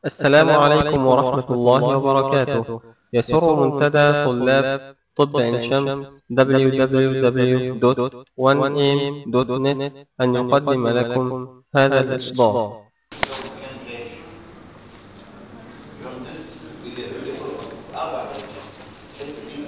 السلام عليكم ورحمة الله وبركاته يسر منتدى طلاب طب عين شمس www.1am.net أن يقدم لكم هذا الإصدار جوندس اربع الحته دي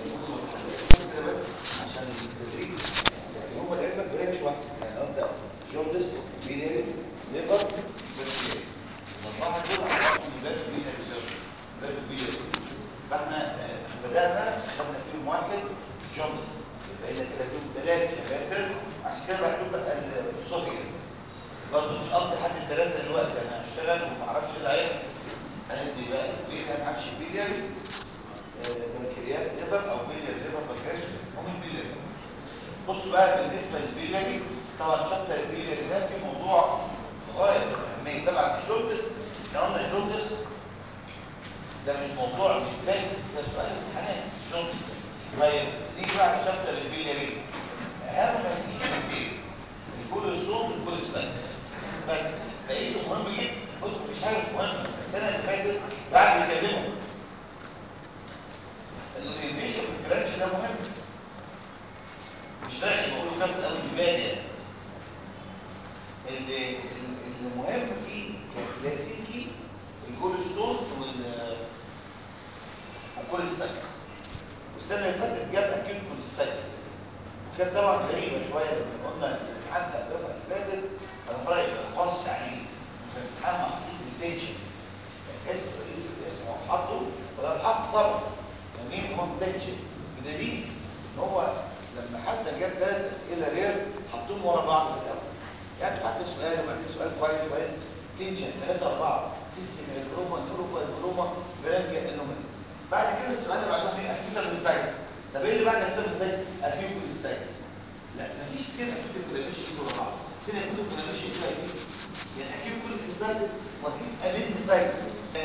عشان التدريب يعني هم العلم برانش واحد يعني انت جوندس بيلاري ليفر بنكرياس الاربعه دول عرفوا يبقى بيلاري سيرجن يبقى بيلاري فاحنا آه، بدانا خدنا فيهم واحد جوندس يبقى لنا ثلاثه ثلاثه شباتر عشان كده مكتوب بقى الاسوفيجاس بس برضه مش قصدي حد الثلاثه دلوقتي انا هشتغل وما اعرفش ايه اللي هيحصل قالت لي بقى ايه كان همشي بيلياري آه، بنكرياس ليفر او بيلياري ليفر بنكرياس هم البيلياري بصوا بقى بالنسبه للبيلياري طبعا شابتر البيلياري ده في موضوع غايه في الاهميه طبعا الجوندس احنا قلنا الجوندس ده مش موضوع مثال ده سؤال امتحانات الجوندس ده طيب نيجي بقى على شابتر البيلياري اهم ما فيه حاجتين الكوليسترول والكوليستاتس بس بقيته مهم جدا بص مفيش حاجه مش مهمه السنه اللي فاتت بعد يكلمه الاورينتيشن في البرانش ده مهم مش رايح بقول له كام قوي دماغي يعني اللي اللي مهم فيه كلاسيكي الكوليسترول وال والكوليستاتس والسنه اللي فاتت جاب اكيد كوليستاتس وكانت طبعا غريبه شويه لما قلنا الامتحان بتاع الدفعه اللي فاتت انا في رايي ما قصش عليه كان الامتحان محطوط بالتنشن تحس رئيس القسم هو حاطه وده الحق طبعا مين هو التنشن بدليل ان هو لما حتى جاب ثلاث اسئله رير حطوهم ورا بعض في الاول يعني بعد سؤال وبعدين سؤال كويس وبعدين تنشن ثلاثه اربعه سيستم هيدروما نيوروفايبروما برانكا انوماليز بعد كده السؤال اللي بعدهم ايه اكيوتا بنسايتس طب ايه اللي بعد اكيوتا بنسايتس اكيوت كوليستايتس لا مفيش اثنين اكيوت كوليستايتس ورا بعض اثنين اكيوت كوليستايتس يعني اكيوت كوليستايتس واكيوت ابندسايتس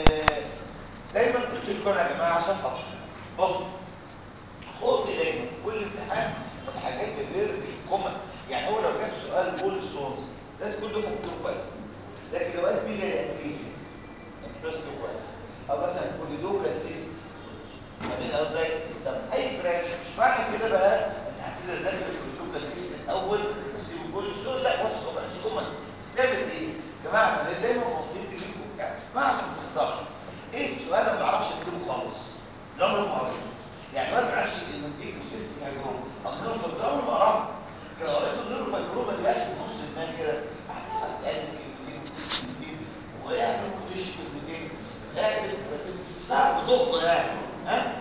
دايما قلت لكم يا جماعه عشان خاطر بصوا خوفي دايما في كل امتحان من الحاجات الغير مش كومن يعني هو لو جاب سؤال بول سورس الناس كله فاكره كويس لكن لو قال بيلي اتريسي مش فاكره كويس او مثلا كوليدوكال سيست فاهمين ازاي طب اي برانش مش معنى كده بقى انت هتبدا تذاكر الكوليدوكال سيست الاول وتسيب البول سورس لا هو مش كومن مش كومن بس تعمل ايه يا جماعه انا دايما وصيت ليكم يعني اسمعوا عشان ما تهزرش ايه السؤال انا ما بعرفش اكتبه خالص لا ما بعرفش يعني ما بعرفش ان الايكو سيستم هيجروم اقدر في الدور ما اعرف كده قريت النور في الجروب اللي اخر نص دماغ كده هتعرف تقلد كلمتين كلمتين ويعمل كوتيش كلمتين قاعد صعب ضغطه يعني ها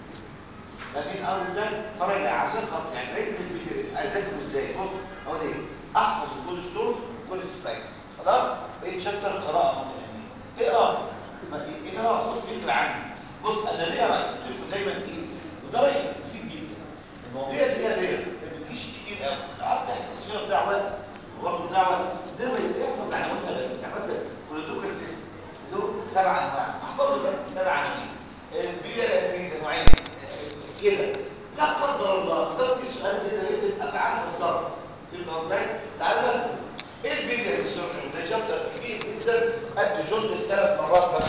لكن اقول ازاي فرجع عشان خاطر يعني ريت البيجر اذاكره ازاي بص اقول ايه احفظ كل ستور كل سلايدز خلاص بقيت شابتر قراءه متهمه اقرا اقرا خد فكره عنه بص انا ليه رايي قلت لكم دايما ايه وده رايي مفيد جدا المواضيع دي هي غير ما بتجيش كتير قوي ساعات تحفظ فيها بتاع وقت وبرضه بتاع وقت ده ما يحفظ عناوينها بس يعني مثلا كولوتوكال سيستم له سبع انواع احفظ بس سبع عناوين البيئه الادريز نوعين كده لا قدر الله ده مش سؤال زي ده لازم ابقى عارف الظرف فهمت ازاي؟ تعالوا بقى ايه البيئه السيرجن ده شابتر كبير جدا قد جزء ثلاث مرات بس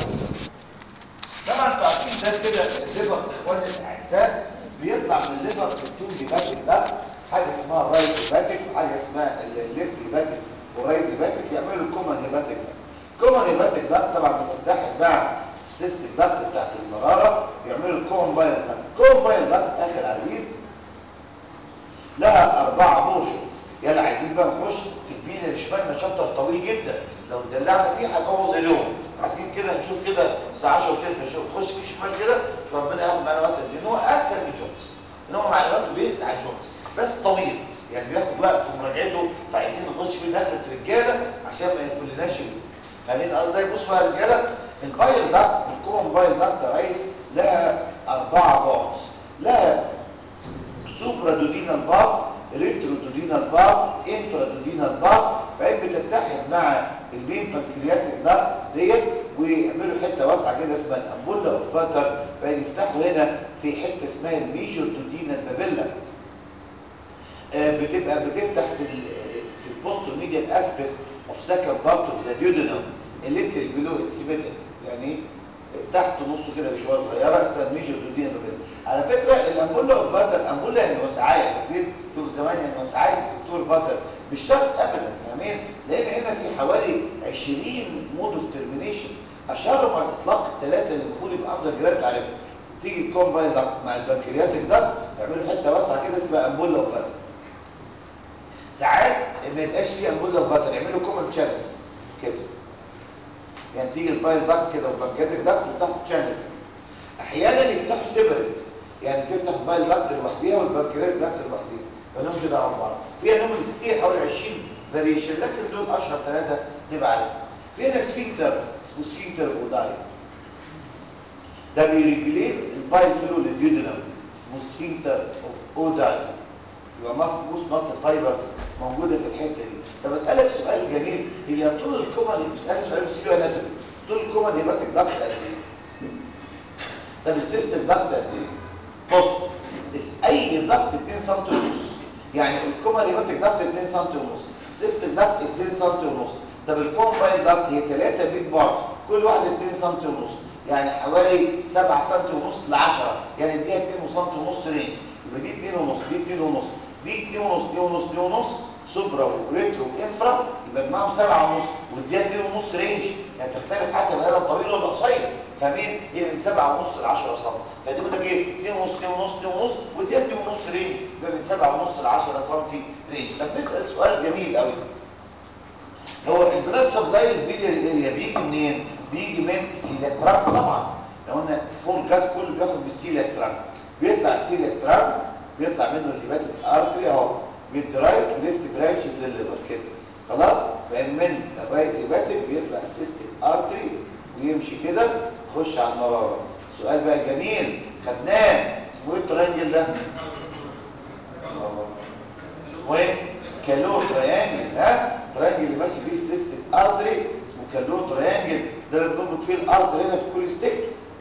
طبعا انتوا عارفين ده كده الليفر اخواني الاعزاء بيطلع من الليفر التو هيباتيك ده حاجه اسمها الرايت هيباتيك وحاجه اسمها الليفت هيباتيك والرايت هيباتيك يعملوا الكومن هيباتيك ده الكومن هيباتيك ده طبعا بتتحد مع السيستم دكت بتاعت المراره يعملوا الكومن بايل ده الكومن بايل ده اخر عزيز لها اربعه بورشنز يلا عايزين بقى نخش في البيئه اللي شمالنا شابتر طويل جدا لو اتدلعنا فيه هنبوظ اليوم عايزين كده نشوف كده الساعه 10 وكده نشوف نخش في شمال كده ربنا ياخد معانا وقت قد ايه ان هو اسهل من جونز ان هو معلومات بيزد عن جونز بس طويل يعني بياخد وقت في مراجعته فعايزين نخش فيه دخلة رجاله عشان ما ياكلناش اليوم فاهمين قصدي بص بقى يا رجاله البايل ده الكومن بايل ده يا ريس لها اربعه بونز لها سوبرا دودينال بار ريترو دودينال بار انفرا دودينال بار بقت بتتحد مع المين بانكرياتيك ده ديت ويعملوا حته واسعه كده اسمها الامبولا والفاتر بقى يفتحوا هنا في حته اسمها الميجور دودينال بابيلا آه بتبقى بتفتح في ال في البوست ميديال اسبيكت اوف سكند بارت اوف ذا ديودينم الليتل بلو اكسبيتد يعني ايه تحت نصه كده بشويه صغيره اسمها ميجر دودينا بابيل على فكره الامبولا اوف فاتر امبولا يعني وسعايه فاكرين دكتور زمان يعني وسعايه دكتور فاتر مش شرط ابدا فاهمين لان هنا في حوالي 20 مود اوف ترمينيشن اشهرهم على الاطلاق الثلاثه اللي المفروض يبقى اندر جراد عارفها تيجي الكومباين داكت مع البنكرياتيك داكت يعملوا حته واسعه كده اسمها امبولا اوف فاتر ساعات ما يبقاش فيه امبولا اوف فاتر يعملوا كومن شانل كده يعني تيجي البايل داكت كده والبنكرياتيك داكت وتاخد شانل احيانا يفتحوا سيبريت يعني تفتح البايل داكت لوحديها والبنكرياتيك داكت لوحديها مالهمش دعوه ببعض في انوماليز كتير حوالي 20 فاريشن لكن دول اشهر ثلاثه نبقى عارفهم في هنا سفينكتر اسمه سفينكتر اوداي ده بيريجوليت البايل فلو للديودنم اسمه سفينكتر اوف اوداي يبقى مص بوس مصر فايبر موجوده في الحته دي طب اسالك سؤال جميل هي طول الكومن بيسالني سؤال بس له اناتومي طول الكومن هيباتيك ضغط قد ايه طب السيستم ضغط قد ايه بص اي ضغط 2 سم ونص يعني الكومن هيباتيك ضغط 2 سم ونص سيستم ضغط 2 سم ونص طب الكومباين ضغط هي 3 بيج بارت كل واحده 2 سم ونص يعني حوالي 7 سم ونص ل 10 يعني دي 2 سم ونص رينج يبقى دي 2 ونص دي 2 ونص دي 2 ونص دي ونص دي ونص سوبرا وريترو وانفرا يبقى معاهم 7 ونص ودي 2 ونص رينج يعني بتختلف حسب الآلة الطويل ولا قصير فاهمين هي من 7 ونص ل 10 سم فدي بيقول لك ايه 2 ونص 2 ونص 2 ونص ودي 2 ونص رينج يبقى من 7 ونص ل 10 سم رينج طب نسال سؤال جميل قوي هو البلاد سبلاي البيلياري اريا بيجي منين بيجي من السيلاك تراك طبعا لو قلنا الفور جات كله بياخد من السيلاك تراك بيطلع السيلاك تراك بيطلع منه الهيباتيك ارتري اهو بالدرايت وليفت برانشز للليفر كده خلاص بقى من الرايت هيباتيك بيطلع السيستيك ارتري ويمشي كده يخش على المراره سؤال بقى جميل خدناه اسمه ايه الترانجل ده اسمه ايه كالو تريانجل ها تريانجل اللي ماشي فيه السيستيك ارتري اسمه كالو تريانجل ده اللي بنربط فيه الارتري هنا في كل ستيك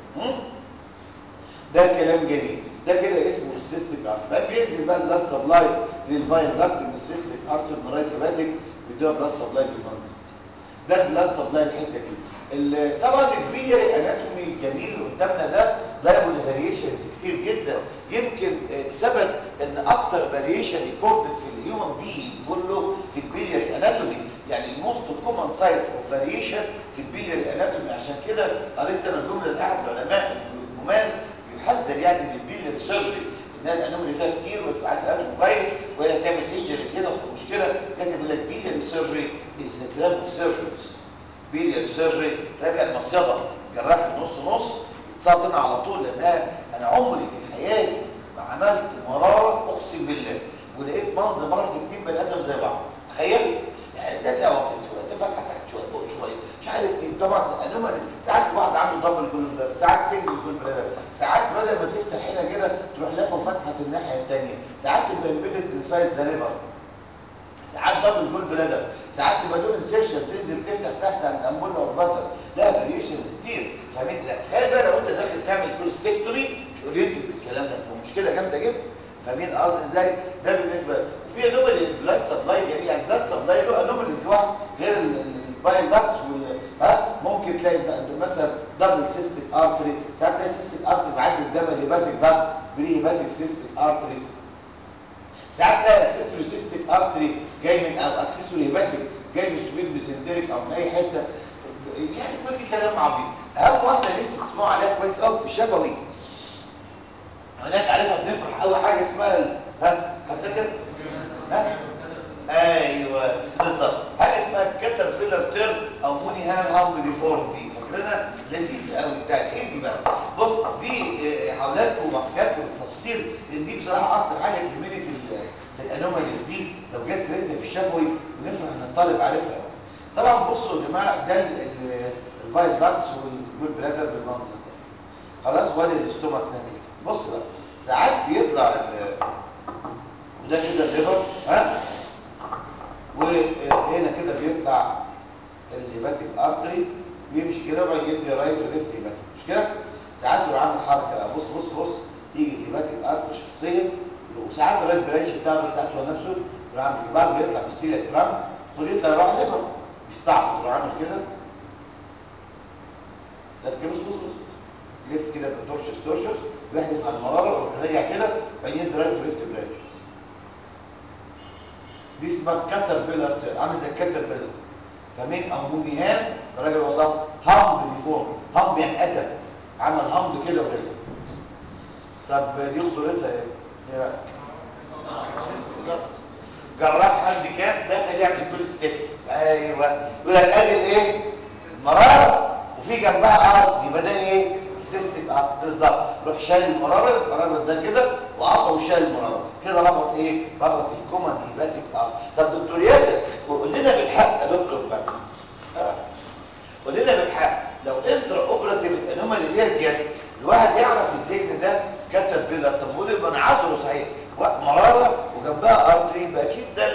ده كلام جميل ده كده اسمه السيستيك ارتري بقى بينزل بقى البلاد سبلاي للباين داكت من السيستيك ارتري من رايت هيباتيك بيدوها بلاد سبلاي بالمنظر ده البلاد سبلاي الحته دي طبعا البيلياري اناتومي الجميل اللي قدامنا ده لايبل فاريشنز كتير جدا يمكن ثبت ان اكتر فاريشن ريكوردد في الهيومن بي كله في البيلياري اناتومي يعني الموست كومن سايت اوف فاريشن في البيلياري اناتومي عشان كده قريت انا جمله لاحد العلماء الجمال يحذر يعني من البيلياري سيرجري انها الانومي فيها كتير وتبقى عارف كويس وهي تعمل انجريز هنا مشكله كاتب يقول لك بيلياري سيرجري از ذا جرام اوف سيرجريز بيلياري سيرجري تراجع المصيده جراح النص نص يتصاب هنا على طول لانها انا عمري في حياتي ما عملت مراره اقسم بالله ولقيت منظر مره في اتنين بني ادم زي بعض تخيل يعني ده لو انت فاتحه تحت شويه فوق شويه مش عارف ايه طبعا انومالي ساعات واحد عنده دبل جول ساعات سنجل جول بلادر ساعات بدل ما تفتح هنا كده تروح لافه فتحه في الناحيه الثانيه ساعات تبقى امبيدد انسايد ذا ليفر ساعات دبل جول بلادر ساعات تبقى دون انسيرشن تنزل تفتح تحت عند امبولا او بطل لا فاريشنز كتير فاهمين لا تخيل بقى لو انت داخل تعمل كولستكتوري مش اورينتد بالكلام ده تبقى مشكله جامده جدا فاهمين قصدي ازاي ده بالنسبه وفي انومالي البلاد سبلاي جميع يعني البلاد سبلاي له انوماليز لوحده غير الباين داكتس وال ها ممكن تلاقي مثلا دبل سيستيك ارتري ساعات تلاقي سيستيك ارتري معدي قدام الهيباتيك داكت بري هيباتيك سيستيك ارتري ساعات تلاقي اكسسوري سيستيك ارتري جاي من او اكسسوري هيباتيك جاي من سويد ميزنتريك او من اي حته يعني كل دي كلام عبيط اهم واحده لسه تسمعوا عليها كويس قوي في الشفوي هناك عارفها بنفرح قوي حاجه اسمها ال... ها هتفكر ها ايوه بالظبط حاجه اسمها كاتر بيلر تيرم او موني هام هام ديفورمتي فاكرينها لذيذه قوي بتاعت ايه دي بقى بص دي حاولاتكم وحكاياتكم بالتفصيل لان دي بصراحه اكتر حاجه تهمني في في الانوماليز دي لو جت سيرتها في الشفوي بنفرح ان الطالب عارفها طبعا بصوا يا جماعه ده البايل داكتس والجول بلادر بالمنظر ده خلاص وادي الاستومك نازل بص بقى ساعات بيطلع ال وده كده الليفر ها وهنا كده بيطلع الهيباتيك ارتري بيمشي كده وبعدين يدي رايت وليفت هيباتيك مش كده ساعات يروح عامل حركه بقى بص بص بص يجي الهيباتيك ارتري شخصيا وساعات الرايت برانش بتاعه ساعات هو نفسه يروح عامل بعد بيطلع بالسيلك ترامب فيطلع يروح ليفر يستعبط يروح عامل كده لا تجيبوش بص بص لف كده تورشس تورشس بيحدف على المراره ويروح راجع كده بعدين يدي رايت وليفت برانش دي اسمها كاتر بيلر عامل زي الكاتر بيلر فمين امونيهان الراجل وصف همب ديفورم همب يعني قدم عمل همب كده ورجع طب دي خطورتها ايه؟ ايه بقى؟ جراح قلب كام داخل يعمل كل ستيب ايوه يقول لك ادي الايه؟ مراره وفي جنبها عرض يبقى ده ايه؟ سيستم اه بالظبط روح شايل المراره المراره ده كده وعطى وشايل المراره كده ربط ايه؟ ربط الكومن هيباتيك اه طب دكتور ياسر وقول لنا بالحق يا دكتور بقى آه. قول لنا بالحق لو انترا اوبراتيف الانومالي ديت جت الواحد يعرف ازاي ان ده كتر بيلا طب قول يبقى انا عذره صحيح مراره وجنبها ارتري يبقى اكيد ده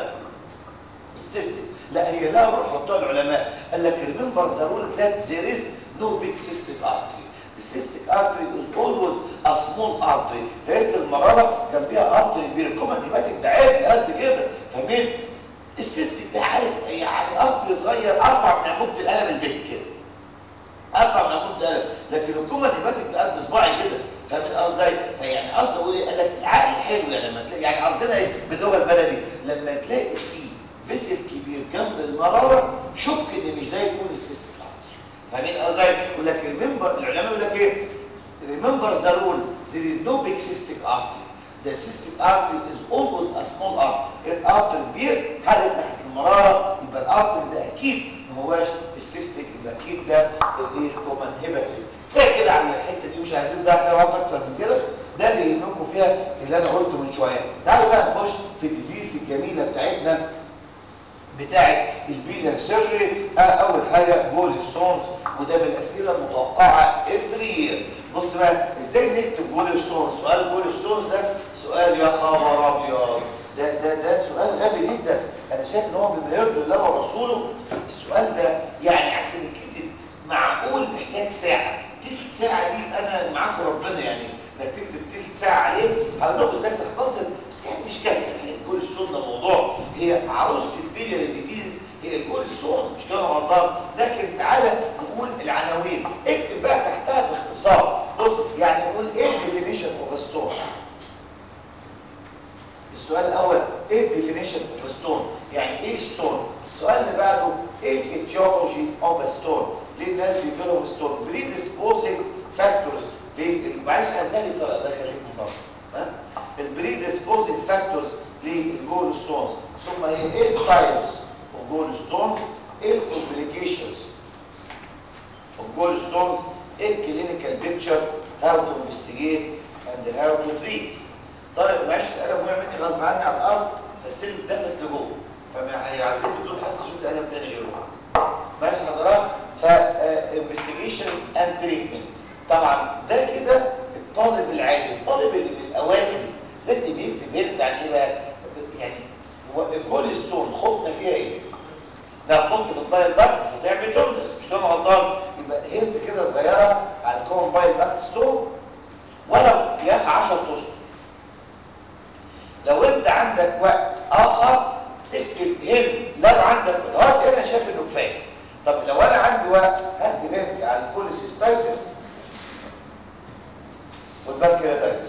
السيستم لا هي لا روح حطها العلماء قال لك ريمبر ذا رول ذات there is no big cystic artery the cystic artery is always a small artery لقيت المراره جنبها ارتري كبير كومن هيباتيك ده عادي قد كده فاهمين السيستم ده عارف يعني ارتري صغير ارفع من عمود القلم البيت كده ارفع من عمود القلم لكن الكومن هيباتيك ده قد صباعي كده فاهمين قصدي فيعني قصدي اقول ايه قال لك العقل حلو يعني لما تلاقي يعني قصدنا ايه باللغه البلدي لما تلاقي فيه فيسل كبير جنب المراره شك ان مش ده يكون السيستم فاهمين قصدي يقول لك ريمبر العلماء يقول لك ايه ريمبر ذا رول there is no big cystic artery the cystic artery is always a small artery الارتر كبير حرق ناحيه المراره يبقى الارتر ده اكيد ما هواش السيستيك يبقى اكيد ده الايه كومن هيباتيك كفايه كده عن الحته دي مش عايزين ده فيها وقت اكتر من كده ده اللي يهمكم فيها اللي انا قلته من شويه تعالوا بقى نخش في الديزيز الجميله بتاعتنا بتاعت البيلر سيرجري اول حاجه جول ستونز وده من الاسئله المتوقعه افري يير بص بقى ازاي نكتب جول ستونز سؤال جول ستونز ده سؤال يا خبر ابيض ده ده ده سؤال غبي جدا انا شايف ان هو بما يرضي الله ورسوله السؤال ده يعني عشان يتكتب معقول محتاج ساعه تلت ساعه دي انا معاكم ربنا يعني انك تكتب تلت ساعه عليه هقول لكم ازاي تختصر بس يعني مش كافيه يعني الجول ستون ده موضوع هي عروسه البيلياري ديزيز هي الجول ستون مش كده غلطان لكن تعالى نقول العناوين اكتب بقى تحتها باختصار بص يعني نقول ايه الديفينيشن اوف ستون السؤال الاول ايه الديفينيشن اوف ستون يعني ايه ستون السؤال اللي بعده ايه الايتيولوجي اوف ستون ليه الناس بيجي لهم ستون بريديسبوزنج فاكتورز ليه معلش هداني بطريقه ده خليك مطمن ها البريديسبوزنج فاكتورز للجول ستونز ثم هي ايه التايبس اوف جول ستون ايه الكومبليكيشنز اوف جول ستونز ايه الكلينيكال بيكتشر هاو تو انفستيجيت اند هاو تو تريت طارق معلش القلم وقع مني غصب عني على الارض فالسلم اتنفس لجوه فما هيعذبني طول حاسس شفت قلم تاني غيره ماشي حضرتك ف انفستيجيشنز اند تريتمنت طبعا ده كده الطالب العادي الطالب اللي من الاوائل لازم يكتب هنت عن ايه بقى يعني هو الجول ستون خوفنا فيها ايه ده نحط في البايل داكت فتعمل جوندس مش كده غلطان يبقى هنت كده صغيره على الكومن بايل داكت ستون ولو يا اخي 10 اسطر لو انت عندك وقت اخر تكتب هنت لو عندك لغايه انا شايف انه كفايه طب لو انا عندي وقت هكتب هنت على الكوليسيستايتس والبنكرياتايتس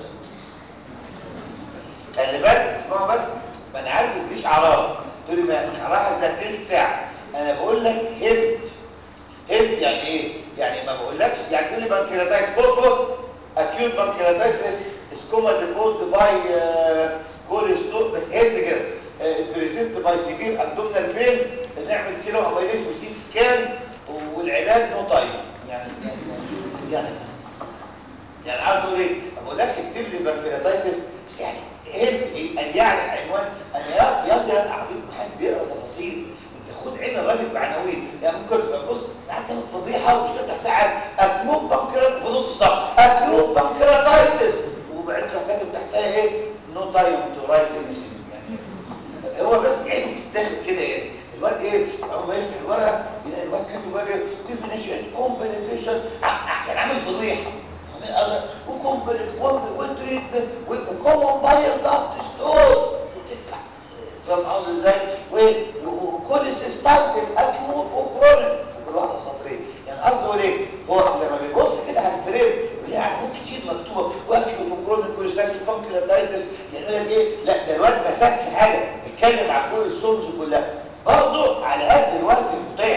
خلي بالك اسمعوا بس ما انا عارف مفيش اعراض تقول لي ما راح ده تلت ساعه انا بقول لك هنت هنت يعني ايه يعني ما بقولكش يعني تقول لي بنكرياتايتس بص بص اكيوت بنكرياتايتس اسكوما ديبوزد باي جول ستون بس هنت كده بريزنت باي سيفير ابدومينال بين نعمل سيرم اميليز وسيت سكان والعلاج نو تايم يعني يعني يعني عايز اقول ايه ما بقولكش اكتب لي بنكرياتايتس بس يعني هنت ايه قال يعني عنوان انا يا يا يا عبيد ما حد بيقرا تفاصيل انت خد عين الراجل بعناوين يعني ممكن بص ساعات تعمل فضيحه ومش كده تحتها اكيوب بنكريات في نص الصف اكيوب بنكرياتايتس وبعدين تروح كاتب تحتها ايه نو تايم تو رايت انيثينج يعني هو بس عينه بتتاخد كده يعني الواد ايه اول ما يفتح الورقه يلاقي الواد كاتب بقى ديفينيشن كومبليكيشن يعني عامل فضيحه وكومبليت وتريتمنت وكومن بايل ضغط ستون وتدفع فاهم قصدي ازاي وكل سيستايتس اكيوت وكرونيك وكل واحده سطرين يعني قصده ايه هو لما بيبص كده على الفريم وهي علامات كتير مكتوبه واكيوت وكرونيك ويسايتس وبانكرياتايتس يعمل لك ايه لا ده الواد ما سابش حاجه اتكلم عن كل السورس كلها برضه على قد الوقت المتاح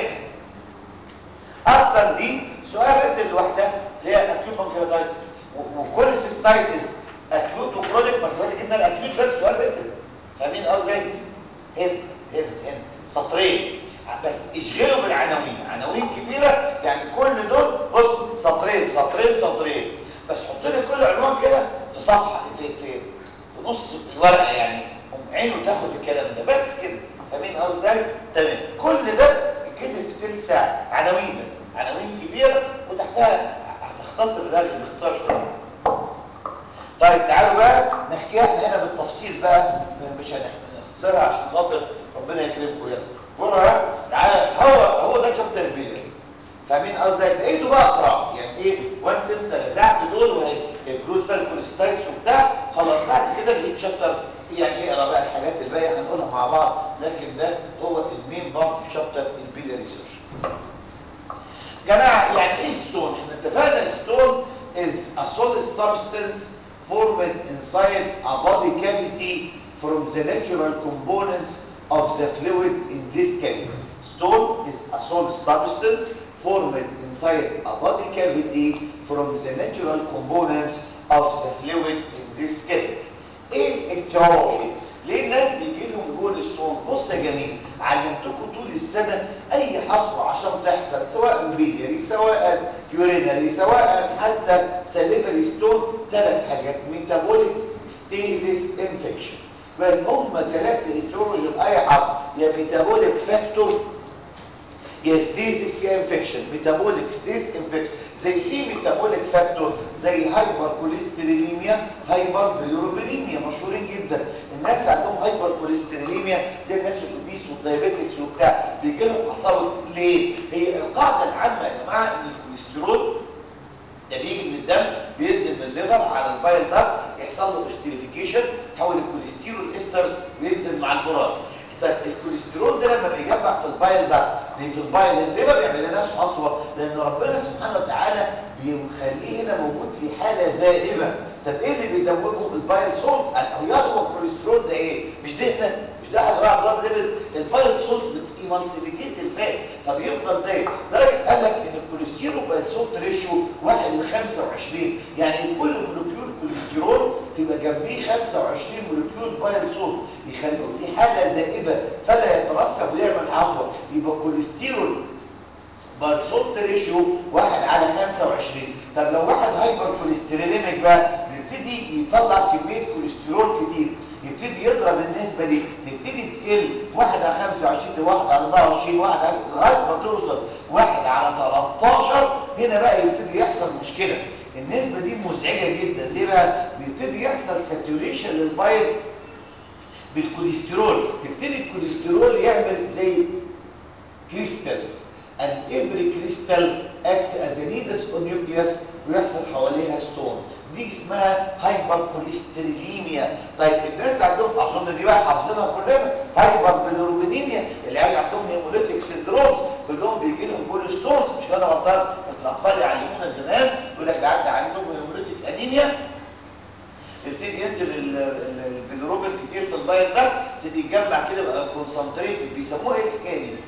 اصلا دي سؤال ريت لوحدها اللي هي اكيوت بانكرياتايتس وكل سيستايتس اكيوت وكرونيك بس بالك ان الاكيوت بس سؤال ريت فاهمين قصدي هند هند هند سطرين بس اشغلوا بالعناوين عناوين كبيره يعني كل دول بص سطرين سطرين سطرين بس حط لي كل عنوان كده في صفحه في في في نص الورقه يعني قوم عينه تاخد الكلام ده بس كده فاهمين قصدي ازاي تمام كل ده كده في ثلث ساعه عناوين بس عناوين كبيره وتحتها هتختصر الرغي باختصار شويه طيب تعالوا بقى نحكيها احنا هنا بالتفصيل بقى مش هنختصرها عشان خاطر ربنا يكرمكم يعني مرة تعالى هو هو ده شابتر البيئة فاهمين قصدي بقيته بقى اقرا يعني ايه وانس انت رزعت دول وهي جلود فالكوليستايتس وبتاع خلاص بعد كده بقيت شابتر يعني ايه اقرا بقى الحاجات الباقيه هنقولها مع بعض لكن ده هو المين بارت في شابتر البيئة ريسيرش جماعه يعني ايه ستون احنا اتفقنا ستون is a solid substance formed inside a body cavity from the natural components of the fluid in this cavity. Stone is a solid substance formed inside a body cavity from the natural components of the fluid in this cavity. ايه الاتيولوجي؟ ليه الناس بيجي لهم جول ستون؟ بص يا جميل علمتكم طول السنه اي حصوه عشان تحصل سواء بيليري سواء يورينري سواء حتى سليفري ستون ثلاث حاجات ميتابوليك ستيزيس انفكشن بل هم ثلاثة ايتروجين اي حرف يا ميتابوليك فاكتور يا ستيزيس يا انفكشن ميتابوليك ستيز انفكشن زي ايه ميتابوليك فاكتور زي هايبر كوليستروليميا هايبر بيلوروبينيميا مشهورين جدا الناس عندهم هايبر كوليستروليميا زي الناس الاوبيس والدايابيتكس وبتاع بيجي لهم حصوه ليه هي القاعده العامه يا جماعه ان الكوليسترول ده بيجي من الدم بينزل من الليفر على البايل داكت يحصل له استريفيكيشن تحول الكوليسترول استرز وينزل مع البراز طيب الكوليسترول ده لما بيجمع في البايل داكت في البايل الليفر بيعمل لنفسه حصوه لان ربنا سبحانه وتعالى بيخليه هنا موجود في حاله دائمه طب ايه اللي بيدوبه البايل سولت هو هو الكوليسترول ده ايه مش دهنه مش ده حاجه بقى بلاد ليفل البايل سولت بتيمالسيفيكيت الفات فبيفضل دايم لدرجه قال لك ان الكوليسترول بايل سولت ريشيو 1 ل 25 يعني كل مولكيول كوليسترول تبقى جنبيه 25 مولكيول بايل سولت يخلوه في حاله زائبه فلا يترسب ويعمل حصوه يبقى الكوليسترول بايل سولت ريشيو 1 على 25 طب لو واحد هايبر كوليستروليميك بقى بيبتدي يطلع كميه كوليسترول كتير يبتدي يضرب النسبة دي تبتدي تقل 1 على 25 دي 1 على 24 1 على لغايه ما توصل 1 على 13 هنا بقى يبتدي يحصل مشكلة النسبة دي مزعجة جدا ليه بقى؟ بيبتدي يحصل ساتوريشن للبايض بالكوليسترول يبتدي الكوليسترول يعمل زي كريستالز and every crystal act as a needles on nucleus ويحصل حواليها ستون دي اسمها هايبر كوليستروليميا طيب الناس عندهم اظن دي بقى حافظينها كلنا هايبر بيلوروبينيميا العيال عندهم هيموليتيك سيندرومز كلهم بيجي لهم كول ستونز مش كده غلطان الاطفال يعلمونا زمان يقول لك العيال عندهم هيموليتيك انيميا يبتدي ينزل البيلوروبين كتير في البايض ده يبتدي يتجمع كده بقى كونسنتريتد بيسموها ايه الحكايه دي؟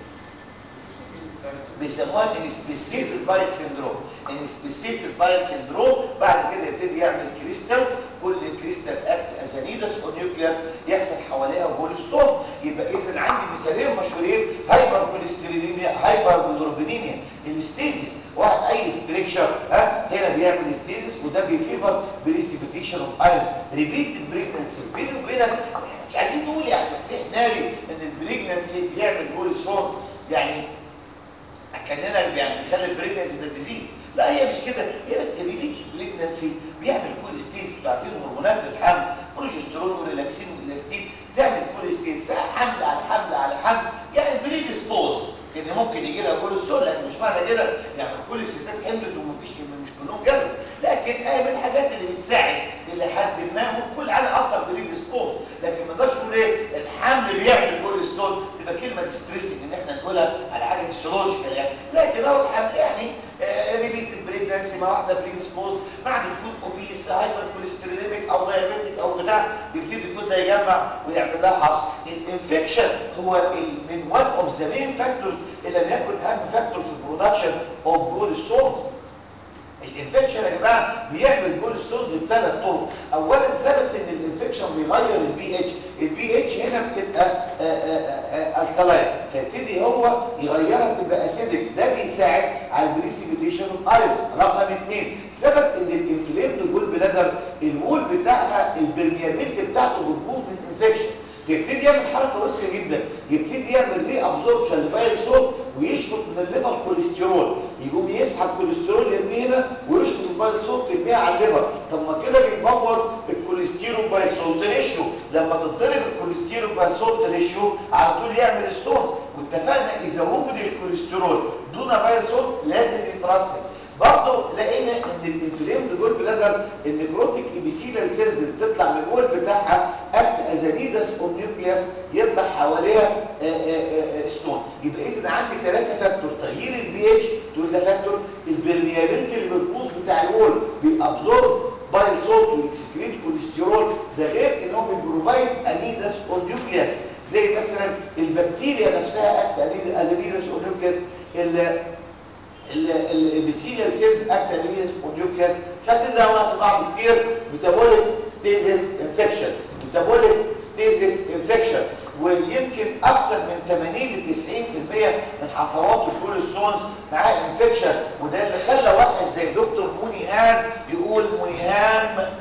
بيسموها انسبيسيتد بايل سيندروم انسبيسيتد بايل سيندروم بعد كده يبتدي يعمل كريستالز كل كريستال اكت ازانيدس او نيوكليوس يحصل حواليها بوليستون يبقى اذا عندي مثالين مشهورين هايبر كوليستروليميا هايبر بيلروبينيميا الاستيزيس واحد اي ستريكشر ها هنا بيعمل ستيزيس وده بيفيفر بريسيبيتيشن اوف ايرون ريبيتد بريجنسي بيني وبينك مش عايزين نقول يعني تصريح ناري ان البريجنسي بيعمل بوليستون يعني كاننا يعني بيخلي البريجنسي ده ديزيز لا هي مش كده هي بس الريبيت بريجنسي بيعمل كل ستيز عارفين هرمونات الحمل بروجسترون وريلاكسين والاستين تعمل كل ستيز حمل على حمل على حمل يعني بريديسبوز ان ممكن يجي لها كوليسترول لكن مش معنى كده يعني كل الستات حملت ومفيش مش كلهم جالهم لكن ايه من الحاجات اللي بتساعد الى حد ما والكل على اصلا بريديسبوز لكن ما نقدرش نقول ايه الحمل بيعمل كوليسترول تبقى كلمه ستريسنج ان احنا نقولها على حاجه فيسيولوجيكال يعني لكن لو الحمل يعني ريبيت بريجنانسي مع واحده بريسبوز بعد تكون اوبيس هايبر كوليستروليميك او دايابيتيك او بتاع بيبتدي يكون ده يجمع ويعمل لها حصر الانفكشن هو ال- من وان اوف ذا مين فاكتورز اللي لم يكن اهم فاكتور في البرودكشن اوف جول ستونز الانفكشن يا جماعه بيعمل جول ستونز بثلاث طرق اولا ثبت ان الانفكشن بيغير البي اتش البي اتش هنا بتبقى الكلاين فيبتدي هو يغيرها تبقى اسيدك ده بيساعد على البريسيبيتيشن اوف ايرون رقم اثنين ثبت ان الانفليمد جول بلادر الوول بتاعها البرميابيلتي بتاعته بتبوظ من الانفكشن يبتدي يعمل حركه وسخه جدا يبتدي يعمل ري ابزوربشن لباقي الصوت ويشفط من الليفر كوليسترول يقوم يسحب كوليسترول يرميه هنا ويشفط من باقي الصوت يرميها على الليفر طب ما كده بيبوظ الكوليسترول باي سولت ريشيو لما تضرب الكوليسترول باي سولت ريشيو على طول يعمل ستونز واتفقنا اذا وجد الكوليسترول دون باي سولت لازم يترسب برضه لقينا ان الانفليمد جول بلادر النكروتيك ابيثيليال سيلز اللي بتطلع من الوول بتاعها اكت ازانيدس اوف نيوكليوس يطلع حواليها آه، آه، آه، ستون يبقى اذا عندي ثلاثه فاكتور تغيير البي اتش تقول ده فاكتور البرميابيلتي اللي بتبوظ بتاع الوول بيابزورب بايل صوت ويكسكريت كوليسترول ده غير ان هو بيبروفايد انيدس اوف نيوكليوس زي مثلا البكتيريا نفسها اكت ازانيدس اوف نيوكليوس البسيليال سيلز اكتاليز ونيوكليس مش عايزين ده في بعض كتير ميتابوليك ستيزيس انفكشن ميتابوليك ستيزيس انفكشن ويمكن اكتر من 80 ل 90% من حصوات الكوليسترول معاه انفكشن وده اللي خلى واحد زي دكتور مونيهان يقول مونيهان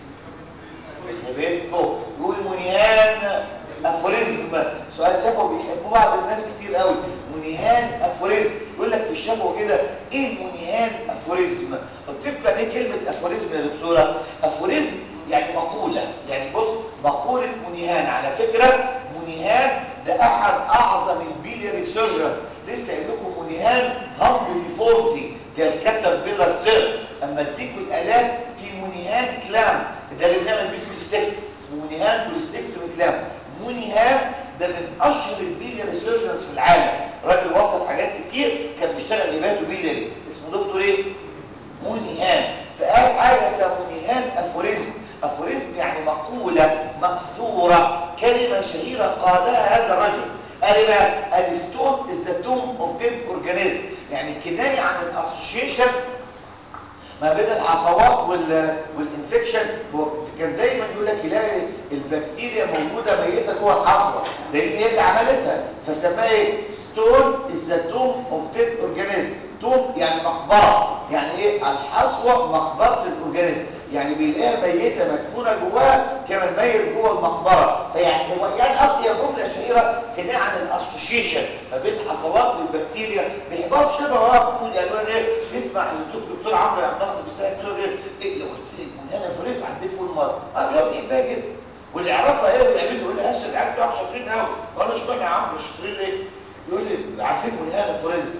بيتكم يقول مونيهان افوريزم سؤال شافه بيحبوه بعض الناس كتير قوي مونيهان افوريزم يقول لك في الشفوه كده ايه المونيهان افوريزم قلت لكم يعني ايه كلمه افوريزم يا دكتوره افوريزم يعني مقوله يعني بص مقوله مونيهان على فكره مونيهان ده احد اعظم البيلياري سيرجنز لسه قايل لكم مونيهان هم ديفورتي ده الكاتر بيلر تيرم اما اديكوا الالات في مونيهان كلام ده اللي بنعمل بيه كوليستيك اسمه مونيهان كوليستيكتومي كلام مونيهان ده من اشهر البيلياري سيرجنز في العالم راجل وصف حاجات كتير كان بيشتغل هيباتو بيلياري اسمه دكتور ايه مونيهان فقال حاجه اسمها مونيهان افوريزم افوريزم يعني مقوله ماثوره كلمه شهيره قالها هذا الرجل قال ايه بقى الستون از ذا توم اوف ديد اورجانيزم يعني كنايه عن الاسوشيشن ما بين العصوات وال والانفكشن هو كان دايما يقول لك يلاقي البكتيريا موجوده ميته جوه الحصوه ده هي اللي عملتها فسماها ايه ستون از ذا توم اوف ديد اورجانيزم توم يعني مقبره يعني ايه الحصوه مقبره الاورجانيزم يعني بيلاقيها ميته مدفونه جواها كما الميت جوه المقبره فيعني هو يعني اصل هي جمله شهيره كده عن الاسوشيشن ما بين الحصوات والبكتيريا بيحبوها بشبه اه بتقول يعني ايه تسمع الدكتور عمرو يا ناصر بيسال دكتور ايه ايه لو قلت لك من هنا فريق عديت فوق المره اه بيقول ايه بقى كده واللي يعرفها ايه ويعمل يقول لي هسه العيال بتوعك شاطرين قوي وانا اشمعنى يا عمرو شاطرين ليه؟ يقول لي عارفين من هنا فريز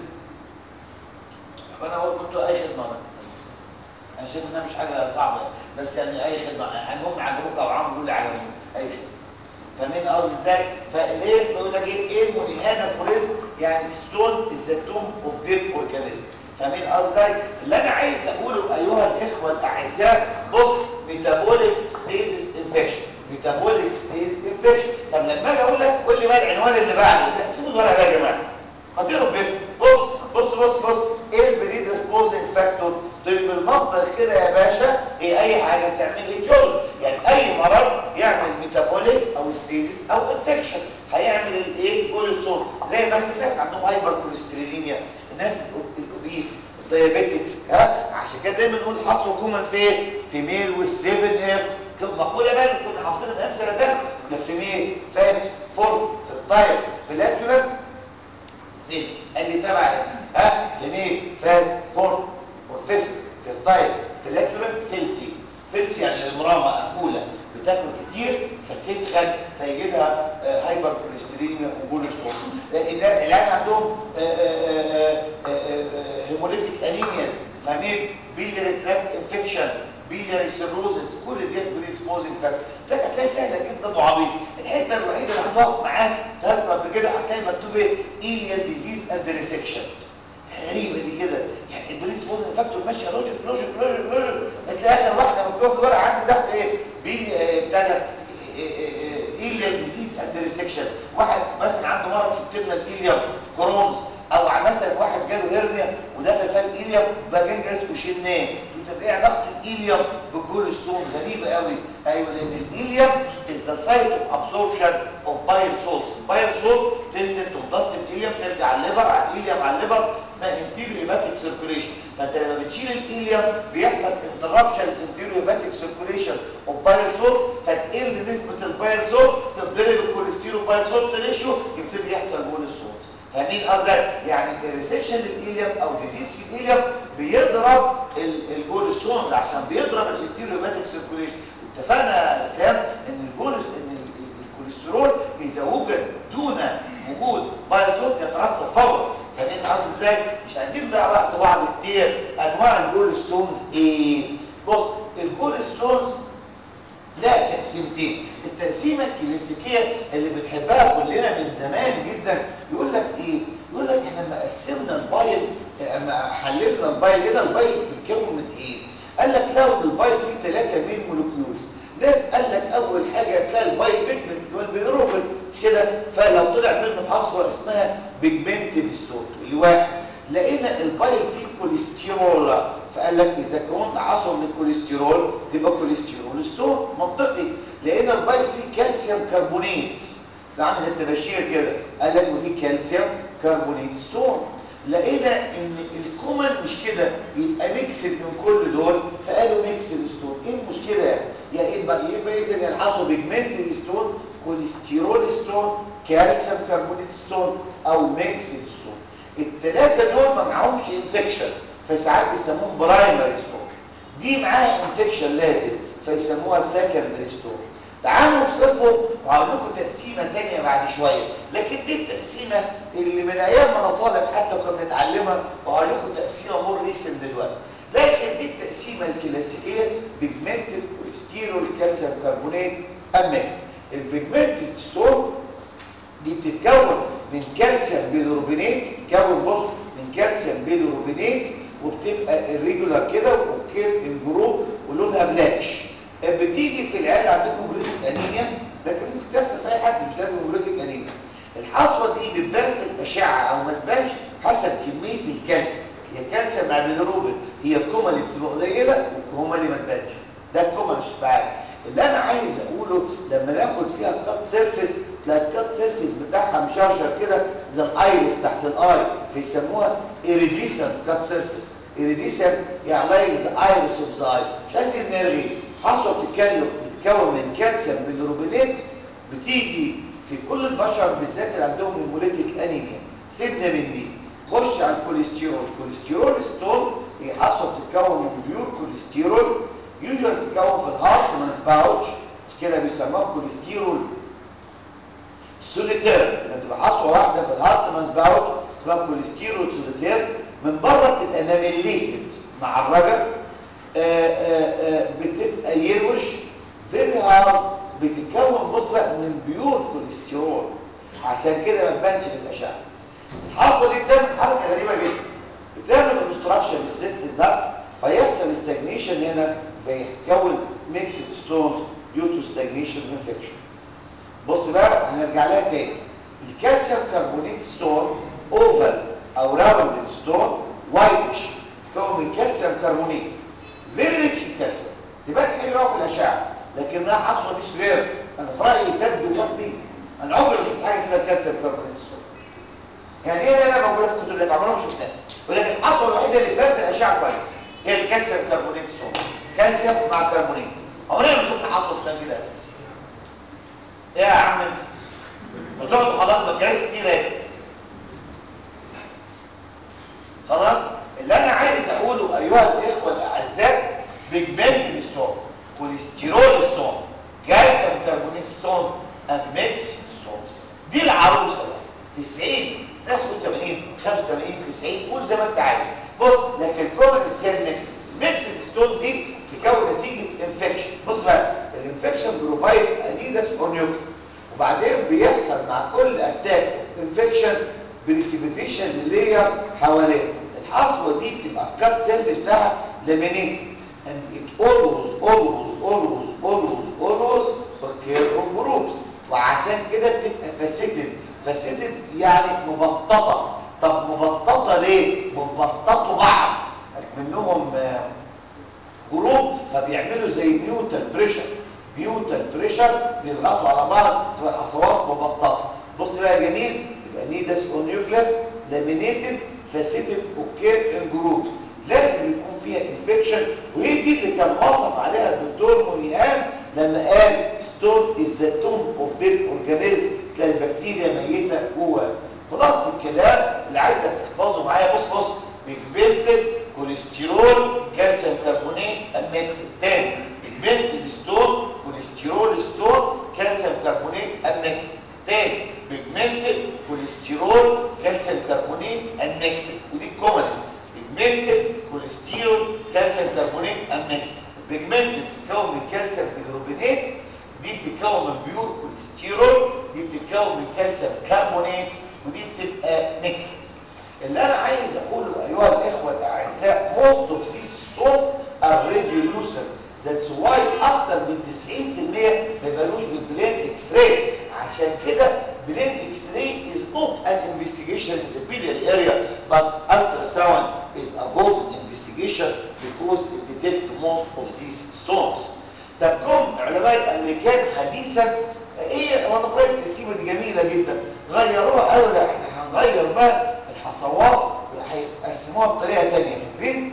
فانا هو كنت اي خدمه انا شايف انها مش حاجه صعبه بس يعني اي خدمه يعني هم عجبوك او عمرو يقول لي عجبوني اي خدمه فاهمين قصدي ازاي فليه بيقول لك ايه ايه المونيهانا فوريزم يعني ستون از ذا توم اوف ديد اورجانيزم فاهمين قصدي ازاي اللي انا عايز اقوله ايها الاخوه الاعزاء بص ميتابوليك ستيزيس انفكشن ميتابوليك ستيزيس انفكشن طب لما اجي اقول لك قول لي بقى العنوان اللي بعده لا سيبوا الورقه بقى يا جماعه خطيره بجد بص بص بص بص ايه البريدسبوزنج فاكتور طيب بالمنطق كده يا باشا ايه اي حاجه بتعمل ايتيولوجي يعني اي مرض يعمل ميتابوليك او ستيزيس او انفكشن هيعمل الايه كوليسترول زي مثلا الناس عندهم هايبر كوليستروليميا الناس الاوبيس الدايابيتكس ها عشان كده دايما نقول حصر كومن في في ميل وال7 اف مقوله بقى كنا حافظينها من امثله ده لك في ميل فات فور فيرتايل فلاتولنت فيلز ادي سبعه ها جميل فات فور وفيفت فيرتايل فلاتولنت فيلثي فيلثي يعني المراه مأكولة بتاكل كتير فتدخل فيجي لها هايبر كوليستريميا وجول الصوت العيال عندهم هيموليتيك انيمياز فاهمين بيلياري تراكت انفكشن بيلياري سيروزس كل ديت بريسبوزنج فاكتور لك هتلاقي سهله جدا وعبيط الحته الوحيده اللي هتقف معاك تقرا قبل كده هتلاقي مكتوب ايه ايليا ديزيز اند ريسكشن غريبه دي كده يعني البريد فول فاكتور ماشيه لوجيك لوجيك لوجيك لوجيك هتلاقي اخر واحده مكتوبه في الورقه عندي تحت ايه بي آه، ابتدى ايليال ديزيز اند ريسكشن واحد مثلا عنده مرض سبتيرنال ايليوم كرونز او مثلا واحد جاله هرنيا ودخل فيها الايليوم بقى جنجرس وشناه طب ايه علاقه الايليوم بالكوليسترول غريبه قوي ايوه لان الايليوم از ذا سايت اوف ابسوربشن اوف بايل سولتس بايل سولت تنزل تمتص الايليوم ترجع على الليفر على الايليوم على الليفر اسمها انتيريو هيباتيك سيركوليشن فانت لما بتشيل الايليوم بيحصل انتربشن الانتيريو هيباتيك سيركوليشن اوف بايل سولت فتقل نسبه البايل سولت تتضرب الكوليسترول بايل سولت ريشيو يبتدي يحصل بول السولت فاهمين قصدي يعني الريسكشن للايليوم او ديزيز في الايليوم بيضرب الجولستونز عشان بيضرب الانتيريو هيباتيك سيركوليشن اتفقنا يا اسلام ان الجول ان الكوليسترول اذا وجد دون وجود بايلسون يترسب فورا فاهمين قصدي ازاي مش عايزين نضيع وقت بعض كتير انواع الجولستونز ايه بص الجولستونز لا تقسيمتين التقسيمه الكلاسيكيه اللي بنحبها كلنا من زمان جدا يقول لك ايه يقول لك احنا لما قسمنا البايل لما حللنا البايل هنا البايل بيتكون من ايه قال لك لو البايل فيه 3 مين مولكيولز ناس قال لك اول حاجه تلاقي البايل بيجمنت اللي هو البيروبين مش كده فلو طلع منه حصوه اسمها بيجمنتد ستون واحد لقينا البايل فيه كوليسترول فقال لك اذا كنت عصر من الكوليسترول تبقى كوليسترول ستون منطقي لقينا البايل فيه كالسيوم كربونات ده عامل زي التباشير كده قال لك وفيه كالسيوم كربونات ستون لقينا ان الكومن مش كده يبقى ميكسد من كل دول فقالوا ميكسد ستون ايه المشكله يعني يا يبقى يبقى اذا يلحظوا بيجمنتد ستون كوليسترول ستون كالسيوم كربونات ستون او ميكسد ستون الثلاثه دول ما معهمش انفكشن فساعات بيسموهم برايمري ستون دي معاها انفكشن لازم فيسموها سكندري ستون تعالوا نوصفهم وهقول لكم تقسيمه ثانيه بعد شويه لكن دي التقسيمه اللي من ايام ما انا طالب حتى كنا بنتعلمها وهقول لكم تقسيمه مور ريسن دلوقتي لكن دي التقسيمه الكلاسيكيه بيجمنتد كوليسترول كالسيوم كربونات امكس البيجمنتد ستون دي بتتكون من كالسيوم بيلوروبينات بتتكون بص من كالسيوم بيلوروبينات وبتبقى الريجولار كده وكيف الجروب ولونها بلاكش بتيجي في العيال عندكم بلوتيك انيميا لكن ممكن تحصل في اي حد مش لازم بلوتيك انيميا الحصوه دي بتبان في الاشعه او ما تبانش حسب كميه الكالسيوم هي الكالسيوم مع البيلوروبين هي الكوما اللي بتبقى قليله والكوما اللي ما تبانش ده الكوما مش بعد اللي انا عايز اقوله لما ناخد فيها كات سيرفيس تلاقي الكات سيرفيس بتاعها مشرشر كده زي الايرس تحت الاي فيسموها ايريديسنت كات سيرفيس ايريديسنت يعني لايك ذا ايرس اوف ذا اي مش عايزين نرغي حصوه بتتكلم بتتكون من كالسيوم بالروبينات بتيجي في كل البشر بالذات اللي عندهم هيموليتيك انيميا سيبنا من دي خش على الكوليسترول الكوليسترول ستون هي حصوه بتتكون من بيور كوليسترول يوجوال بتتكون في الهارت ما تباعوش مش كده بيسموها كوليسترول سوليتير لما تبقى حصوه واحده في الهارت ما تباعوش اسمها كوليسترول سوليتير من بره بتبقى ماميليتد معرجه بتبقى يلوش فيري هارد بتتكون بص من بيور كوليسترول عشان كده ما تبانش في الاشعه الحصوه دي بتعمل حركه غريبه جدا بتعمل اوبستراكشن للسيستم ده فيحصل استجنيشن هنا فيتكون ميكسد ستونز ديو تو ستاجنيشن انفكشن بص بقى هنرجع لها تاني الكالسيوم كربونيت ستون اوفال او راوندد ستون وايتش تكون من كالسيوم كربونيت فيري ريتش الكالسيوم تبان حلوه في الاشعه لكنها حصوه مش رير انا في رايي تبدو وهمي انا عمري ما شفت حاجه اسمها كالسيوم كربونيت ستون يعني ايه انا موجوده في كتب لك عمرنا ما شفناها ولكن الحصوه الوحيده اللي تبان في الاشعه كويس هي الكالسيوم كربونيت ستون كالسيوم مع كربونيت عمرنا ما شفنا حصوه تبان كده اساسا ايه يا عم انت بتقعد خلاص بتجهز كتير اهي خلاص اللي انا عايز اقوله ايها الاخوه الاعزاء بيجمنت ستون كوليسترول ستون كالسيوم كربونيت ستون اميكس ستون دي العروسه بقى 90 ناس قول 80 85 90 قول زي ما انت عايز بص لكن الكومن السيل ميكس ميكس ستون دي تكون نتيجه انفكشن بص بقى الانفكشن بروفايد انيدس اور نيوكليس وبعدين بيحصل مع كل اتاك انفكشن بريسيبيتيشن للير حواليه الحصوه دي بتبقى laminated and it always always always always always occur on groups وعشان كده بتبقى فاسيتد فاسيتد يعني مبططه طب مبططه ليه مبططوا بعض منهم آه، جروب فبيعملوا زي نيوتن بريشر نيوتن بريشر بيضغطوا على بعض تبقى الحصوات مبططه بص بقى يا جميل يبقى نيدس او نيوكلاس لامينيتد فاسيتد اوكي ان جروبس لازم يكون فيها انفكشن وهي دي اللي كان واصف عليها الدكتور مونيهان لما قال ستون از ذا توم اوف ديد اورجانيزم تلاقي البكتيريا ميته جوه خلاصه الكلام اللي عايزك تحفظه معايا بص بص بيجمنتد كوليسترول كالسيوم كربونات اميكس تاني بيجمنتد ستون كوليسترول ستون كالسيوم كربونات اميكس تاني بيجمنتد كوليسترول كالسيوم كربونات اميكس ودي الكومنست بيجمنتد كوليسترول كالسيوم كربونات اميكس بيجمنتد بتتكون من كالسيوم هيدروجينات دي بتتكون من بيور كوليسترول دي بتتكون من كالسيوم كربونات ودي بتبقى ميكسد اللي انا عايز اقوله ايها الاخوه الاعزاء most of these stones are radiolucent that's why اكتر من 90% ما يبانوش بالبلين اكس راي عشان كده بلين اكس راي is not an investigation in the biliary area but ultrasound is a golden investigation because it detects most of these stones طب جم علماء الامريكان حديثا ايه ونظريه التقسيمه دي جميله جدا غيروها قالوا لا احنا هنغير بقى الحصوات هيقسموها بطريقه ثانيه فاكرين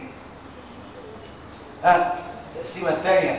ها التقسيمه الثانيه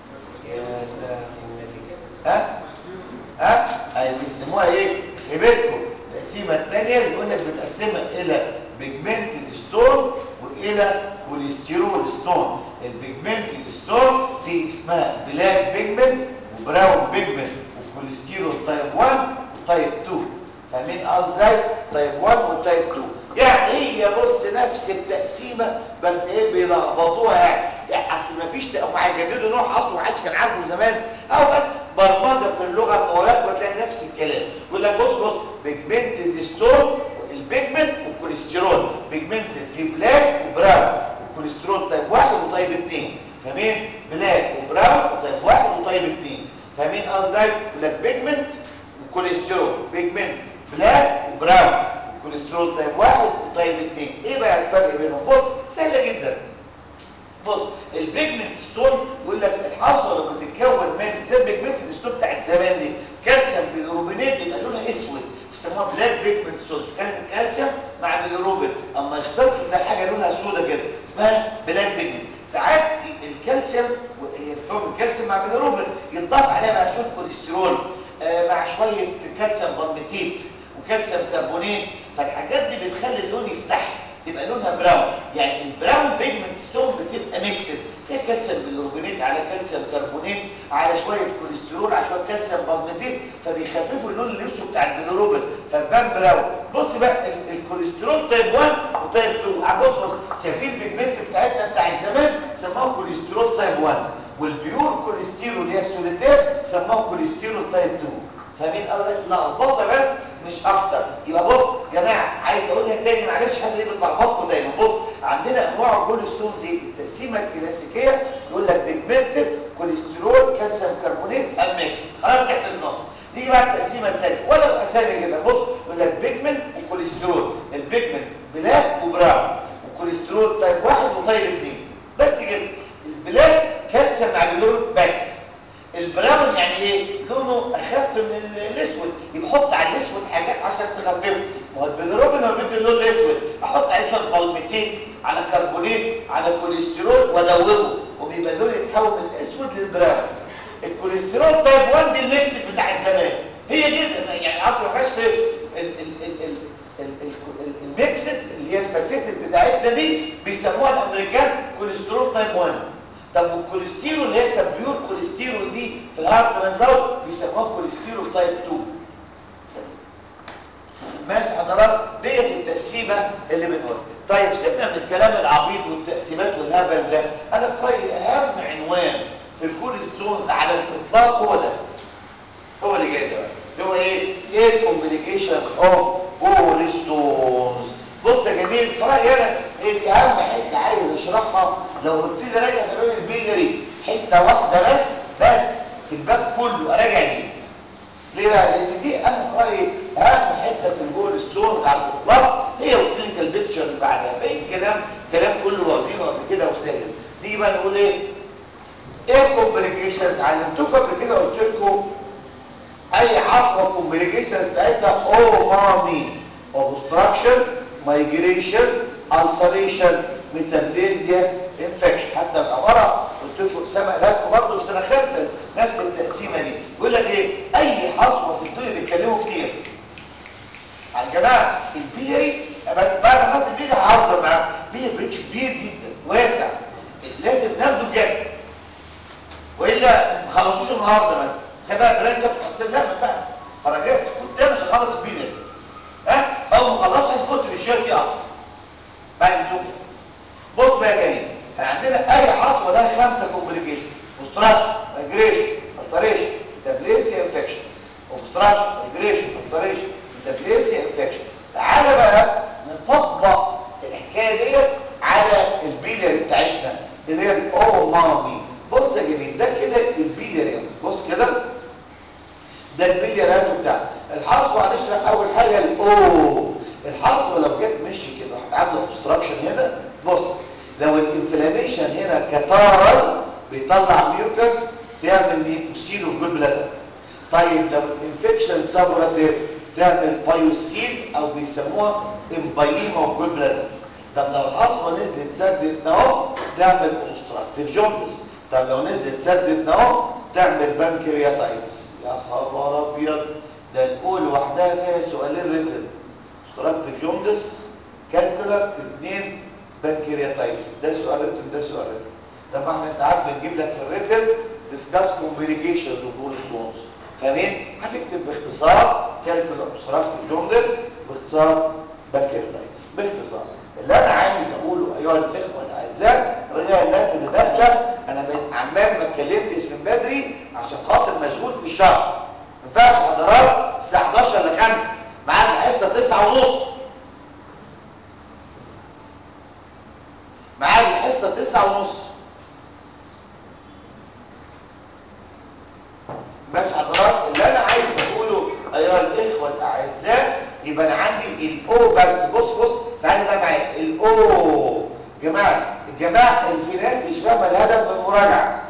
ها ها ايوه بيسموها ايه خيبتكم التقسيمه الثانيه بيقول لك بنقسمها الى بيجمنتد ستون والى كوليسترول ستون البيجمنتد ستون في اسمها بلاك بيجمنت وبراون بيجمنت وكوليسترول تايب 1 وتايب 2 فاهمين ازاي تايب 1 وتايب 2 يعني هي بص نفس التقسيمه بس ايه بيلخبطوها يعني يعني اصل ما فيش هم هيجددوا نوع اصلا ما حدش كان عارفه زمان او بس برمجه في اللغه الموالات وتلاقي نفس الكلام يقول لك بص بص بيجمنتد ستون البيجمنت والكوليسترول بيجمنتد في بلاك وبراون والكوليسترول تايب 1 وتايب 2 فاهمين بلاك وبراون وتايب 1 وتايب 2 فاهمين ازاي يقول لك بيجمنت وكوليسترول بيجمنت بلاك وبراون والكوليسترول تايب 1 وتايب 2 ايه بقى الفرق بينهم بص سهله جدا بص البيجمنت ستون يقول لك الحصوه لما تتكون من زي البيجمنت ستون بتاعت زمان دي كالسيوم بالروبينات يبقى لونها اسود بيسموها بلاك بيجمنت سولز كان الكالسيوم مع بالروبين اما يختلطوا تلاقي حاجه لونها سودا كده اسمها بلاك بيجمنت ساعات الكالسيوم يتكون الكالسيوم مع بالروبين يتضاف عليها بقى شويه كوليسترول آه مع شويه كالسيوم بالميتيت وكالسيوم كربونات فالحاجات دي بتخلي اللون يفتح تبقى لونها براون يعني البراون بيجمنت ستون بتبقى ميكسد فيها كالسيوم بالروبينات على كالسيوم كربونات على شويه كوليسترول على شويه كالسيوم بالميتيت فبيخففوا اللون الاسود بتاع البيلروبين فبان براون بص بقى ال- الكوليسترول تايب 1 وتايب 2 بص بص شايفين البيجمنت بتاعتنا بتاعت زمان سموها كوليسترول تايب 1 والبيور كوليسترول اللي هي السوليتير سموها كوليسترول تايب 2 فاهمين قال لك لخبطه بس مش اكتر يبقى بص يا جماعه عايز اقولها تاني معلش حد دي بتلخبطكم دايما بص عندنا انواع كل ستون زي التقسيمه الكلاسيكيه يقول لك بيجمنتد كوليسترول كالسيوم كربونات اميكس خلاص حفظناها نيجي بقى التقسيمه الثانيه ولا اسامي كده بص يقول لك بيجمنت وكوليسترول البيجمنت بلاك وبراون وكوليسترول تايب 1 وتايب 2 بس كده البلاك كالسيوم مع بيدور بس البراون يعني ايه لونه اخف من ال- الاسود يبقى حط على الاسود حاجات عشان تخففه ما هو البيلروبين هو بيدي اللون الاسود احط عليه شويه بالميتيت على كربونات على كوليسترول وادوبه وبيبقى اللون يتحول من الاسود للبراون الكوليسترول تايب 1 دي الميكس بتاعت زمان هي كده يعني عارف ما فيهاش في ال- ال- ال- ال- ال- ال- الميكس اللي هي الفاسيتد بتاعتنا دي بيسموها الامريكان كوليسترول تايب 1 طب والكوليسترول اللي هي كانت بيور كوليسترول دي في الهارت مانداوس بيسموها كوليسترول تايب 2 ماشي حضرات ديت التقسيمه اللي بنقولها طيب سيبنا من الكلام العبيط والتقسيمات والهبل ده انا في رايي اهم عنوان في الكول ستونز على الاطلاق هو ده هو اللي جاي ده بقى اللي هو ايه ايه الكومبليكيشن اوف كول ستونز بص يا جميل في رايي انا ايه دي اهم حته عايز اشرحها لو قلت لي راجع تمام البيلري حته واحده بس بس في الباب كله اراجع دي ليه بقى لان دي انا في رايي اهم حته في الجول ستونز على الاطلاق هي الكلينيكال بيكتشر اللي بعدها باقي الكلام كلام كله واخدينه قبل كده وسهل نيجي بقى نقول ايه ايه كومبليكيشنز علمتكم قبل كده قلت لكم اي عصبه كومبليكيشنز بتاعتها اومامي اوبستراكشن مايجريشن السريشن ميتابليزيا انفكشن حتى الاماره قلت لكم سبق لكم برضه في سنه خمسه نفس التقسيمه دي يقول لك ايه اي حصوه في الدنيا بيتكلموا كتير يا جماعه البيري بعد ما خدت البيري ههزر معاكم بيري بريتش كبير جدا واسع لازم ناخده بجد والا ما خلصوش النهارده مثلا تبقى برانك بتحصل لا ما فاهم فرجعت كنت ده مش هخلص البيري ها اول ما خلصت هتفوت بالشيء دي اصلا بعد الزوم بص بقى يا جاي عندنا اي عصبه لها خمسه كومبليكيشن اوبستراكشن مايجريشن التريشن ميتابليزيا انفكشن اوبستراكشن مايجريشن التريشن ميتابليزيا انفكشن تعالى بقى نطبق الحكايه ديت على البيلر بتاعتنا اللي هي الاو مامي بص يا جميل ده كده البيلر بص كده ده البليارات بتاعنا الحصوه هنشرح اول حاجه الاو الحصوه لو جت مشي كده واحد عامله اوبستراكشن هنا بص لو الانفلاميشن هنا كتارا بيطلع ميوكس تعمل ميوكسين اوف جود بلادر طيب لو الانفكشن سابوراتيف تعمل بايوسين او بيسموها امبايما اوف جود بلادر طب لو الحصوه نزلت سدت اهو تعمل اوبستراكتيف جوندس طب لو نزلت سدت اهو تعمل بانكرياتايتس يا خبر ابيض ده الاول لوحدها فيها سؤالين ريتن اوبستراكتيف جوندس كالكولر اثنين بانكرياتايتس ده سؤال ريتن ده سؤال ريتن طب ما احنا ساعات بنجيب لك في الريتن ديسكاس كومبليكيشنز اوف رول ستونز فاهمين هتكتب باختصار كالكولر اوبستراكتيف جوندس باختصار بانكرياتايتس باختصار اللي انا عايز اقوله ايها الاخوه الاعزاء رجاء الناس اللي داخله انا عمال ما اتكلمتش من بدري عشان خاطر مشغول في الشهر ما ينفعش حضرات الساعه 11 ل 5 معاك الحصه 9 ونص معاك الحصه 9 ونص بس حضرات اللي انا عايز اقوله ايها الاخوه الاعزاء يبقى انا عندي الاو بس بص بص تعالى بقى معايا الاو جماعه الجماعه في ناس مش فاهمه الهدف من المراجعه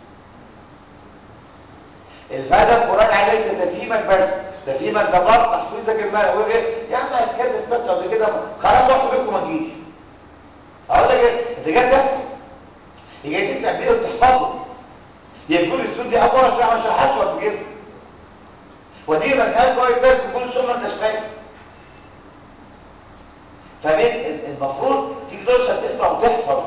الهدف مراجعه ليس تفهيمك بس تفهيمك ده برضه تحفيظك المال وايه يا عم هتكلم سمعته قبل كده خلاص اقعد في بيتكم ما تجيش اقول لك ايه انت جاي تحفظ هي جاي تسمع بيه وتحفظه هي تقول الاسلوب دي اول مره اشرحها ما شرحتش قبل كده ودي مسائل كويس درس كل سنه ما انتش فاهم فمن المفروض تيجي تقول عشان تسمع وتحفظ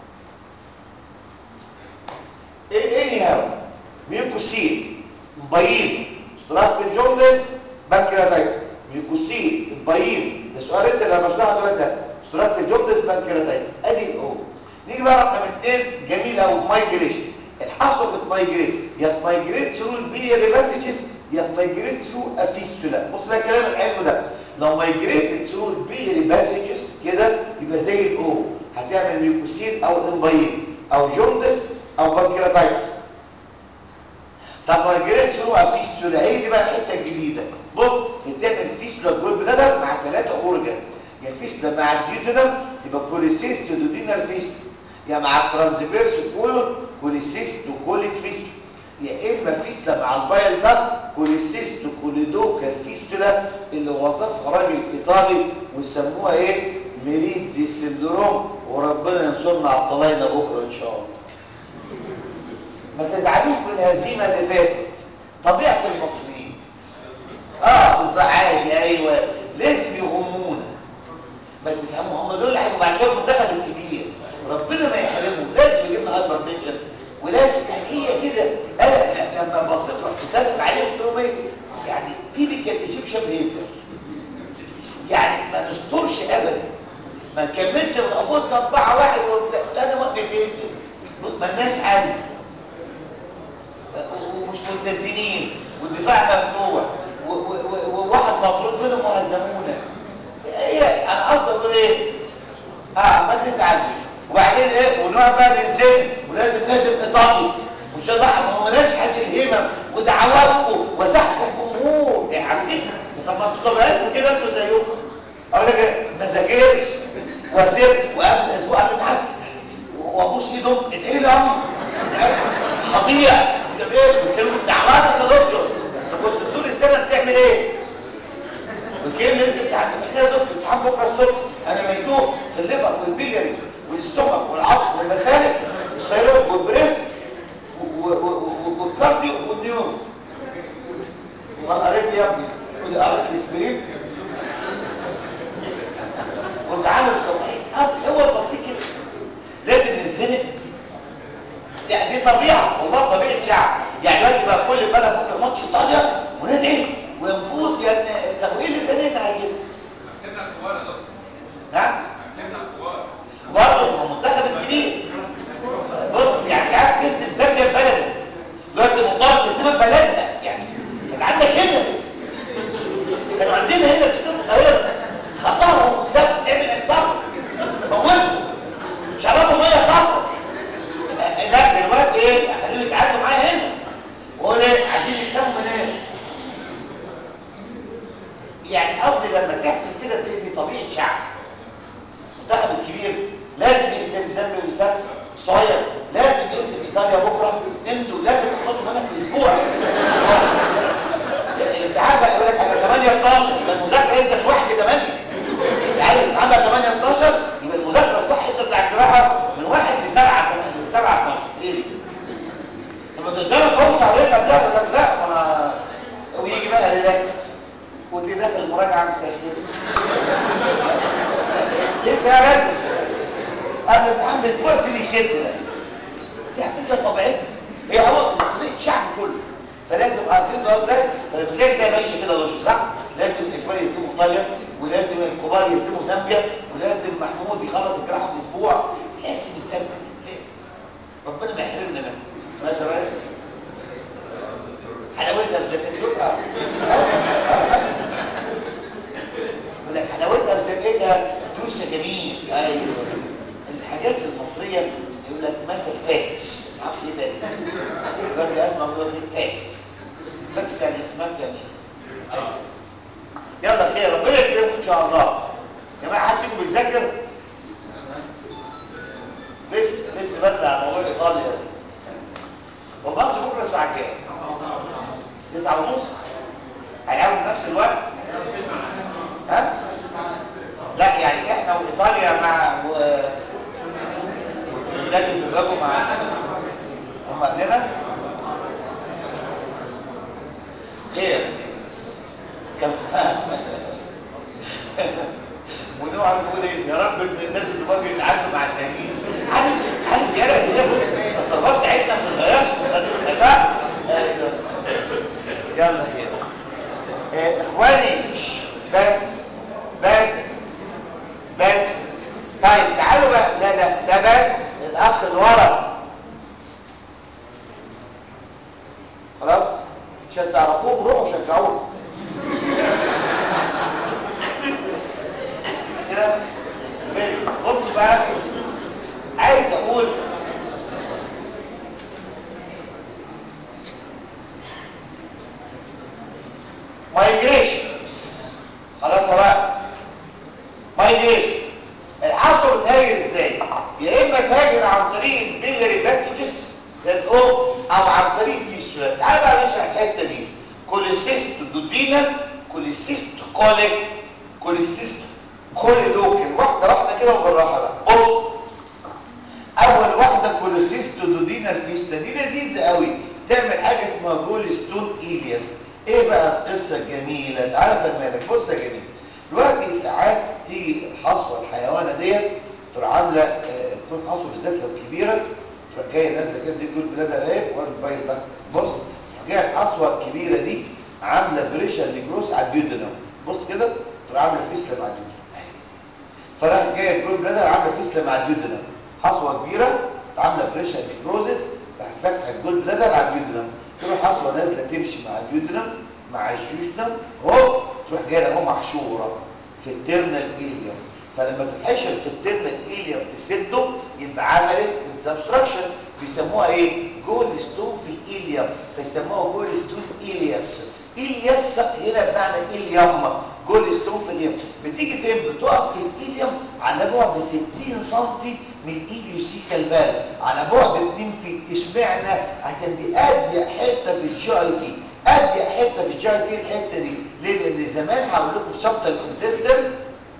ايه ايه هاو ميوكوسين مبين اشتراك الجوندس بانكرياتايتس ميوكوسين مبين ده سؤال انت اللي بشرحه دلوقتي ده اشتراك الجوندس بانكرياتايتس ادي الاو نيجي بقى رقم اثنين جميل قوي مايجريشن الحصوه بتمايجريت يا تمايجريت ثرو البيلي باسجز يا تمايجريت ثرو افيستولا بص بقى الكلام الحلو ده لو مايجريت ثرو البيلي باسجز كده يبقى زي الاو هتعمل ميوكوسين او امباين او جوندس او بانكرياتايتس طب مايجريت ثرو افيستولا هي دي بقى الحته الجديده بص بتعمل فيستولا جول بلادر مع ثلاثه اورجانز يا فيستولا مع الديودنم يبقى كوليسيست دودينال فيستولا يا مع الترانسفيرس كولون كوليسيست وكوليك فيستولا يا اما فيستولا مع البايل ده كوليسيست كوليدوكال فيستولا اللي وصفها راجل ايطالي ويسموها ايه ميريدزي سندروم وربنا ينصرنا على الطلاينه بكره ان شاء الله ما تزعلوش من الهزيمه اللي فاتت طبيعه المصريين اه بالظبط عادي ايوه لازم يغمونا ما تفهموا هم دول اللي هيبقوا بعد شويه المنتخب الكبير ربنا ما يحرمهم لازم يجيب لنا هايبر تنشن ولازم يعني هي كده انا لما بصيت رحت داخل عليهم قلت لهم ايه يعني تيبيكال ايجيبشن بيهيفير يعني ما نسترش ابدا ما نكملش الافوت اربعه واحد وبتاع انا ما بتنزل بص مالناش حل ومش ملتزمين والدفاع مفتوح وواحد مطرود منهم وهزمونا هي انا قصدي اقول ايه اه ما تزعلش وبعدين ايه ونقعد بقى ننزل ولازم نهدم ايطالي ومش هنضحك وما ناش حاسس الهمم ودعواتكم وزحف الجمهور ايه عارفين طب ما انتوا طبيعتكم كده انتوا زيكم اقول لك ايه ما ذاكرش وسبت وقبل اسبوع من حد وابوس ايدهم ادعي لي امي هضيع طب ايه بتكلموا دعواتك يا دكتور انت كنت طول السنه بتعمل ايه وكلمه انت امتحان بس يا دكتور امتحان بكره الصبح انا ميتوه في الليفر والبيلياري والاستومك والعظم والمسالك والثيرويد والبريست والكارديو والنيورو ما قريت يا ابني قول لي قريت الاسبرين وانت عامل صحيح هو البسيط كده لازم نتزنق يعني دي طبيعه والله طبيعه شعب يعني دلوقتي بقى كل بلد ممكن ماتش ايطاليا وندعي ونفوز يعني طب وايه اللي زنقنا كده؟ سيبنا الكبار يا دكتور نعم سيبنا الكبار برضه المنتخب الكبير بص يعني ساعات تسلم زامبيا ببلدك دلوقتي مضطر تسيبك بلدنا يعني كان عندك هنا كانوا عندنا هنا في استاد القاهره خطرهم وكسبوا تعمل احصاء موتهم شربوا ميه صفرا لا دلوقتي ايه خليهم يتعادلوا معايا هنا وهو ايه عايزين يكسبوا من هنا يعني قصدي لما تحسب كده دي, دي طبيعه شعب المنتخب الكبير لازم يهزم زامبيا ويساب الصغير لازم يهزم ايطاليا بكره انتوا لازم تخلصوا منك في اسبوع الامتحان بقى يقول لك هيبقى 8 12 يبقى المذاكره انت من 1 ل 8 يعني الامتحان بقى 8 12 يبقى المذاكره الصح انت بتاع الجراحه من 1 ل 7 ل 7 12 ايه دي؟ لما تقدر تبص عليك قبلها يقول لك لا ما انا ويجي بقى ريلاكس وتلاقي داخل المراجعه مسافر لسه يا راجل قبل الامتحان باسبوع يبتدي يشد ده دي حاجه طبيعيه هي هو طبيعه الشعب كله فلازم عارفين ده ازاي فالبلاك ده ماشي كده لوجيك صح لازم الاسبوع يهزموا ايطاليا ولازم الكبار يهزموا زامبيا ولازم محمود يخلص الجراحه في اسبوع لازم السبت لازم ربنا ما يحرمنا منه ماشي يا ريس حلاوتها بزنقتها يقول لك حلاوتها بزنقتها دوسه جميل ايوه الحاجات المصريه يقول لك مثل فاكس ما اعرفش ليه فاكس الراجل اسمه بيقول لك فاكس فاكس يعني اسمك يعني أيوة. يلا خير ربنا يكرمكم ان شاء الله يا جماعه حد فيكم بيذاكر لسه لسه بدري على موضوع ايطاليا ده والماتش بكره الساعه كام 9 ونص هيلعبوا نفس الوقت ها لا يعني احنا وايطاليا مع و... والبلاد اللي بيجابوا مع هم قبلنا خير كم ونقعد نقول ايه يا رب الناس اللي بيجوا يتعاملوا مع التانيين عارف عارف يا رب الصفات بتاعتنا ما بتتغيرش بتتغير الغذاء يلا خير آه، اخواني بس بس بس طيب تعالوا بقى لا لا ده بس الاخ اللي ورا خلاص عشان تعرفوه روحوا شجعوه كده بص بقى عايز اقول مايجريشن خلاص يا بقى مايجريشن الحصر بتهاجر ازاي يا اما تهاجر عن طريق البيلري باسجز زي الاو او عن طريق الفيسولا تعال بقى نشرح الحته دي كوليسيست دودينا كوليسيست كوليك كوليسيست كوليدوكل واحده واحده كده وبالراحه بقى بص اول واحده كوليسيست دودينا الفيسولا دي لذيذه قوي تعمل حاجه اسمها جولستون ايلياس ايه بقى القصه الجميله تعالى فهمها بص يا جميل دلوقتي ساعات تيجي الحصوه الحيوانه ديت تروح عامله آه، تكون حصوه بالذات لو كبيره تروح جايه نازله كده دي تقول بلادها اهي وادي البايل ده بص تروح جايه الحصوه الكبيره دي عامله بريشر نيجروس على الديودنم بص كده تروح عامله فيسلا مع الديودنم اهي فراح جايه الجول بلادر عامله فيسلا مع الديودنم حصوه كبيره عامله بريشر نيجروزس راحت فاتحه الجول بلادر على الديودنم تروح حصوه نازله تمشي مع الديودنم مع الجيوشنم هوب تروح جايه اهو محشوره في التيرنال ايليوم فلما تتحشر في الترم الايليوم تسده يبقى عملت سبستراكشن بيسموها ايه جول ستون في الايليوم فيسموها جول ستون ايلياس ايلياس هنا بمعنى ايليوم جول ستون في الايليوم بتيجي فين بتقف في الايليوم على بعد 60 سم من الايليوسيكال فالف على بعد 2 فيت اشمعنى عشان دي اضيق حته في الجي اي تي اضيق حته في الجي اي تي الحته دي ليه لان زمان هقول لكم في شابتر الانتستين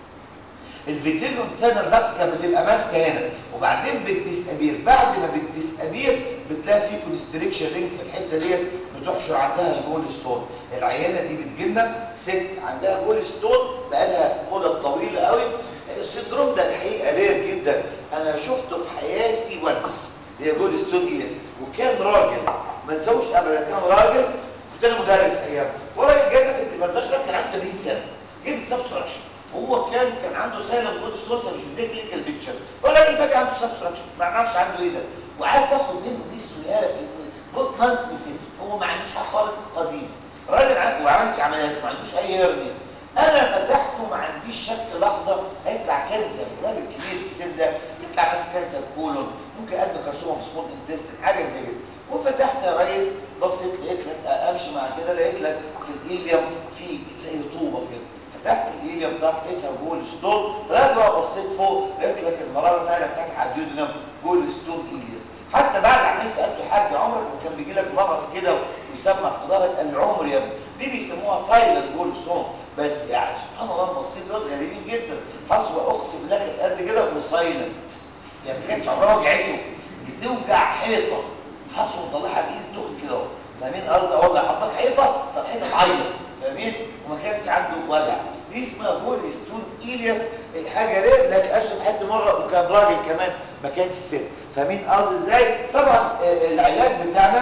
الفيتيلون سنر ده كانت بتبقى ماسكه هنا وبعدين بالديسابير بعد ما بالديسابير بتلاقي في كونستريكشن رينج في الحته ديت بتحشر عندها الجول ستون العيانه دي بتجيلنا ست عندها جول ستون بقالها مده طويله قوي السندروم ده الحقيقه رير جدا انا شفته في حياتي وانس هي جول ستون ايليف وكان راجل ما تزوجش ابدا كان راجل كنت انا مدرس ايام وراجل جانا في الدمردشره كان عنده 80 سنه جبت سبستراكشن هو كان كان عنده سايلنت جود ستونز مش مديك كلينيكال بيكتشر ولا فجاه عنده سبستراكشن ما اعرفش عنده ايه ده وعايز تاخد منه هيستوري بوت مان سبيسيفيك هو ما عندوش حاجه خالص قديم راجل عنده ما عملش عمليات ما عندوش اي هرني انا فتحته ما عنديش شك لحظه هيطلع كانسر راجل كبير في السن ده يطلع بس كانسر كولون ممكن قد كارسوما في سمول انتستين حاجه زي كده وفتحت يا ريس بصيت لقيت لك امشي مع كده لقيت لك في الايليوم في زي طوبه كده فتحت الايليوم بتاعت لقيتها جول ستون طلعت بقى بصيت فوق لقيت لك المراره فعلا فاتحه الديودنم جول ستون ايليوس حتى بعد عمليه سالته حاج عمرك وكان بيجي لك مغص كده ويسمع في ظهرك قال لي عمر يا ابني دي بيسموها سايلنت جول ستون بس يعني سبحان الله بصيت دول غريبين جدا حصوه اقسم بالله كانت قد كده وسايلنت يعني ما كانتش عمرها وجعته دي توجع حيطه حصوه مطلعها بايد تخن كده اهو فاهمين قصدي والله حطها في حيطه فالحيطه تعيط فاهمين وما كانش عنده وجع دي اسمها جول ستون ايلياس حاجه رير لك اشرب حته مره وكان راجل كمان ما كانش ست فاهمين قصدي ازاي طبعا العلاج بتاعنا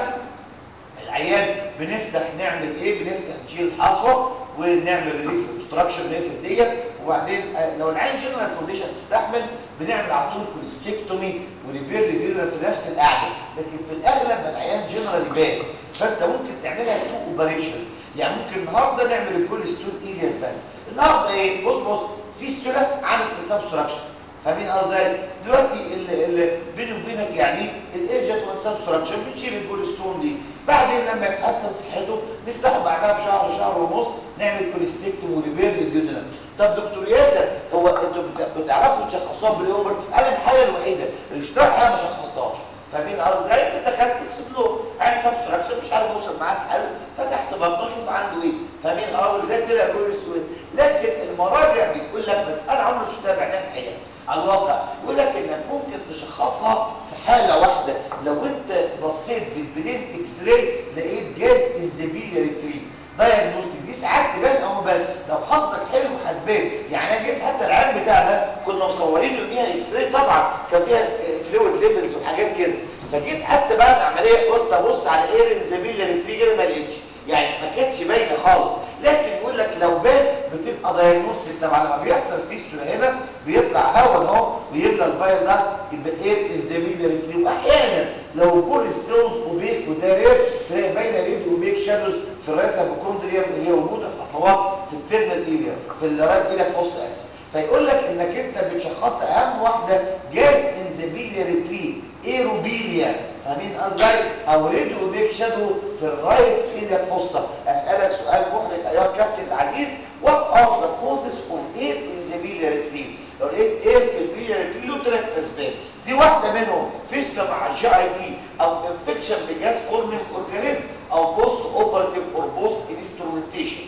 العيان بنفتح نعمل ايه بنفتح نشيل الحصوه ونعمل ريليف اوبستراكشن نقفل ديت وبعدين لو العين جنرال كونديشن تستحمل بنعمل على طول كوليستيكتومي وريبير ريبير في نفس القعده لكن في الاغلب العيان جنرال باد فانت ممكن تعملها تو اوبريشنز يعني ممكن النهارده نعمل الكول ستون ايرياس بس النهارده ايه بص بص في ستوله عامل سبستراكشن فاهمين قصدي ازاي دلوقتي اللي بيني وبينك يعني الايجنت والسبستراكشن بنشيل الكول ستون دي بعدين لما يتحسن صحته نفتحه بعدها بشهر شهر ونص نعمل كوليستيكتوم وريبير للجدران طب دكتور ياسر هو انتوا بتعرفوا تشخصوها باليومرت انا الحاله الوحيده اللي اشترحها ما شخصتهاش فاهمين قصدي ازاي انت دخلت اكسبلور انا سبستراكشن مش عارف اوصل معاه الحل فتحت بطنه اشوف عنده ايه فاهمين قصدي ازاي طلع كل السويد لكن المراجع بيقول لك بس انا عمري مش متابع ده الحقيقه على الواقع يقول لك انك ممكن تشخصها في حاله واحده لو انت بصيت بالبلين اكس راي لقيت جاز انزيبيلياري تري دايجنوستيك دي ساعات تبان او بان لو حظك حلو هتبان يعني انا جيت حتى العيان بتاعنا كنا مصورين له بيها اكس راي طبعا كان فيها فلويد ليفلز وحاجات كده فجيت حتى بعد العمليه قلت ابص على اير انزيبيلياري تري كده ما لقيتش يعني ما كانتش باينه خالص لكن يقول لك لو بان بتبقى دايجنوستيك طبعا لما بيحصل فيستولا هنا بيطلع هواء اهو ويملى البايل ده يبقى ايه انزيميلياري تري واحيانا لو البول ستونز اوبيك وده رير تلاقي باينه ريد اوبيك شادوز في الرايت هيبوكوندريوم اللي هي وجود الحصوات في الترنال اريا في الرايت اريا في وسط اسف فيقول لك انك انت بتشخص اهم واحده جاز انزيميلياري تري ايروبيليا فاهمين ازاي او ريد اوبيك شادو في الرايت اريا فوسا اسالك سؤال محرج ايها الكابتن العزيز وات ار ذا كوزز اوف اير ان ذا بيلياري تري لو لقيت اير في البيلياري تري له ثلاث اسباب دي واحده منهم فيستلا مع الجي اي تي او انفكشن بجاز فورمينج اورجانيزم او بوست اوبرتيف اور بوست انسترومنتيشن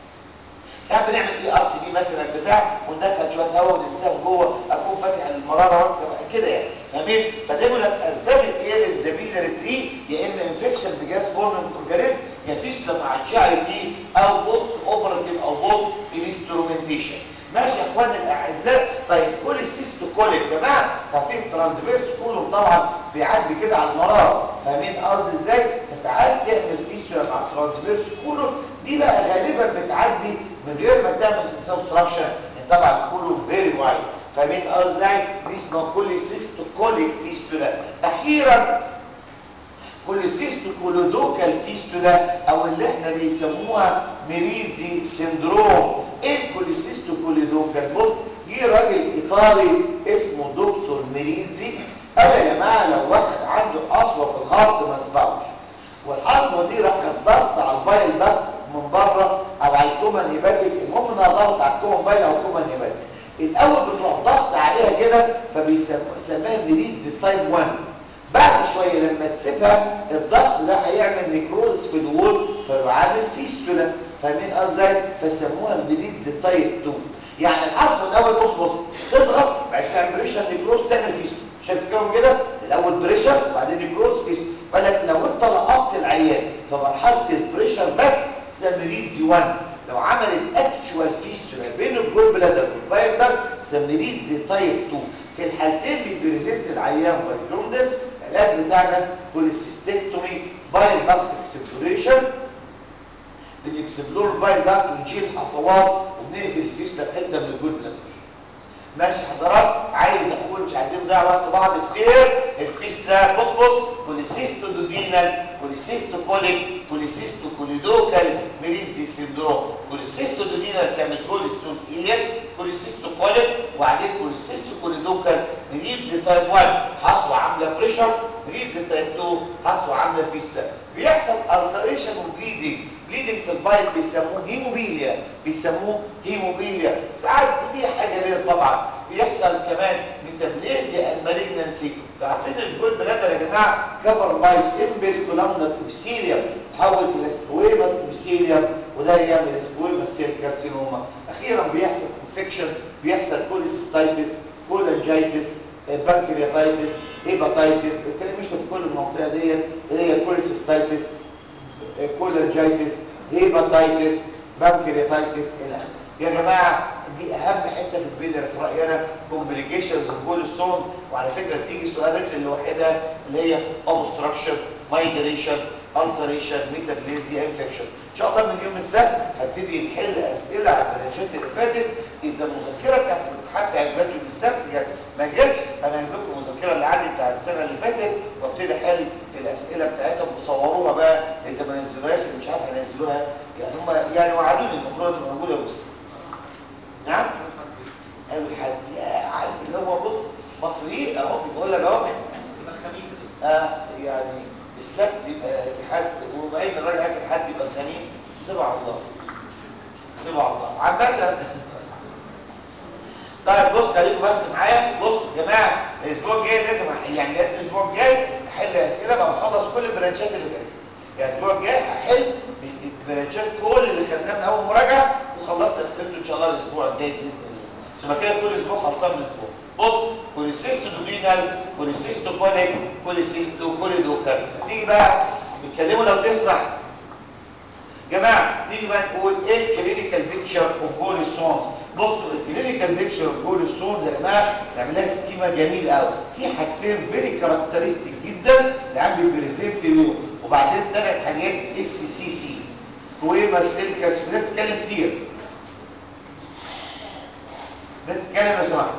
ساعات بنعمل اي ار سي بي مثلا بتاع وندخل شويه هواء وننساه جوه اكون فاتح المراره وانسى كده يعني فاهمين فده بيقول لك اسباب الايه الزميل ريتري يا اما انفكشن بجاز فورمينج اورجانيزم يا فيستلا مع الجي اي تي او بوست اوبرتيف او بوست انسترومنتيشن ماشي يا اخواني الاعزاء طيب كل السيستوكول يا جماعه ففي ترانسفيرس كولوم طبعا بيعدي كده على المراره فاهمين قصدي ازاي فساعات تعمل فيستولا مع الترانسفيرس كولوم دي بقى غالبا بتعدي من غير ما تعمل سبستراكشن طبعا كولوم فيري وايد فاهمين قصدي ازاي دي اسمها كل سيستوكوليك فيستولا اخيرا كل سيستوكولودوكال فيستولا او اللي احنا بيسموها ميريدزي سيندروم ايه كل سيستوكولودوكال بص جه في راجل ايطالي اسمه دكتور ميرينزي قال يا جماعه لو واحد عنده حصوه في الهارت ما يسمعوش والحصوه دي راح ضغط على البايل ضغط من بره او على الكومن هيباتيك المهم انها ضغط على الكومن بايل او الكومن هيباتيك الاول بتروح ضغط عليها كده فبيسموها ميرينزي تايب 1 بعد شويه لما تسيبها الضغط ده هيعمل نيكروز في الوول فيعمل فيستولا فاهمين قصدي فسموها الميرينزي تايب 2 يعني العصر الاول بص بص تضغط بعد تعمل بريشر نيكروز تعمل فيستولا شايف الكلام كده الاول بريشر وبعدين نيكروز فيستولا بالك لو انت لقطت العيان في مرحله البريشر بس اسمها ميرينزي 1 لو عملت اكتشوال فيستولا بين الجول بلادر والباير ده اسمها ميرينزي تايب 2 في الحالتين بيبريزنت العيان بايكروندس العلاج بتاعنا كوليسيستكتومي بايل داكت اكسبلوريشن بنكسبلور بايل داكت ونشيل حصوات وبنقفل الفيستة بحته من الجول بلادر ماشي حضرات عايز اقول مش عايزين نضيع وقت بعض كتير الفيستة بص بص كوليسيستو دودينال كوليسيستو كوليك كوليسيستو كوليدوكال ميرينزي سيندروم كوليسيستو دودينال كان كوليستون إلياس كوليسيستو كوليك وبعدين كوليسيستو كوليدوكال ميرينزي تايب 1 حصوة عاملة بريشر ميرينزي تايب 2 حصوة عاملة فيستة بيحصل ألسريشن وبليدنج بليدنج في البايت بيسموه هيموبيليا بيسموه هيموبيليا ساعات ودي حاجة غير طبعا بيحصل كمان ميتابليزيا المالجنسي عارفين الجول بلادر يا جماعه كفر باي سيمبل كولامنر ابيثيليوم تحول الى سكويمس ابيثيليوم وده يعمل سكويمس سيل كارسينوما اخيرا بيحصل انفكشن بيحصل كوليسيستايتس كولانجايتس بانكرياتايتس هيباتايتس الانفلاميشن في كل المنطقه ديت اللي هي كوليسيستايتس كولانجايتس هيباتايتس بانكرياتايتس الى اخره يا جماعه دي اهم حته في البيلر في رايي انا كومبليكيشنز كل السونز وعلى فكره بتيجي سؤالات الوحيده اللي هي اوبستراكشن مايجريشن التريشن ميتابليزيا انفكشن ان شاء الله من يوم السبت هبتدي نحل اسئله على البرانشات اللي فاتت اذا المذكره بتاعت الامتحان بتاع الفات يوم السبت يعني ما جاتش انا هجيب لكم المذكره اللي عندي بتاعت السنه اللي فاتت وابتدي احل في الاسئله بتاعتهم وصوروها بقى اذا ما نزلوهاش اللي مش عارف هينزلوها يعني هم يعني وعدوني المفروض تبقى موجوده يوم السبت نعم اول حد يا عارف اللي هو بص مصريين اهو بيقول لك اهو اه يعني السبت يبقى الحد وبعدين الراجل هيك الحد يبقى الخميس سبع الله سبع الله عامة طيب بص خليكم بس معايا بص يا جماعه الاسبوع الجاي لازم أح- يعني لازم الاسبوع الجاي احل اسئله بقى نخلص كل البرانشات اللي فاتت يعني الاسبوع الجاي هحل البرانشات كل اللي خدناه من اول مراجعه وخلصت اسئلته ان شاء الله الاسبوع الجاي باذن الله عشان كده كل اسبوع خلصان الاسبوع بص كوليسيستو دودينال كوليسيستو كوليك كوليسيستو كوليدوكال نيجي بقى بيتكلموا لو تسمع جماعه نيجي بقى نقول ايه الكلينيكال بيكتشر اوف جول ستونز بصوا الكلينيكال بيكتشر اوف جول ستونز يا جماعه نعملها سكيما جميل قوي في حاجتين فيري كاركترستيك جدا اللي عم بيبريزنت بيهم وبعدين ثلاث حاجات اس سي سي سكويما سيل كارسينوما ناس تتكلم كتير ناس تتكلم يا جماعه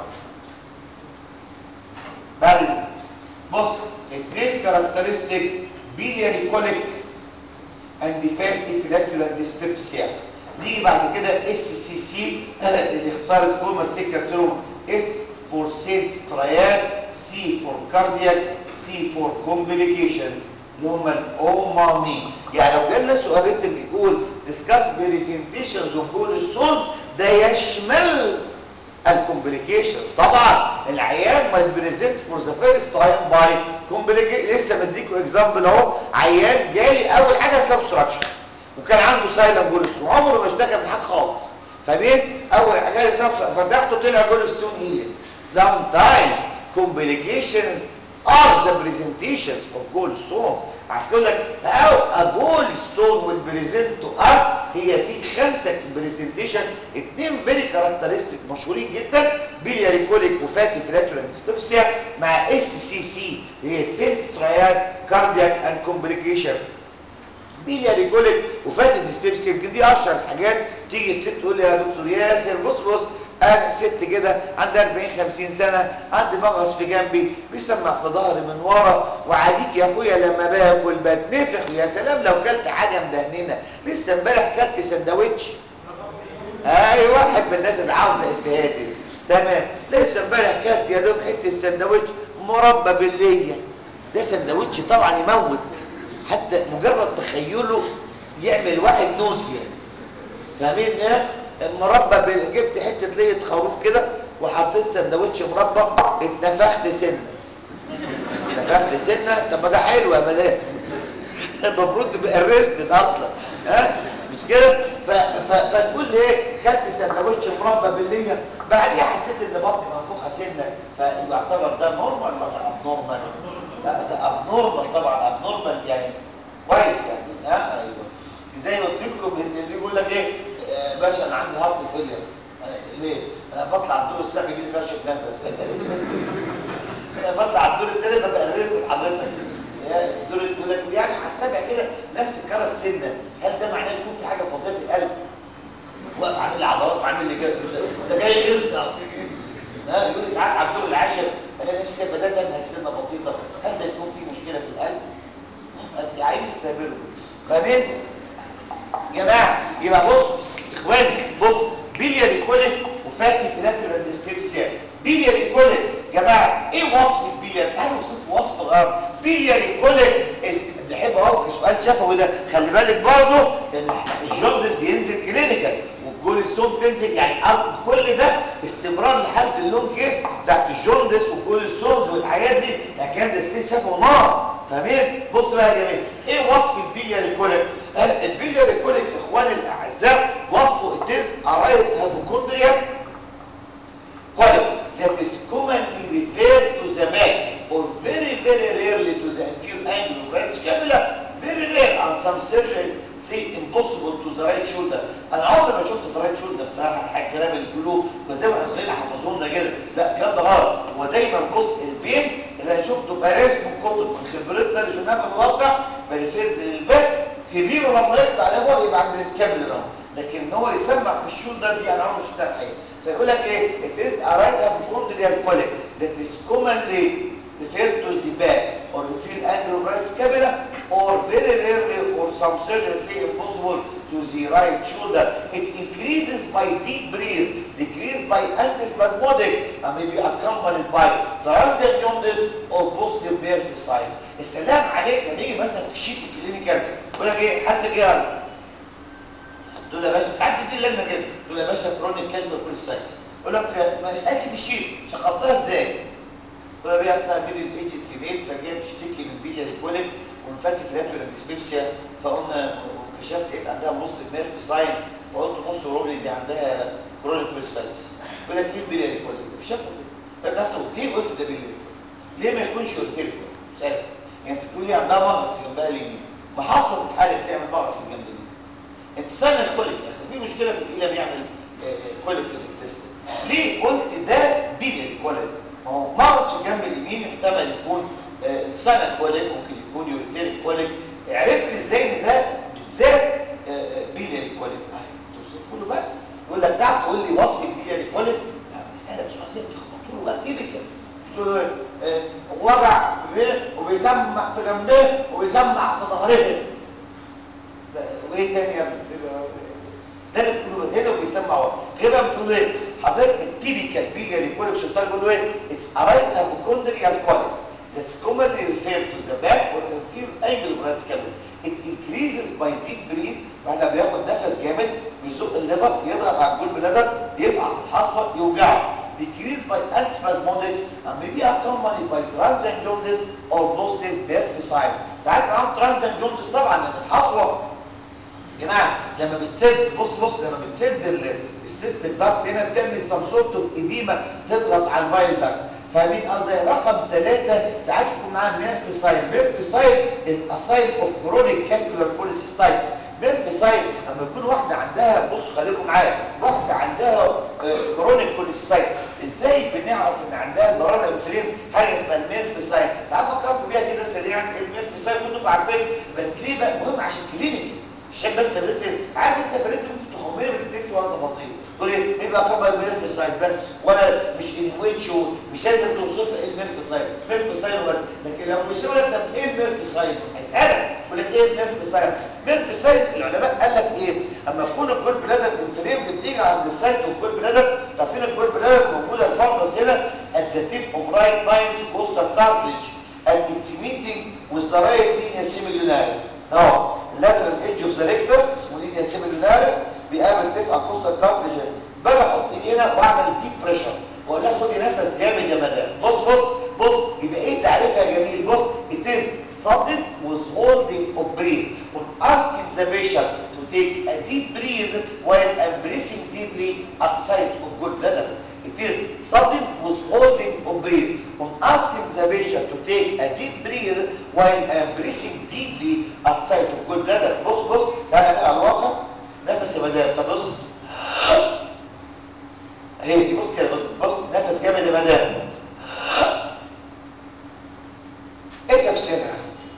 بعد بص اثنين كاركترستيك بيلياري كوليك اند فاتي فلاتولار ديسبيبسيا دي بعد كده اس سي سي اللي اختصار سكوما سيكر سيروم اس فور سيلز تريال سي فور كاردياك سي فور كومبليكيشنز اللي هم الاومامي يعني لو جالنا سؤالين بيقول discuss presentations of gallstones ده يشمل الكومبليكيشنز طبعا العيان ما بريزنت فور ذا فيرست تايم باي كومبليكيشن لسه مديكوا اكزامبل اهو عيان جالي اول حاجه سبستراكشن وكان عنده سايلنت جولستون عمره ما اشتكى من حاجه خالص فاهمين اول حاجه سبستراكشن فتحته طلع جولستون هيلز sometimes complications are the presentations of gallstones عايز اقول لك how a gallstone will present to us هي في خمسه برزنتيشن اثنين فيري كاركترستيك مشهورين جدا بيلياري كوليك وفاتي فلاتولار ديسبيبسيا مع اس سي سي هي سيلز ترايال كاردياك اند كومبليكيشن بيلياري كوليك وفاتي ديسبيبسيا يمكن دي اشهر الحاجات تيجي الست تقول لي يا دكتور ياسر بص بص انا ست كده عندها 40 50 سنه عندي مغص في جنبي بيسمع في ظهري من ورا وعاديك يا اخويا لما باكل بتنفخ يا سلام لو كلت حاجه مدهننه لسه امبارح كلت سندوتش ايوه احب الناس اللي عاوزه افيهات دي تمام لسه امبارح كانت يا دوب حته سندوتش مربى بالليه ده سندوتش طبعا يموت حتى مجرد تخيله يعمل واحد نوسيا فاهمين ايه المربى بال- جبت حته ليه خروف كده وحطيت سندوتش مربى اتنفخت سنه نفخت سنه طب ما ده حلو يا مدام المفروض تبقى ارستد اصلا ها مش كده ف... ف... فتقول لي ايه كلت سندوتش مربى بالليه بعديها حسيت ان بطني منفوخه سنه فيعتبر ده نورمال ولا اب نورمال لا ده اب نورمال طبعا اب نورمال يعني كويس يعني ها ايوه زي ما قلت لكم اللي يقول لك ايه آه، باشا انا عندي هارت فيلير ليه انا بطلع الدور السابع يجي لي فرشه نفس انا بطلع الدور الثاني ببقى ريست حضرتك يا الدور يقول لك يعني على السابع كده نفس كرة السنه هل ده معناه يكون في حاجه فظيعه في القلب واقف عامل لي عضلات وعامل لي كده انت جاي رزق اصل كده ها يقول لي ساعات على الدور العاشر انا نفسي كده بدات انهك سنه بسيطه هل ده يكون في مشكله في القلب؟ يا عيني استهبلوا فاهمين؟ جماعه يبقى بص بص اخواني بص بيلياري كوليك وفاتي فلاتولار ديسبيبسيا بيلياري كوليك جماعه ايه وصف البيلياري تعالوا نوصف وصف غرب بيلياري كوليك اس تحب اهو سؤال شفوي ده خلي بالك برضه ان الجوندس بينزل كلينيكال والجول ستون تنزل يعني قصد كل ده استمرار لحاله اللون كيس بتاعت الجوندس والجول ستونز والحاجات دي يعني كان ده ستيل شافه نار فاهمين بص بقى يا جماعه ايه وصف البيلياري كوليك البيلياري كوليك اخواني الاعزاء وصفه اتز ارايت هيبوكوندريا colic that is commonly referred to the back or very very rarely to the inferior angle of right scapula very rare and some surgeons say impossible to the right shoulder انا عمري ما شفت في الرايت شولدر صراحه الكلام اللي بيقولوه كنت زي ما احنا صغيرين حفظوه لنا كده لا الكلام ده غلط هو دايما بص البين اللي انا شفته باريس من كتب من خبرتنا اللي شفناها في الواقع بريفيرد للباك كبير ولما يطلع عليه يبقى عند السكابل اهو لكن ان هو يسمع في الشولدر دي انا عمري ما شفتها الحقيقه فيقول لك ايه it is a right hypochondrial colic that is commonly referred to the back or the field angle of right scapula or very rarely or some surgeons say impossible to the right shoulder it increases by deep breath decreases by antispasmodics and may be accompanied by transient jaundice or posterior nerve sign السلام عليك لما يجي مثلا في الشيت الكلينيكال يقول لك ايه حد كده تقول يا باشا ساعات بتدي لنا كده تقول يا باشا كرونيك كلمه كل سايكس يقول لك ما يسالش في الشيء شخصتها ازاي تقول يا باشا اصلا ميدل ايجنت فيميل فجايه بتشتكي من بيلياري كوليك وانفاتي فلاتولار ديسبيبسيا فقلنا وكشفت لقيت عندها نص نيرف ساين فقلت نص روبلي دي عندها كرونيك كل سايكس يقول لك ليه بيلياري كوليك في شكله كده ده ليه قلت ده بيلياري ليه ما يكونش اورتيريك سهل يعني انت بتقول لي عندها مغص جنبها اليمين ما حصل في الحاله بتعمل مغص في الجنب دي انت سامع الكوليك يا اخي في مشكله في القلم يعمل آه، كوليك في الانتست ليه قلت ده بيبي كوليك ما هو مرض في الجنب اليمين يحتمل يكون آه، انسان كوليك ممكن يكون يوريتيريك كوليك عرفت ازاي ان ده بالذات بيلياري كوليك توصفه له بقى يقول لك تعال تقول لي وصف البيلياري كوليك لا مساله مش قصديه تخبطوا له بقى تيبيكال تقول له ايه آه، وجع وبيسمع في جنبه وبيسمع في ظهره وايه تاني يا ابني ده اللي بتقوله هنا وبيسمع ورا غير بقى بتقول ايه حضرتك التيبيكال بيلياري كوليك شطار بيقولوا ايه اتس ارايت هيبوكوندريال كوليك that's commonly referred to the back or inferior angle of right scapula it increases by deep breath بعد ما بياخد نفس جامد بيزق الليفر يضغط على الجول بلادر يفعص الحصوه يوجعه decreased by antispasmodics and may be accompanied by transient jaundice or positive nerve sign ساعات معاهم transient jaundice طبعا لان الحصوه يا جماعه لما بتسد بص بص لما بتسد ال- السيستم داكت هنا بتعمل سم سورت اوف اديمه تضغط على المايل داكت فاهمين قصدي رقم ثلاثة ساعات يكون معاه نيرف ساين نيرف ساين از ا ساين اوف كرونيك كالكولار بوليسيستايتس نيرف ساين لما يكون واحده عندها بص خليكم معايا واحده عندها كرونيك بوليسيستايتس ازاي بنعرف ان عندها البرانا انفلين حاجه اسمها النيرف ساين تعال فكروا بيها كده سريعا النيرف ساين كنتوا عارفين بس ليه بقى مهم عشان كلينيكي الشيك بس الريتم عارف انت في الريتم انت تخميه ما تكتبش ولا تفاصيل تقول ايه بيبقى كوبا ميرف سايد بس ولا مش انويتش مش لازم توصف ايه الميرف سايد ميرف سايد بس لكن لو يسأل لك طب ايه الميرف سايد هيسالك يقول لك ايه الميرف سايد ميرف سايد العلماء قال لك ايه اما تكون الجول بلادر انفليمد بتيجي عند السايد والجول بلادر عارفين الجول بلادر موجوده الفندس هنا at the tip of right lines coastal cartilage and its meeting with the right linea semilunaris اهو lateral edge of the rectus اسمه linea semilunaris بيقابل تسعة كوستال كارتليج باجي احط ايدي هنا واعمل ديب بريشر واقول لها خدي نفس جامد يا مدام بص بص بص يبقى ايه تعريفها يا جميل بص it is sudden withholding of breath when asking the patient to take a deep breath while embracing deeply outside of gallbladder it is sudden withholding of breath when asking the patient to take a deep breath while embracing deeply outside of gallbladder بص بص تعالى على الواقع نفس يا مدام طب بص هي دي بص كده بص بص نفس جامد يا مدام ايه تفسيرها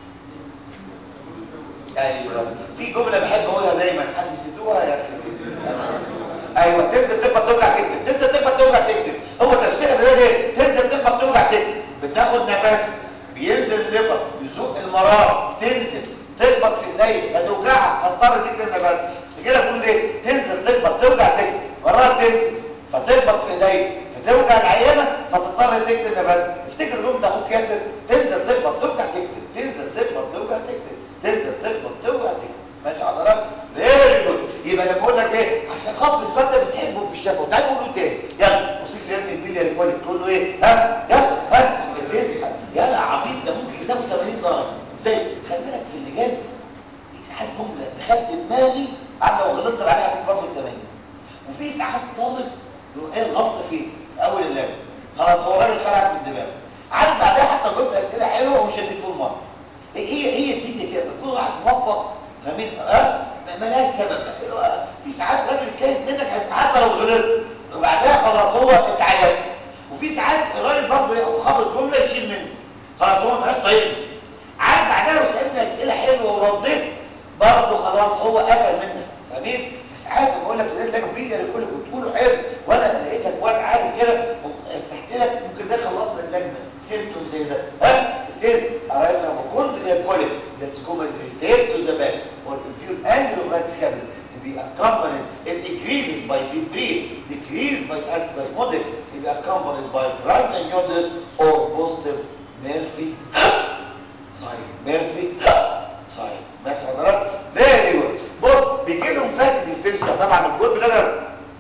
ايوه في جمله بحب اقولها دايما حد نسيتوها يا اخي ايوه تنزل تكبر توجع تكتب تنزل تكبر توجع تكتب هو تفسيرها بيقول ايه تنزل تكبر توجع تكتب بتاخد نفس بينزل الليفر يزق المرار تنزل تخبط في ايديك هتوجعها هتضطر تكتب نفس كده بقول ايه تنزل تخبط توجع تكتب مرار تنزل فتخبط في ايديك فتوجع العيانه فتضطر تكتب نفس افتكر اليوم ده اخوك ياسر تنزل تخبط توجع تكتب تنزل تخبط توجع تكتب تنزل تخبط توجع تكتب ماشي حضرتك فيري جود يبقى لما اقول لك ايه عشان خاطر السؤال ده بتحبه في الشفا تعالى نقوله تاني يلا وصيف يا ابني البلياري كواليتي تقول له ايه ها يلا ها تزهق يلا عبيط ده ممكن يساوي 80 درجه ازاي خلي بالك في اللجان ساعات جمله دخلت دماغي عم لو غلطت عليها هتبقى برضه 80 وفي ساعات طالب يقول ايه الغلطه فين في اول اللعبه خلاص هو راجل خلعك من الدماغ عارف بعدها حتى جبت اسئله حلوه ومش هديك فول مره هي هي الدنيا كده بتكون واحد موفق فاهمين اه مالهاش سبب في ساعات راجل كانت منك حتى لو غلطت وبعدها خلاص هو اتعجب وفي ساعات الراجل برضه او خابط جمله يشيل منه خلاص هو ما بقاش طايقني عارف بعدها لو سالني اسئله حلوه ورديت برضه خلاص هو قفل منك فاهمين فساعات بقول لك في لك بيلي اللي كله بتقوله حلو وانا لقيتك وانا عارف كده ارتحت لك ممكن ده خلص لك لجنه سيمتوم زي ده ها تز قريت لما كنت الكوليك let's go and refer to the back or infuse angle of right scapula to be accompanied it increases by deep breath decreased by antispasmodics to be accompanied by transient jaundice or positive Murphy sign Murphy sign ماشي حضرتك فيري جود بص بيجي لهم فاتي ديسبيبسيا طبعا الجول بلادر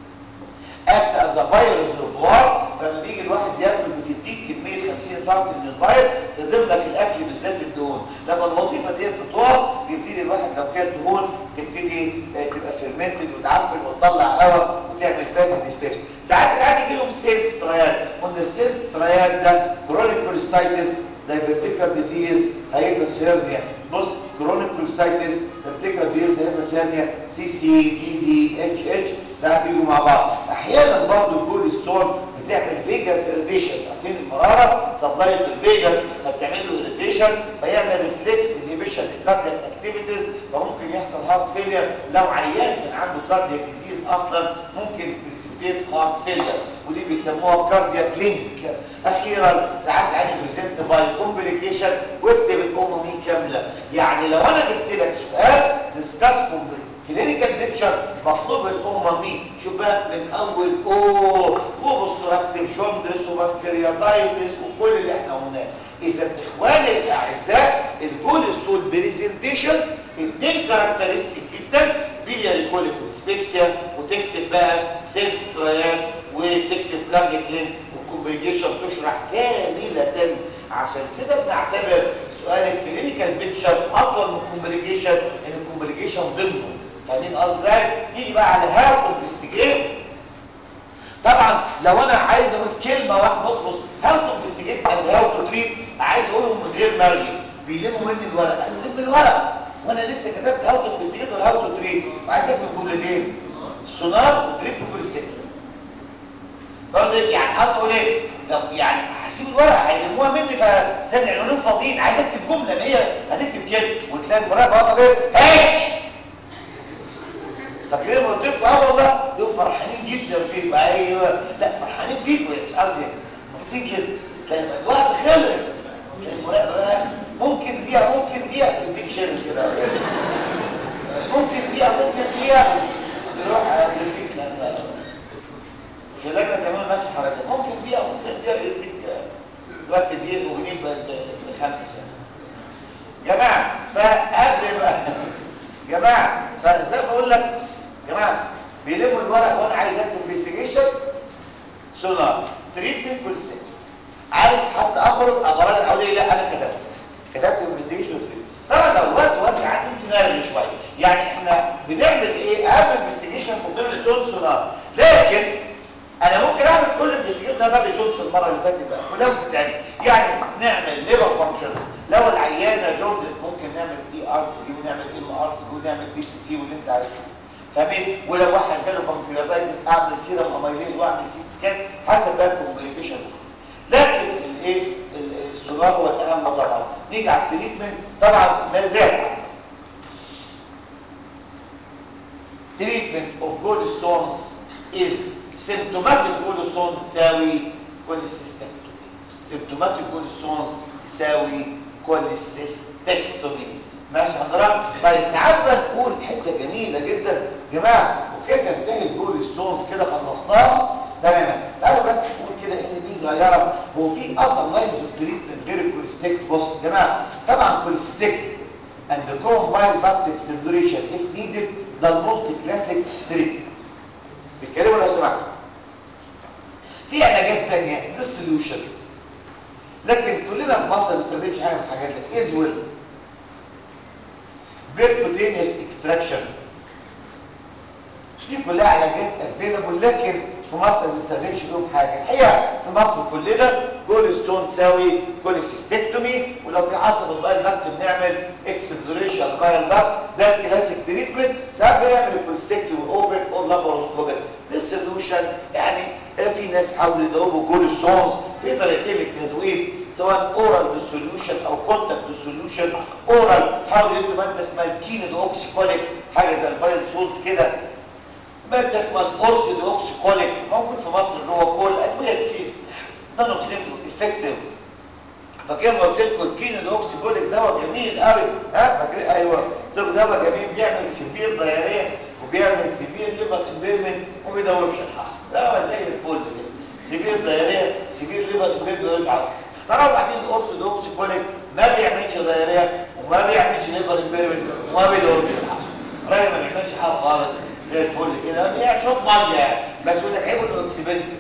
اكت از فيروس ريفوار فلما بيجي الواحد ياكل بتديك كميه 50 سم من الفيروس تضيف لك الاكل بالذات الدهون لما الوظيفه دي بتقع بيبتدي الواحد لو كان دهون تبتدي تبقى فيرمنتد وتعفن وتطلع هواء وتعمل فاتي ديسبيبسيا ساعات العيال يجي لهم سيلز ستريات قلنا السيلز ستريات ده كرونيك كوليستايتس دايفرتيكال ديزيز هيدس هيرنيا بص كرونيك كوليستايتس دايفرتيكال ديزيز هيدس هيرنيا سي سي دي دي اتش اتش ساعات بيجوا مع بعض احيانا برضه الجول ستون بتعمل فيجر اريتيشن عارفين المراره سبلايت بالفيجاس فبتعمل له اريتيشن فيعمل ريفلكس انهبيشن للكاردياك اكتيفيتيز فممكن يحصل هارت فيلير لو عيان كان عنده كاردياك ديزيز اصلا ممكن بريسبيتيت هارت فيلير ودي بيسموها كاردياك لينك اخيرا ساعات العيان بريزنت باي كومبليكيشن واكتب الامومي كامله يعني لو انا جبت لك سؤال ديسكاس كلينيكال بيكتشر مطلوب الاممي شوف بقى من اول او وبوستراكتيف جوندس وبنكرياتايتس وكل اللي احنا قلناه اذا اخواني الاعزاء الجول ستول بريزنتيشنز اتنين كاركترستيك جدا بيلياري كوليك سبيبسيا وتكتب بقى سيل ستريات وتكتب كاردياك لينك والكومبليكيشن تشرح كامله عشان كده بنعتبر سؤال الكلينيكال بيكتشر اطول من الكومبليكيشن ان الكومبليكيشن ضمنه فاهمين قصدي ازاي نيجي بقى على هاو تو انفستيجيت طبعا لو انا عايز اقول كلمه واحده بص بص هاو تو انفستيجيت اند هاو تو تريت عايز اقولهم من غير مرغي بيلموا مني الورق الم الورق وانا لسه كتبت هاو تو انفستيجيت ولا هاو تو تريت وعايز اكتب جملتين سونار وتريت في السكه برضه يعني قصدي اقول ايه طب يعني هسيب الورقه هيلموها مني فسامع العنوان فاضيين عايز اكتب جمله ما هي هتكتب كده وتلاقي المراقبه واقفه كده هاتش فاكرين ما قلت لكم اه والله دول فرحانين جدا قصدي بصين كده تلاقي الوقت خلص تلاقي المراقبه بقى ممكن دقيقه ممكن دقيقه تديك شغل كده ممكن دقيقه ممكن دقيقه تروح تديك لما مش لما تعملوا نفس الحركه ممكن دقيقه ممكن دقيقه يديك دلوقتي دقيقه وجنيه بخمسه سنه جماعه فقبل بقى جماعه فزي ما بقول لك جماعه بيلموا الورق وانا عايز اكتب انفستيجيشن سونار تريتمنت كل ستيج عارف حتى اخرج اغراض اقول ايه لا انا كتبت كتبت انفستيجيشن طبعا لو الوقت واسع عندي ممكن ارغي شويه يعني احنا بنعمل ايه اهم انفستيجيشن في الدور ستون سونار لكن انا ممكن اعمل كل انفستيجيشن ده بابي جونز المره اللي فاتت بقى كلها ممكن تعمل يعني نعمل ليفر فانكشن لو العيانه جوندس ممكن نعمل اي ار سي ونعمل ام ار سي ونعمل بي تي سي واللي انت عايزه فاهمين ولو واحد جاله بنكرياتايتس اعمل سيرم اميليز واعمل سيت سكان حسب بقى الكومبليكيشن لكن الايه السونار هو الاهم طبعا نيجي على التريتمنت طبعا ما زال treatment of gallstones is symptomatic gallstones تساوي cholecystectomy symptomatic gallstones تساوي cholecystectomy ماشي حضرتك طيب تعال بقى نقول حته جميله جدا يا جماعه وكده تنتهي الجول ستونز كده خلصناها تماما تعالوا بس نقول كده ان دي صغيره هو في اصلا لاينز اوف تريتمنت غير الكوليستيك بص يا جماعه طبعا كوليستيك and the combined baptic stimulation if needed ده الموست كلاسيك تريتمنت بيتكلموا لو سمحتوا في علاجات ثانيه ده السوليوشن لكن كلنا في مصر ما بنستخدمش حاجه من الحاجات دي ازول بيركوتينيوس اكستراكشن دي كلها علاجات افيلابل لكن في مصر ما بنستخدمش بيهم حاجه الحقيقه في مصر كلنا جول ستون تساوي كوليسيستكتومي ولو في عصب البايل داكت بنعمل اكسبلوريشن بايل داكت ده الكلاسيك تريتمنت ساعات بنعمل الكوليستكتومي اوبن او لاباروسكوبيك دي السوليوشن يعني في ناس حاولوا يدوبوا جول ستونز في طريقتين للتدويب سواء اورال بالسوليوشن او كونتاكت بالسوليوشن اورال حاولوا يدوا ماده اسمها الكينيد اوكسيكوليك حاجه زي البايل سولت كده ماده اسمها الاورسيد اوكسيكوليك موجود في مصر اللي هو كل ادويه كتير نانوكسيمز افكتيف فاكر ما قلت لكم الكينيد اوكسيكوليك دواء جميل قوي ها فاكرين ايوه دواء جميل بيعمل سيفير دايريه وبيعمل سيفير ليفر امبيرمنت وما بيدوبش الحصر دواء زي الفل كده سيفير دايريه سيفير ليفر امبيرمنت الحصر اخترعوا بعدين الاورثودوكس كوليك ما بيعملش دايريه وما بيعملش ليفر امبيرمنت وما بيدوبش الحصر راجل ما بيعملش حاجه خالص زي الفل كده يعني شوط ميه يعني بس يقول لك عيب انه اكسبنسيف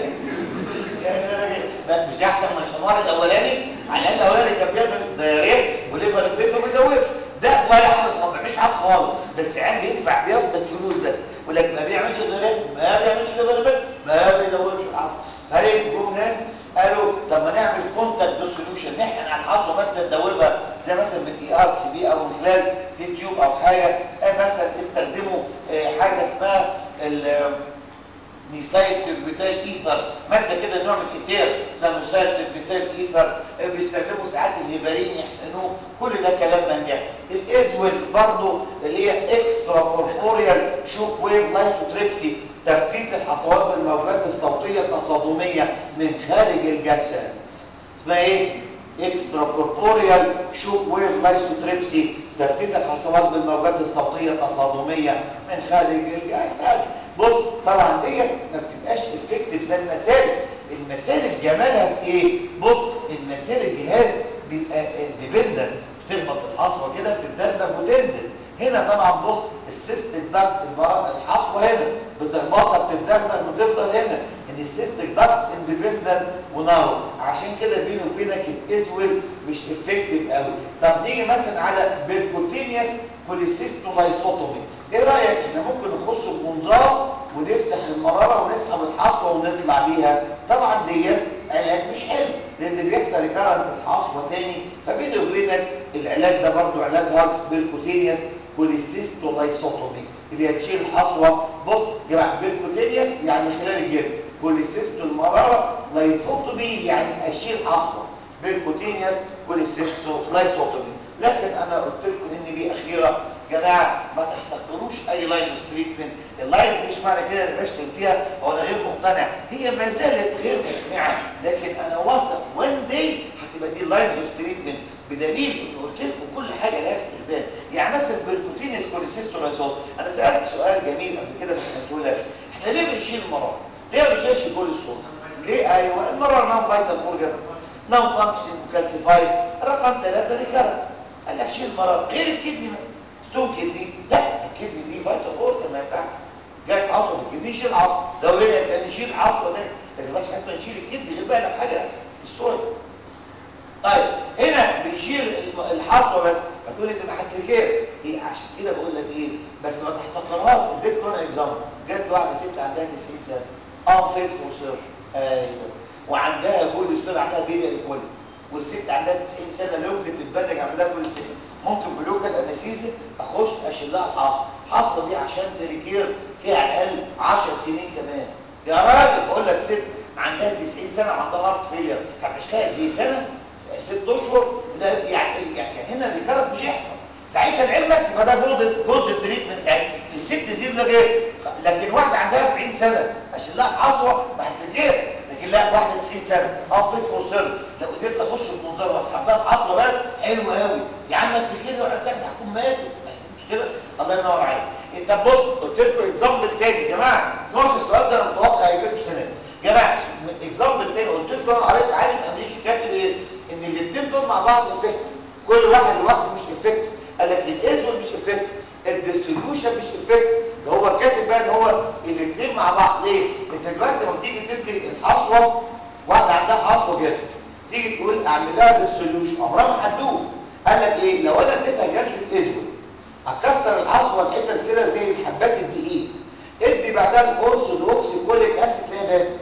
مش احسن من الحمار الاولاني على الاقل الاولاني كان بيعمل دايريه وليفر امبيرمنت وما بيدوبش ده ولا حاجه ما بيعملش حاجه خالص بس عين بيدفع بيفقد فلوس بس يقول لك ما بيعملش دايريه ما بيعملش ليفر امبيرمنت ما بيدوبش الحصر هاي جم ناس قالوا طب ما نعمل كونتاكت سوليوشن نحقن على الحصوه ماده ندوبها زي مثلا بالاي ار سي بي او من خلال تي تيوب او حاجه مثلا استخدموا حاجه اسمها ميسايل تربيتال ايثر ماده كده نوع من الايثير اسمها ميسايل تربيتال ايثر بيستخدموا ساعات الهيبارين يحقنوه كل ده كلام من ده الازول برضه اللي هي اكسترا كوربوريال شوك ويف لايسوتريبسي تفتيت الحصوات بالموجات الصوتيه التصادميه من خارج الجسد اسمها ايه اكسترا كوربوريال شوك ويف لايسوتريبسي تفتيت الحصوات بالموجات الصوتيه التصادميه من خارج الجسد بص طبعا ديت ما بتبقاش افكتيف زي المسالك المسالك جمالها في ايه بص المسالك جهاز بيبقى ديبندنت بتخبط الحصوه كده بتتدغدغ وتنزل هنا طبعا بص السيستك داكت الحصوه هنا بتخبطها بتتدغدغ وتفضل هنا ان السيستك داكت اندبندنت ونارو عشان كده بيني وبينك الازول مش افكتيف قوي طب نيجي مثلا على بيركوتينيوس كوليسيستولايسوتومي ايه رايك احنا ممكن نخش بمنظار ونفتح المراره ونسحب الحصوه ونطلع بيها طبعا ديت علاج مش حلو لان بيحصل ريكارنس الحصوه تاني فبيني وبينك العلاج ده برضو علاج هاركس بيركوتينيوس كوليسيستولايسوتومي اللي هتشيل الحصوه بص يا جماعه بيركوتينيوس يعني خلال الجلد كوليسيستو المراره لايسوتومي يعني اشيل حصوه بيركوتينيوس كوليسيستولايسوتومي لكن انا قلت لكم ان دي اخيره جماعه ما تحتقروش اي لاين اوف تريتمنت اللاين مش معنى كده انا بشتم فيها او انا غير مقتنع هي ما زالت غير مقنعه لكن انا واثق وان داي هتبقى دي اللاين اوف تريتمنت بدليل ان قلت لكم كل حاجه لها استخدام يعني مثلا بالكوتينيس كوليسيستورازول انا سالت سؤال جميل قبل كده فهمته لك احنا ليه بنشيل المرض ليه ما بنشيلش الكوليسترول ليه ايوه المرض نون فايتال اورجان نون فانكشن وكالسيفايد رقم ثلاثة ريكارنس قال لك شيل المرض غير الكدني مثلا ستون كدني لا الكدني دي فايتال اورجان ما ينفعش جاي عصب الكدني يشيل عصب لو رجع تاني يشيل عصب ده لكن ما ينفعش حاجه نشيل الكدني غير بقى لو حاجه استرويد طيب هنا بنشيل الحصوه بس هتقول لي تبقى هتركير ايه عشان كده بقول لك ايه بس ما تحتقرهاش اديت كون اكزامبل جت واحده ست عندها 90 سنه اه فيت فور سير ايوه وعندها كل سنه عندها بيليا الكل والست عندها 90 سنه لا يمكن تتبنج اعمل لها كل سنه ممكن بلوكال انستيزيا اخش اشيل لها الحصوه الحصوه دي عشان تريكير فيها على الاقل 10 سنين كمان يا راجل بقول لك ست عندها 90 سنه وعندها هارت فيلير هتشتغل دي سنه ست اشهر لا يعني يعني هنا الريكارد مش هيحصل ساعتها لعلمك يبقى ده جولد جولد تريتمنت ساعتها في الست زيرو ده ايه لكن واحده عندها 40 سنه اشيل لها الحصوه ما هتتجرح لكن لا واحده 90 سنه اه فيت فور سير لو قدرت اخش في منظار واسحب لها الحصوه بس حلو قوي يا عم تركيني وقعد ساكت هتكون ماتت مش كده الله ينور عليك انت بص قلت لكم اكزامبل تاني يا جماعه اسمعوا السؤال ده انا متوقع هيجي لكم سنه يا جماعه اكزامبل تاني قلت لكم انا قريت عالم امريكي كاتب ايه ان الاثنين دول مع بعض افكت كل واحد لوحده مش افكت قال لك الازول مش افكت الديستريبيوشن مش افكت ده هو كاتب بقى ان هو الاثنين مع بعض ليه انت دلوقتي لما تيجي تدي الحصوه واحده عندها حصوه كده تيجي تقول اعمل لها ديستريبيوشن عمرها ما هتدوب قال لك ايه لو انا اديتها جلسه ازول هكسر الحصوه الحتت كده زي الحبات الدقيق ادي بعدها الاورثودوكس كوليك اسيد تلاقي ده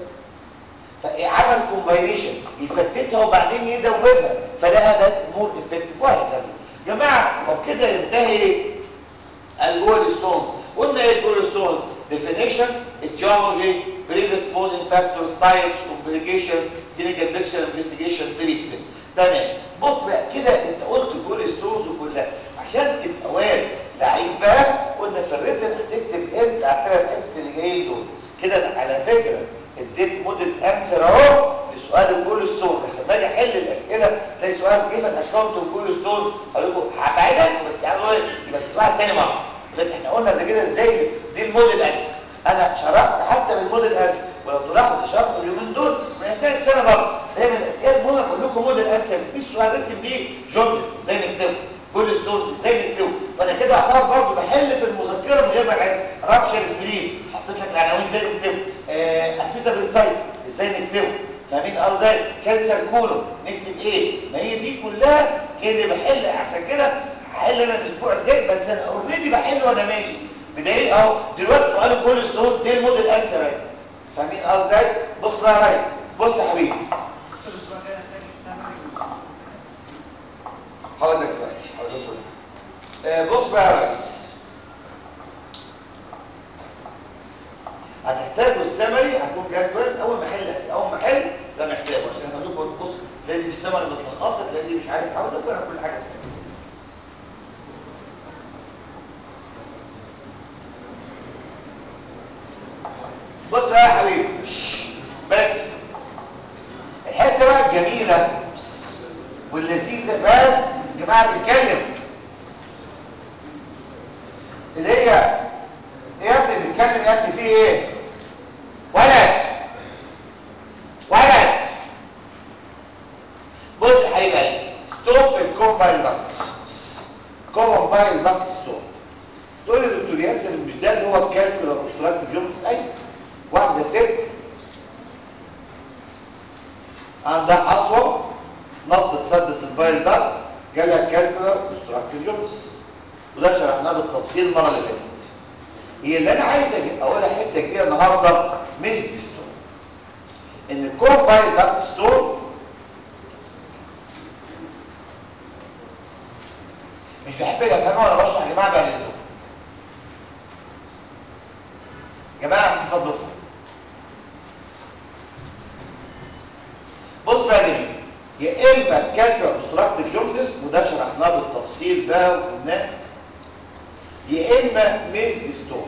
فعمل كومباينيشن يفتتها وبعدين يدوبها فلقى ده مور افكتيف وهكذا جماعه وبكده ينتهي الجول ستونز قلنا ايه الجول ستونز definition etiology predisposing factors types complications clinical picture investigation treatment تمام بص بقى كده انت قلت الجول ستونز كلها عشان تبقى واد لعيب بقى قلنا في الريتن هتكتب انت على الثلاث حتت اللي جايين دول كده على فكره اديت موديل انسر اهو لسؤال الجول ستونز عشان باجي احل الاسئله تلاقي سؤال كيف الاكونت الجول ستونز اقول لكم هبعدك بس يعني ايه يبقى تسمعها تاني مره لكن احنا قلنا قبل كده ازاي دي الموديل انسر انا شرحت حتى بالموديل انسر ولو تلاحظ شرح اليومين دول من اثناء السنه برضه دايما الاسئله المهمه بقول لكم موديل انسر مفيش سؤال رتم بيه جملز ازاي نكتبه كل ستونز ازاي نكتبه فانا كده اعتبر برضه بحل في المذكره من غير ما اعد رابشر سبرين حطيت لك العناوين ازاي نكتبه اكيوتا بنسايتس ازاي نكتبه فاهمين اه ازاي كانسر كولون نكتب ايه ما هي دي كلها كده بحل عشان كده هحل انا الاسبوع الجاي بس انا اوريدي بحل وانا ماشي بدليل اهو دلوقتي سؤال الكول ستونز دي الموديل انسر اهي فاهمين اه ازاي بص بقى يا ريس بص يا حبيبي هقول لك دلوقتي هقول لكم آه بص بقى يا ريس هتحتاجوا السمري هتكون جدول اول ما احل اول ما احل ده محتاجه عشان هقول لكم بص تلاقي دي في السمري متلخصه تلاقي دي مش عارف هقول لكم انا كل حاجه تانية. بص بقى يا حبيبي بس الحته بقى الجميله واللذيذه بس يا جماعه بنتكلم اللي هي يا ابني بنتكلم يا ابني في ايه ولد ولد بص يا حبيبي ستوب في الكومبايل داكتس كومبايل داكت ستوب تقول لي دكتور ياسر مش ده اللي هو الكالكولا اوبستراكتيف يومس ايوه واحده ست عندها حصوه نطت سدت البايل ده جالها كالكولا اوبستراكتيف يومس وده شرحناه بالتفصيل المره اللي فاتت هي اللي انا عايز اقولها حته كده النهارده ميز دي ستون ان الكومبايل داكت ستون مش بحب الافهام وانا بشرح يا جماعه بقى للدكتور يا جماعه من فضلكم بص بقى يا جميل يا اما كالكولا اوبستراكتيف جوندس وده شرحناه بالتفصيل بقى وقلناه يا اما ميز ستون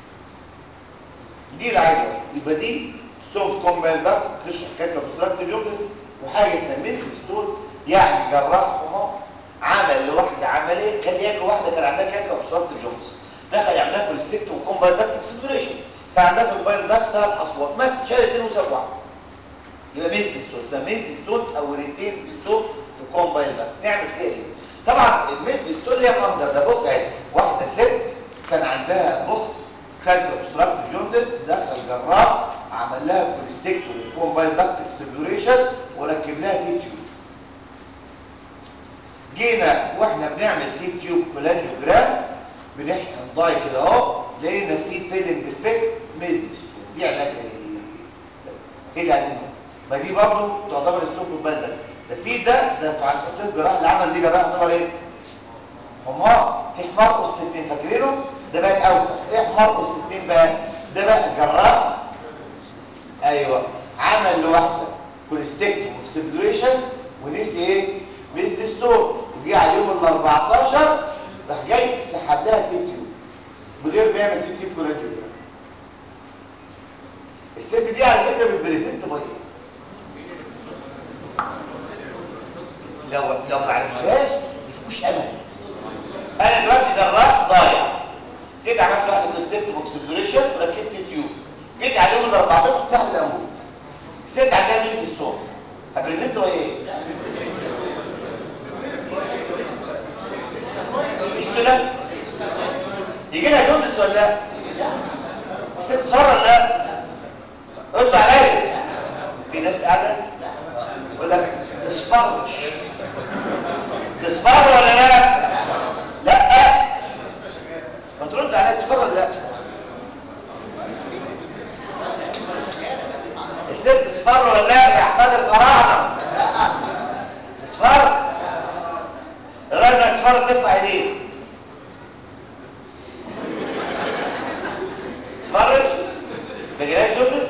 دي العادة يبقى دي ستون كومباين داكت تشرح كانت اوبستراكتيف جوندس وحاجه اسمها ميز ستون يعني جراح حمار عمل لواحده عمليه كان ياكل واحده كان عندها كانت اوبستراكتيف جوندس دخل يعملها كوليستيكتوم وكومباين داكت اكسبلوريشن كان عندها في البايل داكت ثلاث حصوات مثلا شال اثنين وساب واحده يبقى ميز ستون اسمها ميز ستون او ريتين ستون في كومباين داكت نعمل فيها ايه طبعا الميز ستون ليها منظر ده بص اهي واحده ست كان عندها بص كانت اوبستراكتيف جوندس دخل جراح عمل لها كوليستيكتوم وكومباين داكت اكسبلوريشن وركب لها تي تيوب جينا واحنا بنعمل تي تيوب كولانجوجرام بنحقن ضاي كده اهو لقينا في فيلنج ديفكت ميزيس دي علاج ايه كده عايزين ما دي برضه تعتبر ستوب في البلد ده في ده ده تعتبر الجراح اللي عمل دي جراح يعتبر ايه حمار في حمار قص 60 فاكرينه ده بقى الاوسخ ايه حمار قص 60 بقى ده بقى جراح ايوه عمل لوحده كوليستيكتوم وسبلوريشن ونسي ايه بيز ستور وجي على يوم ال 14 راح جاي سحب لها تي تيوب بغير ما يعمل تي تيوب كولاجين الست دي على فكره بالبريزنت باي لو لو ما عرفتهاش مفيكوش امل انا دلوقتي جراح ضايع جيت عملت واحده كونسبت اوكسبلوريشن وركبت تيوب جيت على يوم ال 14 سحب الانبوب الست عندها ميز الصوم هبريزنت باي ايه مشكلة يجي لها جوندس ولا لا الست تصفر ولا لا رد عليا في ناس قاعدة يقول لك تصفرش تصفر ولا لا لا ما ترد عليا تصفر ولا لا الست تصفر ولا لا يا احفاد الفراعنه تصفر الراجل تصفر ترفع ايديه تصفرش ما جالهاش جوندس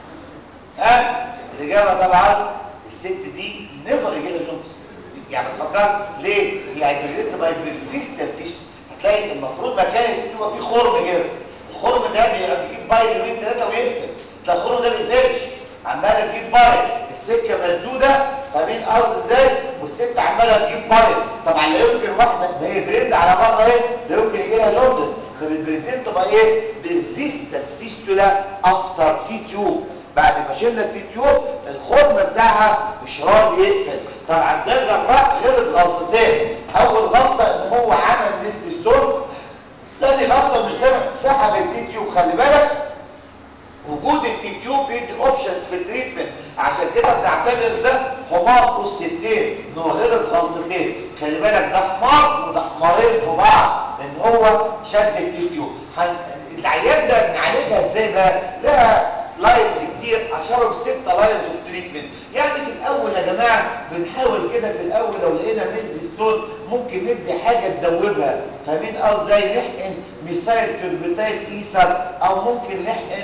ها الاجابه طبعا الست دي نيفر يجي لها جوندس يعني تفكر ليه يعني بريزنت باي بيرسيستنت هتلاقي المفروض مكان يبقى فيه خرم كده الخرم ده بيجيب بايل يومين ثلاثه ويقفل ده الخرم ده ما بيقفلش عماله تجيب بايل السكه مسدوده فاهمين قصدي ازاي والست عماله تجيب بايل طبعا لا يمكن واحده ما هي دريند على مره ايه لا يمكن يجي لها جوندس فبالبريزنت باي ايه بيرسيستنت فيستولا افتر تي تيوب بعد ما شلنا التي تيوب الخرم بتاعها مش راضي يقفل طبعا ده جراح غلط غلطتين اول غلطه ان هو عمل ميس ستون تاني غلطه انه سحب سحب التي تيوب خلي بالك وجود التي تيوب بيدي اوبشنز في التريتمنت عشان كده بنعتبر ده حمار اس اتنين ان هو غلط غلطتين خلي بالك ده حمار وده حمارين في بعض ان هو شد التي تيوب هن... العيان ده بنعالجها ازاي بقى؟ لها لاينز كتير اشهرهم ستة لاينز اوف تريتمنت يعني في الاول يا جماعه بنحاول كده في الاول لو لقينا ميلز ستون ممكن ندي حاجه تدوبها فاهمين اه زي نحقن ميثايل توربيتايل ايثر او ممكن نحقن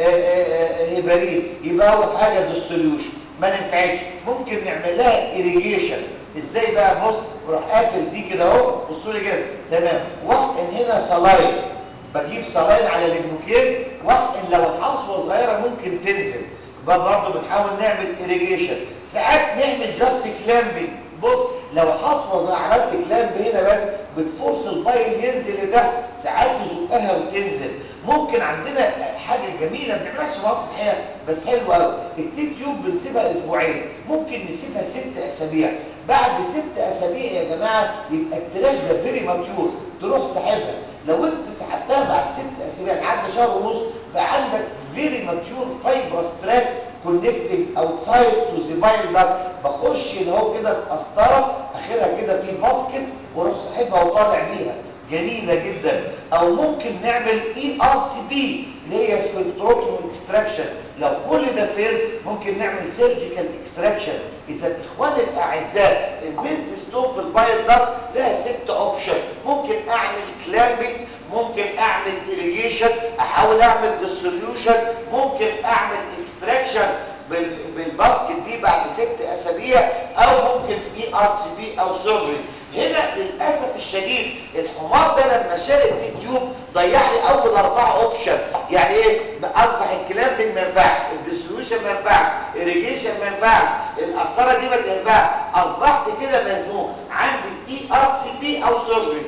هيبارين يبقى اول حاجه ديسوليوشن ما ننفعش ممكن نعمل لها اريجيشن ازاي بقى بص بروح قافل دي كده اهو بصوا لي كده تمام واحقن هنا صلاين بجيب صلاين على الجلوكين واحقن لو الحصوه صغيره ممكن تنزل بقى برضه بنحاول نعمل اريجيشن ساعات نعمل جاست كلامبنج بص لو حصوه زي عملت كلامب هنا بس بتفرص البايل ينزل لتحت ساعات تزقها وتنزل ممكن عندنا حاجه جميله ما بنعملهاش في مصر الحقيقه بس حلوه قوي التي تيوب بنسيبها اسبوعين ممكن نسيبها ست اسابيع بعد ست اسابيع يا جماعه يبقى التراك ده فيري ماتيور تروح ساحبها لو انت سحبتها بعد ست اسابيع عدى شهر ونص بقى عندك فيري ماتيور فايبرس تراك كونكتنج اوتسايد تو ذا بايل داكت بخش اللي هو كده في قسطره اخرها كده في باسكت واروح ساحبها وطالع بيها جميله جدا او ممكن نعمل اي ار سي بي اللي هي سبكتروتوم اكستراكشن لو كل ده فيل ممكن نعمل سيرجيكال اكستراكشن اذا اخواني الاعزاء البيز ستون في البايل داكت لها ست اوبشن ممكن اعمل كلامبنج ممكن اعمل irrigation احاول اعمل ديسوليوشن ممكن اعمل اكستراكشن بالباسكت دي بعد ست اسابيع او ممكن اي ار سي بي او سيرجري هنا للاسف الشديد الحمار ده لما شال التيوب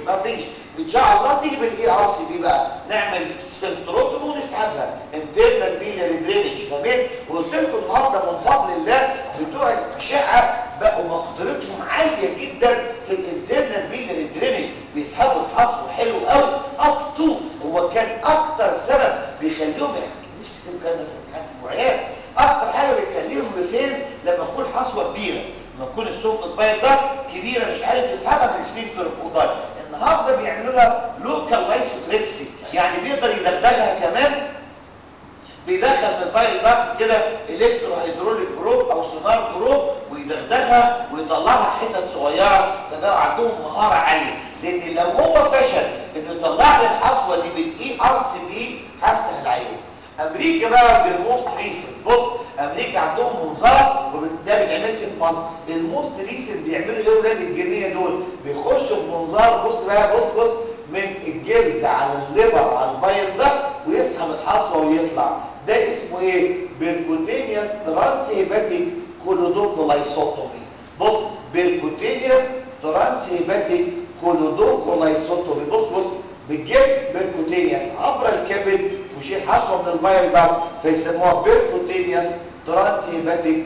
ما فيش ان شاء الله تيجي بالاي ار سي بي بقى نعمل سفنكتروتوم ونسحبها انترنال بيلاري درينج فاهمين وقلت لكم النهارده من فضل الله بتوع الاشعه بقوا مقدرتهم عاليه جدا في الانترنال بيلاري درينج بيسحبوا الحصو حلو قوي اب تو هو كان اكتر سبب بيخليهم يحكي نفسي كده كان في امتحان المعيان اكتر حاجه بتخليهم بفين لما تكون حصوه كبيره لما تكون السوق البايض ده كبيره مش عارف يسحبها من السفنكتر القضاء النهارده بيعملوا لها لوكال لايسوتريبسي يعني بيقدر يدخلها كمان بيدخل من البايل داكت كده الكترو هيدروليك بروب او سونار بروب ويدخلها ويطلعها حتت صغيره فبقوا عندهم مهاره عاليه لان لو هو فشل انه يطلع لي الحصوه دي بالاي ار سي بي هفتح العين امريكا بقى بالموست ريسنت بص امريكا عندهم منظار وده ما بيتعملش في مصر الموست ريسنت بيعملوا ايه ولاد الجنيه دول بيخشوا بمنظار بص بقى بص بص من الجلد على الليفر على البايل ده ويسحب الحصوه ويطلع ده اسمه ايه بيركوتينيوس ترانس هيباتيك كولودوكولايسوتومي بص بيركوتينيوس ترانس هيباتيك كولودوكولايسوتومي بص بص بالجلد بيركوتينيوس عبر الكبد وشيل حصوه من البايل ده فيسموها بيركوتينيوس ترانس هيباتيك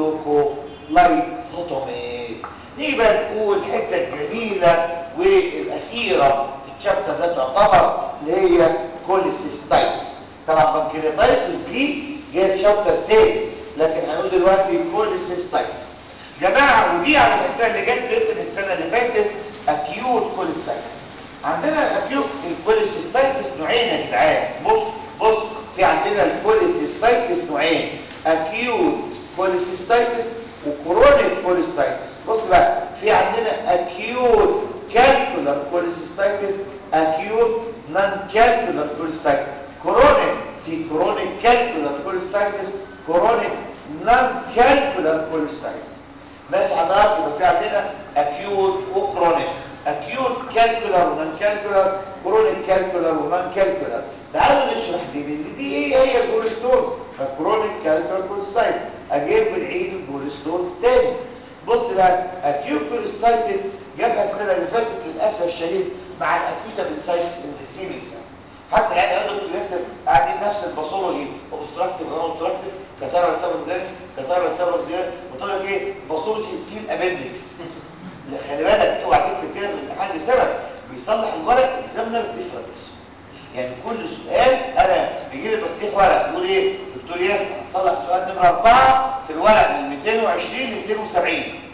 كولودوكولايسوتومي نيجي بقى نقول الحته الجميله والاخيره في الشابتر ده تعتبر اللي هي كوليسيستايتس طبعا بنكرياتايتس دي جايه في شابتر تاني لكن هنقول دلوقتي كوليسيستايتس جماعه ودي على فكره اللي جت ريتن السنه اللي فاتت اكيوت كوليسيستايتس عندنا الاكيوت الكوليسيستايتس نوعين يا جدعان بص بص في عندنا الكوليسيستايتس نوعين اكيوت كوليسيستايتس وكرونيك كوليسيستايتس بص بقى في عندنا اكيوت كالكولار كوليسيستايتس اكيوت نون كالكولار كوليسيستايتس كرونيك في كرونيك كالكولار كوليسيستايتس كرونيك نون كالكولار كوليسيستايتس ماشي حضرتك يبقى في عندنا اكيوت وكرونيك اكيوت كالكولار ونون كالكولار كرونيك كالكولار ونون كالكولار تعالوا نشرح دي لان دي ايه هي الجولستونز فكرونيك كالكولار كوليسيستايتس اجيب بالعيد الجولستونز تاني بص بقى اكيوت كوليسيستايتس جابها السنه اللي فاتت للاسف الشديد مع الاكيوتا بنسايتس انزيسيميكس حتى العيال قالوا دكتور ياسر قاعدين نفس الباثولوجي اوبستراكتيف ولا اوبستراكتيف كتارا سبب جاي كتارا سبب جاي قلت لك ايه باثولوجي تسيل ابندكس لا خلي بالك اوعى تكتب كده في الامتحان لسبب بيصلح الورق اكزامنر ديفرنس يعني كل سؤال انا بيجي لي تصليح ورق يقول ايه دكتور ياسر هتصلح سؤال نمره 4 في الورق من 220 ل 270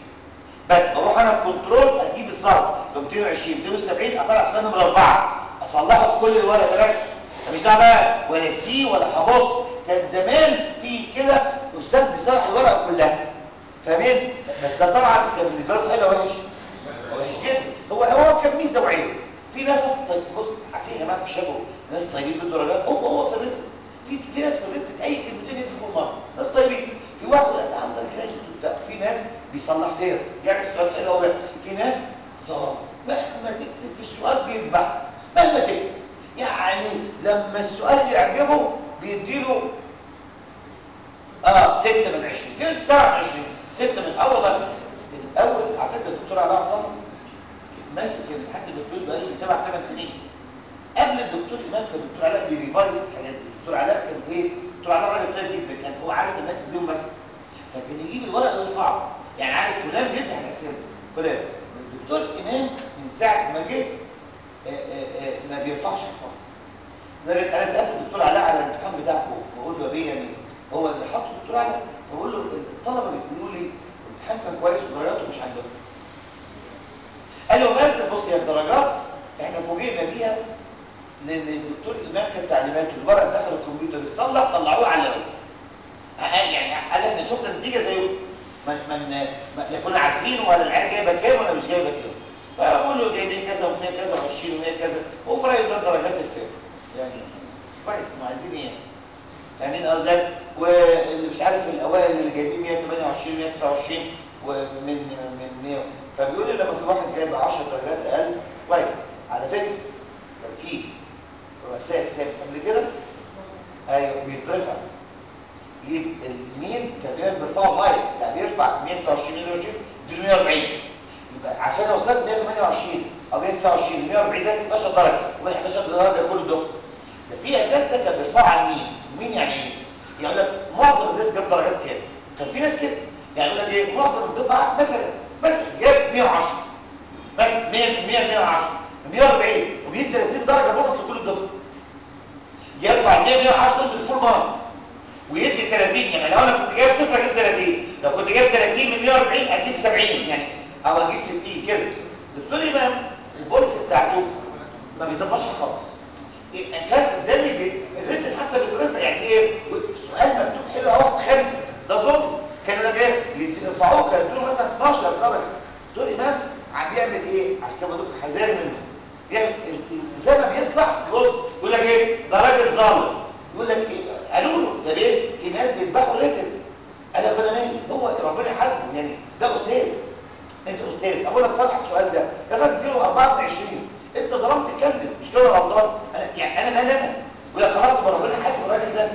بس بروح انا الكنترول اجيب الظرف ب 220 270 اطلع سؤال نمره 4 اصلحه في كل الورق ده بس مش دعوه بقى ولا سي ولا هبص كان زمان في كده استاذ بيصلح الورقه كلها فاهمين بس ده طبعا كان بالنسبه له حلو وحش وحش جدا هو هو كان ميزه وعيب في ناس اصلا طيب بص عارفين يا جماعه في شبه ناس طيبين بالدرجات هو هو في الريتم في في ناس في الريتم اي كلمتين يدوا فوق مره ناس طيبين في واحد قال عندك كريدت وبتاع في ناس بيصلح فير يعمل سؤال حلو قوي في ناس ظلام مهما تكتب في السؤال بيذبح مهما تكتب يعني لما السؤال يعجبه بيديله اه 6 من 20 في 27 6 من اول الاول على فكره الدكتور علاء عبد الله ماسك الامتحان الدكتور بقاله 7 8 سنين قبل الدكتور امام كان الدكتور علاء بيريفايز الحاجات دي الدكتور علاء كان ايه الدكتور علاء راجل طيب جدا كان هو عارف الناس ليهم بس فكان يجيب الورق ويرفعه يعني عارف فلان بيفتح الاسئله فلان الدكتور امام من ساعه ما جه ما بيرفعش خالص لدرجه انا سالت الدكتور علاء على الامتحان بتاعكم بقول له ايه يعني هو اللي حطه الدكتور علاء بقول له الطلبه بيقولوا لي الامتحان كان كويس ودرجاته مش عاجباهم قال له بس بص يا الدرجات احنا فوجئنا بيها لان الدكتور امام كان تعليماته الورق دخل الكمبيوتر يتصلح طلعوه على الاول يعني قال احنا شفنا النتيجه زيه من من لا كنا عارفين ولا العيال جايبه كام ولا مش جايبه كام فبقول له جايبين كذا و100 كذا و20 و100 كذا وفي رايه ده درجات الفهم يعني كويس ما عايزين ايه فاهمين قصدي واللي مش عارف الاوائل اللي جايبين 128 129 ومن من 100 فبيقول لي لما في واحد جايب 10 درجات اقل كويس على فكره كان في رؤساء سابق قبل كده ايوه بيترفع يجيب المين كان في ناس بيرفعوا بايظ يعني بيرفع 129 120 دي 140 يبقى عشان اوصلك 128 او 129 ال 140 ده 11 درجه وال 11 درجه كل دفعه ده في اساتذه كان بيرفعوا عن مين مين يعني ايه يقول لك معظم الناس جاب درجات كام كان في ناس كده يعني يقول لك ايه معظم الدفعه مثلا مثلا جاب 110 بس 100 100 110 140 وبيدي 30 درجه بونص لكل الدفعه يرفع 100 110 دول بالفول مارك ويدي 30 يعني لو انا كنت جايب صفر اجيب 30 لو كنت جايب 30 من 140 اجيب 70 يعني او اجيب 60 كده دكتور امام البوليس بتاعته ما بيظبطش خالص إيه كان قدامي بي- الريتم حتى بيترفع يعني ايه سؤال مكتوب حلو قوي واخد خمسه ده ظلم كانوا لك ايه يرفعوه كانوا يدوا مثلا 12 درجه دكتور امام عم بيعمل ايه عشان كده بقول لك حذاري منه بيعمل ال- ال- زي ما بيطلع بص يقول لك ايه ده راجل ظالم يقول لك ايه قالوا له ده ليه في ناس بيذبحوا ريتم قال لك انا مالي هو ربنا حاسبه يعني ده استاذ انت استاذ اقول لك صلح السؤال ده يا راجل اديله 4 من 20 انت ظلمت الكلب مش كده غلطان انا يعني انا مالي انا يقول لك خلاص يبقى ربنا حاسب الراجل ده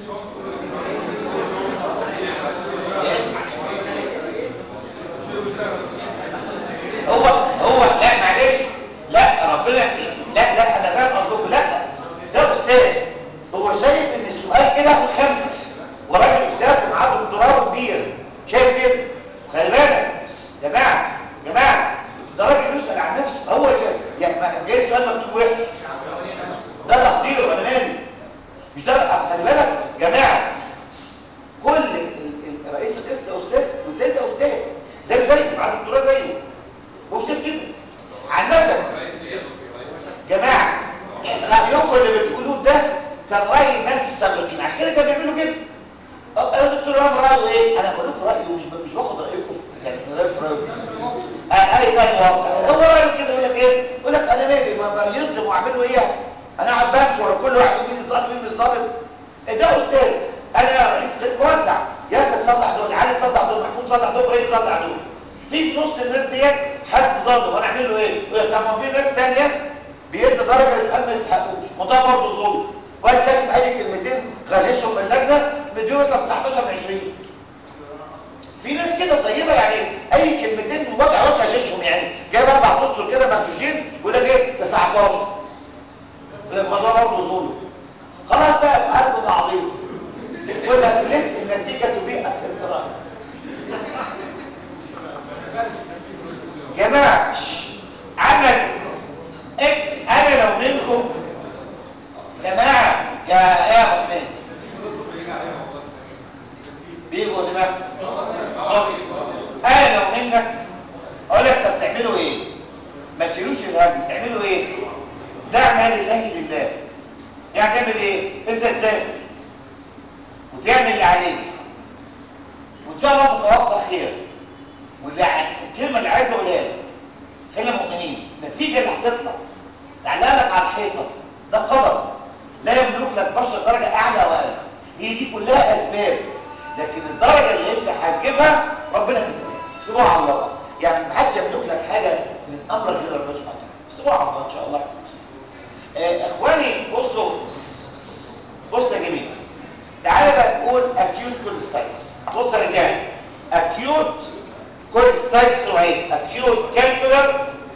هو هو لا معلش لا ربنا لا لا انا فاهم قصدكم لا ده استاذ هو شايف ان السؤال كده ياخد خمسه وراجل استاذ معاه دكتوراه كبير شايف كده خلي بالك يا جماعه يا جماعه ده راجل بيسال عن نفسه هو كده يعني ما جاي سؤال مكتوب وحش ده تقدير وانا مالي مش ده أصل خلي بالك يا جماعه كل ال- ال- رئيس القسم ده استاذ والتاني ده استاذ زي زيه معاه دكتوراه زيه هو سيب كده عامة جماعة رأيكم اللي بتقولوه ده كان رأي الناس السابقين عشان كده كانوا بيعملوا كده أه، انا دكتور رام رأيه ايه انا بقول لكم رأيه مش ب- مش باخد رأيكم في يعني رأيك في رأيكم آه، اي كان واقع هو رأيه كده يقول لك ايه يقول لك انا مالي ما ما يظلم واعمل له ايه يعني؟ انا قاعد بمشي ورا كل واحد مين الظالم مين مش ظالم إيه ده استاذ انا رئيس قسم موزع ياسر صلح دول علي صلح دول محمود صلح دول ابراهيم صلح دول في في نص الناس ديت حد ظالم وانا اعمل له ايه يقول لك طب ما في ناس ثانيه بيدي درجه للقلب ما يستحقوش وده برضه ظلم واحد كاتب اي كلمتين غششهم من اللجنه مديهم مثلا 19 من 20 في ناس كده طيبه يعني اي كلمتين من وضع وضع غششهم يعني جايب اربع اسطر كده ممشوشين يقول لك ايه 19 يقول لك ما ده برضه ظلم خلاص بقى قلب بعضين يقول لك ليه النتيجه تبيع اسئله جماعة عمل اكتب انا لو منكم جماعة يا يا ابو حميد بيجوا دماغ انا لو منك اقول لك طب تعملوا ايه ما تشيلوش الهم تعملوا ايه دع ما لله لله يعني تعمل ايه انت تذاكر وتعمل اللي عليك وان شاء الله تتوقع خير واللي ع- الكلمه اللي عايز اقولها لك خلينا مؤمنين النتيجه اللي هتطلع تعلقها لك على الحيطه ده قدر لا يملك لك بشر درجه اعلى واقل هي دي كلها اسباب لكن الدرجه اللي انت هتجيبها ربنا كتبها سيبوها على الله يعني ما حدش يملك لك حاجه من امر غير ربنا سبحانه وتعالى سيبوها على الله ان شاء الله آه اخواني بصوا بص يا جميل تعالى بقى نقول acute cholestasis بص يا رجاله acute cholestasis نوعين acute calcular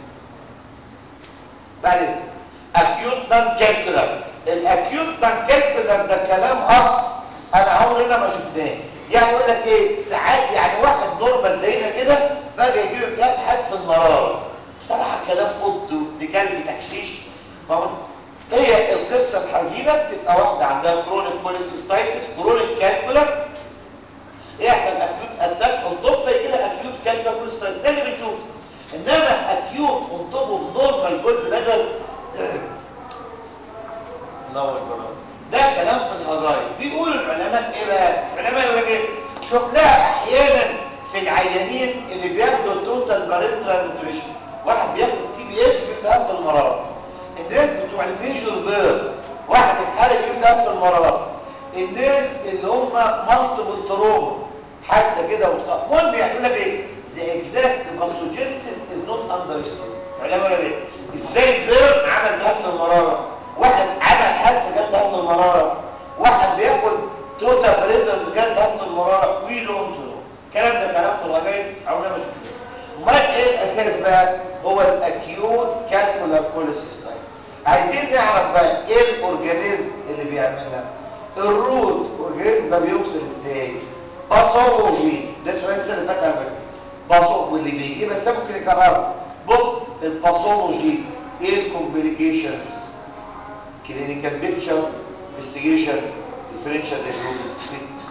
بعد اذنك acute non calcular الاكيوت non calcular ده كلام هقص انا عمرنا ما شفناه يعني يقول لك ايه ساعات يعني واحد نورمال زينا كده فجاه يجي له اكتئاب حاد في المراره بصراحه كلام قط ودي كلب تحشيش ما هو هي القصه الحزينه بتبقى واحده عندها كرونيك بوليسيستايتس كرونيك كالكولر يحصل اكيوت اتاك اون توب فيجي لها اكيوت كالكولر بوليسيستايتس ده اللي بنشوفه انما اكيوت اون توب اوف نورمال جول بلادر الله اكبر ده كلام في الهجايز بيقول العلماء ايه بقى العلماء يقول لك ايه شفناها احيانا في العيانين اللي بياخدوا التوتال بارنترال نوتريشن واحد بياخد تي بي ام بيلتهاب في المراره الناس بتوع الميجور بير واحد اتحرق يلتهاب في المراره الناس اللي هم مالتيبل تروما حادثه كده وتخاف المهم يعني يقول لك ايه the exact pathogenesis is not understood العلماء يقول ايه ازاي بير عمل ده في المراره واحد عمل حادثه جاب ده في المراره واحد بياخد توتال بريدر جاب ده في المراره وي دونت نو الكلام ده كلام في الرجايز عمرنا ما شفناه امال ايه الاساس بقى هو الاكيوت كالكولار كوليسترول بوليسيستايت عايزين نعرف بقى ايه الاورجانيزم اللي بيعملها الروت اورجانيزم ده بيوصل ازاي باثولوجي ده سؤال السنه اللي فاتت على فكره باثو واللي بيجي بس ممكن يكرره بص الباثولوجي ايه الكومبليكيشنز كلينيكال بيكتشر انفستيجيشن ديفرنشال دايجنوستس تريتمنت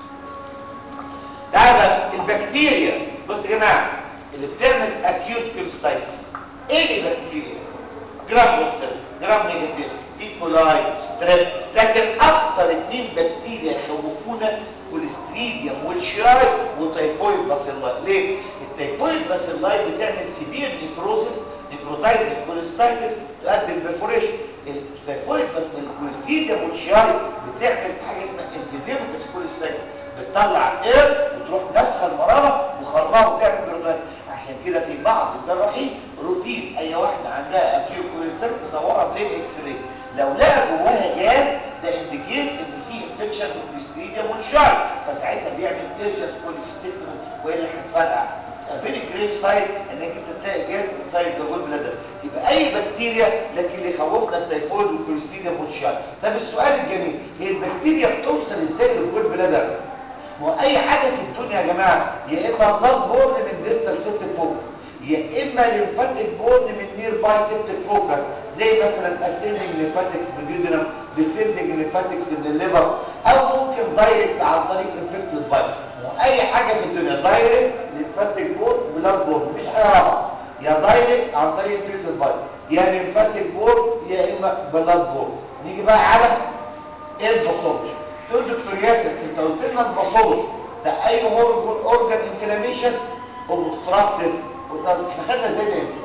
تعالى البكتيريا بص يا جماعه اللي بتعمل اكيوت كوليستايتس ايه البكتيريا جرام بوزيتيف جرام نيجاتيف ايكولاي ستريب لكن اكتر اتنين بكتيريا يخوفونا كوليستريديوم والشاي وتيفويد باسيلاي ليه التيفويد باسيلاي بتعمل سيفير نيكروزس نيكروتايز الكوليستايتس تؤدي البرفوريشن التيفويد بس الكوليستريديوم والشاي بتعمل حاجه اسمها انفيزيمتس كوليستايتس بتطلع اير وتروح نفخه المراره وخرمها وتعمل برونات عشان كده في بعض الجراحين روتين اي واحده عندها اكيو كوليسترول يصورها بلين اكس راي لو لقى جواها جاز ده انديكيت ان في انفكشن بالكوليستريديوم والشاي فساعتها بيعمل ايرجنت كوليستكتومي والا هتفرقع اتس فيري جريف سايت انك انت تلاقي جاز انسايد ذا جول بلادر يبقى اي بكتيريا لكن اللي يخوفنا التيفويد والكوليستريديوم والشاي طب السؤال الجميل هي البكتيريا بتوصل ازاي للجول بلادر واي حاجه في الدنيا يا جماعه يا اما بلاد بورن من ديستال سيبتك فوكس يا اما ليمفاتيك بورن من نير باي سيبتك فوكس زي مثلا اسندنج ليمفاتكس من اليودينم ديسندنج ليمفاتكس من الليفر او ممكن دايركت عن طريق انفكتد باي واي حاجه في الدنيا دايركت ليمفاتيك بورن بلاد بورن مفيش حاجه رابعه يا دايركت عن طريق انفكتد باي يا ليمفاتيك بورن يا اما بلاد بورن نيجي بقى على الباثولوجي تقول دكتور ياسر انت قلت لنا الباثولوجي ده اي هورمون اورجان انفلاميشن اوبستراكتيف احنا خدنا ازاي ده امتى؟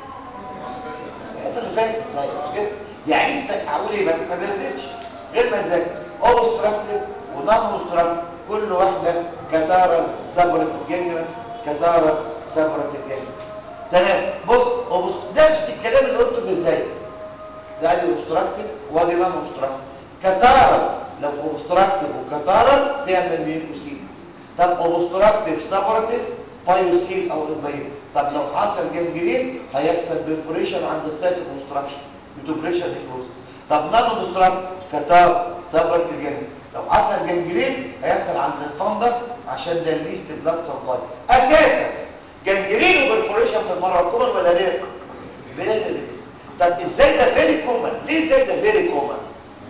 الحته اللي فاتت زي مش كده يعني لسه هقول ايه بس ما بيردتش غير ما ذاكر اوبستراكتيف ونون اوبستراكتيف كل واحده كتارا سبرت جينيرس كتارا سبرت جينيرس تمام بص نفس الكلام اللي قلته في ازاي ده ادي اوبستراكتيف وادي نون اوبستراكتيف كتارا لو اوبستراكتيف وكتارا تعمل ميوكوسيل طب اوبستراكتيف سبرتيف بايوسيل او البايو طب لو حصل جنجرين هيحصل بيرفوريشن عند السايت اوبستراكشن بتوبريشن نيكروزس طب نون اوبستراكتيف كتار سبرتيف جنجرين لو حصل جنجرين هيحصل عند الفندس عشان ده الليست بلاد سبلاي اساسا جنجرين وبرفوريشن في المره كومن ولا رير فيري طب ازاي ده فيري كومن ليه ازاي ده فيري كومن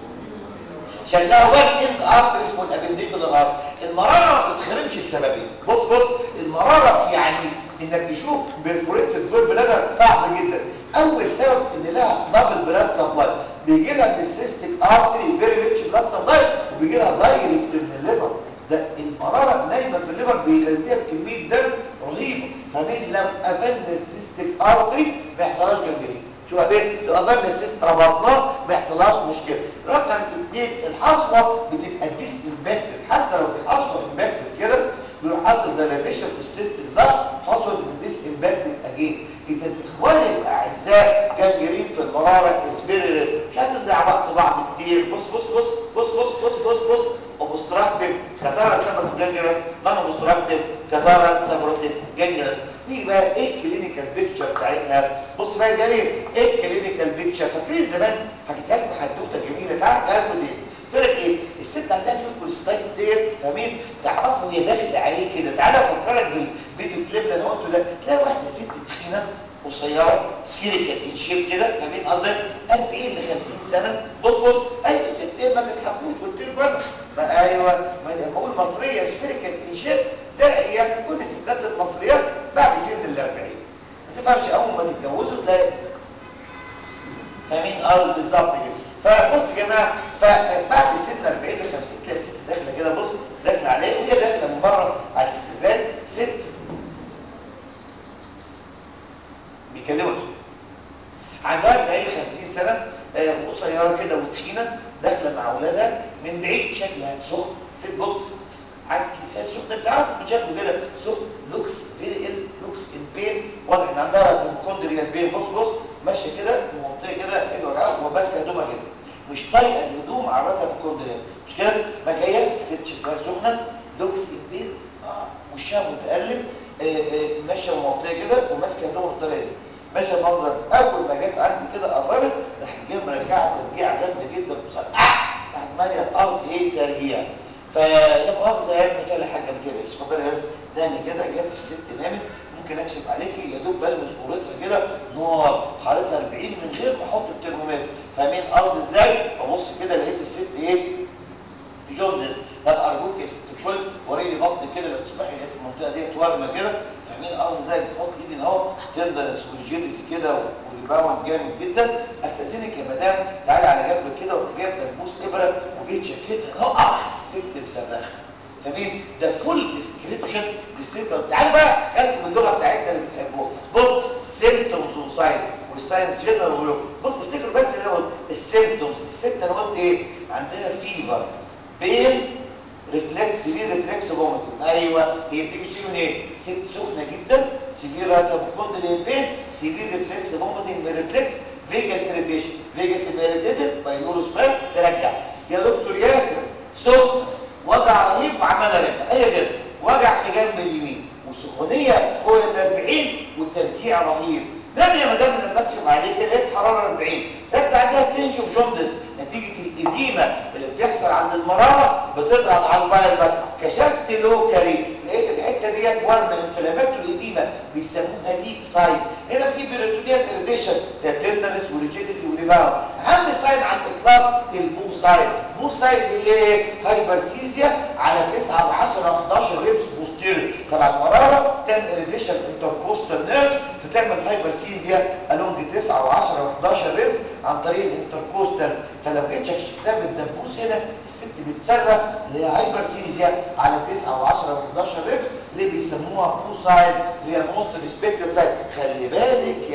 عشان لها وان اند ارتر اسمه الابنديكولار ارتر المراره ما بتتخرمش لسببين بص بص المراره يعني انك تشوف بيرفوريتد جول بلادر صعب جدا اول سبب ان لها دبل بلاد سبلاي بيجي لها من السيستيك ارتري فيري ريتش بلاد سبلاي وبيجي لها دايركت من الليفر ده المراره نايمه في الليفر بيغذيها بكميه دم رهيبه فمين لو قفلنا السيستيك ارتري ما يحصلهاش جنجرين شو بين لو قفلنا السيست ربطناه ما يحصلهاش مشكله رقم اثنين الحصوه بتبقى ديس امباكتد حتى لو في حصوه امباكتد كده بيروح حاصل ديلاتيشن في السيست ده حصوه ديس امباكتد اجين اذا اخواني الاعزاء جنجرين في المراره از فيري مش عايز نضيع وقت بعض كتير بص بص بص بص بص بص بص بص اوبستراكتيف كتارا سبرت جنجرس نون اوبستراكتيف كتارا سبرتيف جنجرس دي بقى ايه الكلينيكال بيكتشر بتاعتها بص بقى يا جميل ايه الكلينيكال بيكتشر فاكرين زمان حكيتها لكم حدوته جميله تعال تعالوا دي قلت لك ايه الست عندها ميوكوليستايتس ديت فاهمين تعرفوا هي داخله عليه كده تعالى افكرك بالفيديو كليب اللي انا قلته ده تلاقي واحده ست تخينه قصيره سفيريكال ان شيب كده فاهمين قصدي 40 ل 50 سنه بص بص ايوه الست ايه ما تضحكوش قلت له بقى ما ايوه ما بقول مصريه سفيريكال ان شيب ده هي كل الستات المصريات بعد سن ال 40 ما تفهمش اول ما تتجوزوا تلاقي فاهمين اه بالظبط كده فبص يا جماعه فبعد سن 40 ل 50 تلاقي الست داخله كده بص داخله عليه وهي داخله من بره على الاستقبال ست بيكلمك عندها 40 ل 50 سنه قصيره كده وتخينه داخله مع اولادها من بعيد شكلها سخن ست بص عارف الانسان السخن بتعرف من شكله كده سخن لوكس فيري ال لوكس ان بين واضح ان عندها هيبوكوندريال بين بص بص ماشيه كده مغطيه كده ايده وجعها وماسكه هدومها كده مش طايقه الهدوم عرضها هيبوكوندريال مش كده ما جايه الست شكلها سخنه لوكس ان بين اه وشها متقلب آه آه ماشيه ومغطيه كده وماسكه هدومها بالطريقه دي ماشي المنظر اول ما جت عندي كده قربت راح جاي مرجعه ترجيعه جامده جدا وصرقع راحت ماليه الارض ايه ترجيع فلا مؤاخذه يا ابني قال لي حاجه ما تقلقش اتفضلي يا بس نامي كده جت الست نامت ممكن اكشف عليكي يا دوب بلمس صورتها كده نار حرارتها 40 من غير ما احط الترمومتر فاهمين قصدي ازاي؟ ببص كده لقيت الست ايه؟ في جوندس طب ارجوك يا ست الكل وريني بطن كده لو تسمحي لقيت المنطقه ديت ورمه كده فاهمين قصدي ازاي بحط ايدي اهو تفضل سوليجيديتي كده وريباوند جامد جدا استاذنك يا مدام تعالي على جنب كده ورحت جايب دبوس ابره وجيت شكيتها اهو الست مصرخه فاهمين ده فول ديسكريبشن للست تعالوا بقى احكي باللغه بتاعتنا اللي بتحبوها بص سيمبتومز وساين والساينس جنرال بص افتكروا بس اللي قلت السيمبتومز الست انا قلت ايه عندها فيفر بين ريفلكس ليه ريفلكس فوميتنج ايوه هي بتمشي من ايه ست سخنه جدا سيفير هاتابوكوندريال بين سيفير ريفلكس فوميتنج من ريفلكس فيجال اريتيشن فيجاس اريتيتد باي نوروسباس ترجع يا دكتور ياسر سخن وجع رهيب وعمال ارجع هي كده وجع في جنب اليمين وسخونيه فوق ال 40 وترجيع رهيب نام يا مدام لما اكشف عليك لقيت حراره 40 ست عندها تنج اوف جوندس نتيجه الاديمه اللي بتحصل عند المراره بتضغط على البايل ده كشفت لوكالي لقيت الحته ديت ورم انفلامات الاديمه بيسموها ليك ساين هنا في بيريتونيال اريتيشن ده تندرس وريجيديتي وريباوند اهم ساين على الاطلاق البو ساين بو ساين اللي ايه هايبرسيزيا على 9 و10 11 ريبس بوستيريور طبعا المراره تعمل اريتيشن انتركوستال نيرفز فتعمل هايبرسيزيا الونج 9 و10 و11 ريبس عن طريق الانتركوستال فلو جيت شكشفتها بالدبوس هنا الست بتصرخ اللي هي هايبرسيزيا على 9 و10 و11 ريبس اللي بيسموها بو ساين اللي هي موست ريسبكتد ساين خلي بالك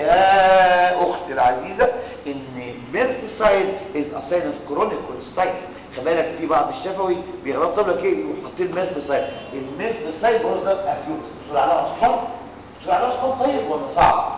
يا اختي العزيزه ان ميرفي ساين از ا ساين اوف كرونيك كوليستايتس خلي بالك في بعض الشفوي بيغلطوا لك ايه يقوموا حاطين ميرفي ساين الميرفي ساين برضه ده اكيوت تقول عليها اصفر تقول عليها اصفر طيب ولا صعب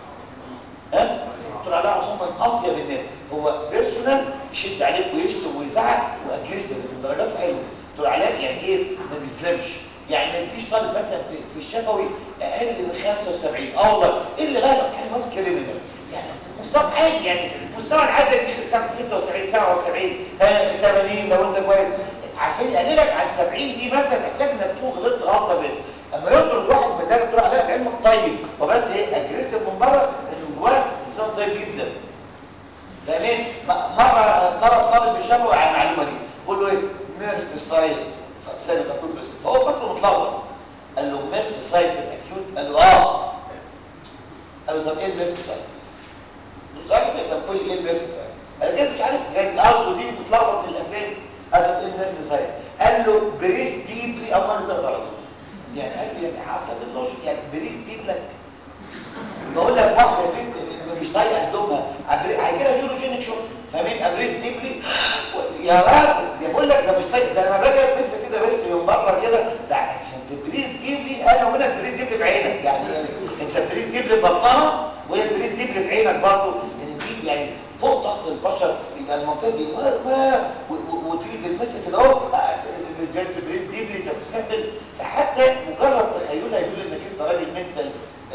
ها تقول عليها اصفر من اطيب الناس هو بيرسونال يشد عليك ويشتم ويزعق واجريسيف درجاته حلوه تقول عليها يعني ايه ما بيظلمش يعني ما يديش طالب مثلا في, في الشفوي اقل من 75 اه والله الا بقى لو كان واد كريمنال يعني مستوى عادي يعني مستوى العدد دي 76 77 80 لو انت كويس عشان يقللك عن 70 دي مثلا محتاج انك تكون غلطت غلطه بينك اما يطرد واحد من اللي بتقول عليها علمك طيب وبس ايه اجريسيف من بره لكن جواه انسان طيب جدا فاهمين مره طلب طالب الشفوي على المعلومه دي بقول له ايه ميرف سايد سنه بقول بس فهو فاكره متلخبط قال له ميرف سايد في الاكيوت قال له اه قال له طب ايه الميرف سايد الراجل يبقى بيقول لي ايه الميرف سايد انا كده مش عارف جاي قصده دي متلخبط في الاسامي قال له ايه الميرف سايد قال له بريس ديبلي امال ده غلط يعني قال لي يعني حسب اللوجيك يعني بريس ديبلك بقول لك واحده ست مش طايقه هدومها هيجي لها نيوروجينيك شوك فاهمين ابريس ديبلي يا راجل بقول لك ده مش طايق ده لما باجي البس كده بس من بره كده ده عشان تبريز ديبلي انا ومنك بريز ديبلي في عينك يعني انت بريز ديبلي في بطنها وهي بريز ديبلي في عينك برضه يعني دي يعني فوق ضغط البشر يبقى المنطقه دي ورمه وتيجي تلمسها كده اهو بجد بريز ديبلي انت بتستهبل فحتى مجرد تخيلها يقول انك انت راجل منتل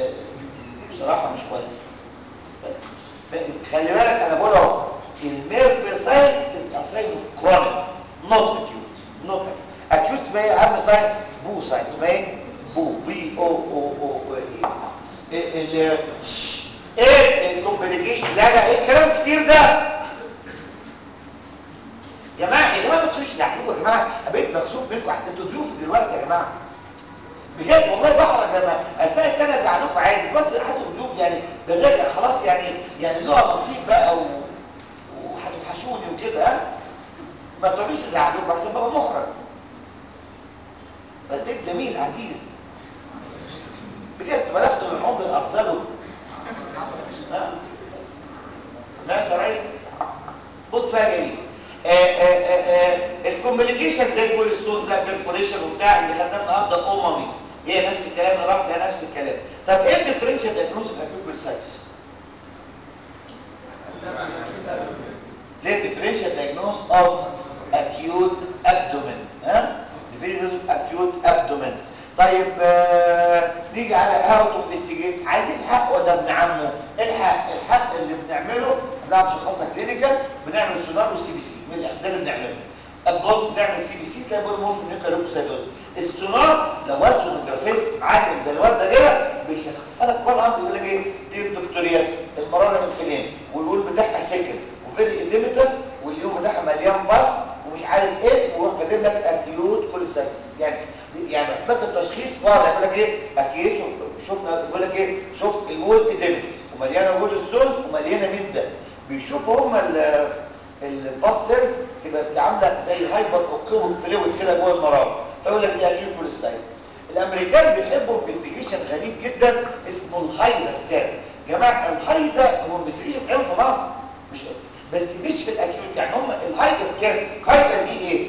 بصراحه مش كويس خلي بالك انا بقول اهو الميرفي ساين از ا ساين اوف كرونيك نوت اكيوت نوت اكيوت اسمها ايه اهم ساين بو ساين اسمها ايه بو بي او او او ايه ال ايه الكومبليكيشن لا لا ايه الكلام كتير ده يا جماعه يا جماعه ما تخشوا تزعلوا يا جماعه بقيت مكسوف منكم حتى انتوا ضيوف دلوقتي يا جماعه بجد والله بحرج لما اثناء السنه زعلوكم عادي دلوقتي حاسس ضيوف يعني بالرجع خلاص يعني يعني له نصيب بقى و... وهتوحشوني وكده ها ما تقوليش زعلوكم عشان بقى محرج بديت زميل عزيز بجد بلغت من عمر ارسله ماشي يا ريس بص بقى جميل الكومبليكيشن زي الكوليسترول بقى بيرفوريشن وبتاع اللي خدناه النهارده اممي هي نفس الكلام اللي راح لها نفس الكلام طب ايه الديفرنشال دايجنوز في اكيوت بيرسايتس ليه الديفرنشال دايجنوز اوف اكيوت ابدومين ها ديفرنشال اكيوت ابدومين طيب آه نيجي على هاو تو انفستيجيت عايزين الحق ولا ابن عمه بنعرف نشخصها كلينيكال بنعمل سونار والسي بي سي من الاخر ده اللي بنعمله البوست بنعمل سي بي سي تلاقي بوليمورف نيوكليوسايدوز السونار لو واد سونوجرافيست عالم زي الواد ده كده بيشخص لك مره واحده يقول لك ايه دي الدكتورياس المراره انسولين والول بتاعها سكن وفيري اديمتس واليوم بتاعها مليان باص ومش عارف ايه ويروح كاتب لك اكيوت كوليسايتس يعني يعني محتاج التشخيص واضح يقول لك ايه اكيد شفنا يقول لك ايه شفت المول اديمتس ومليانه وول ستونز ومليانه مده بيشوفوا هم الباس سيلز تبقى عامله زي هايبر اوكيوم فلويد كده جوه المراره فيقول لك دي اكيوت كوليسايتس الامريكان بيحبوا انفستيجيشن غريب جدا اسمه الهايدا سكان جماعه الهايدا هو انفستيجيشن كان في مصر مش بس مش في الاكيوت يعني هم الهايدا سكان هايدا دي ايه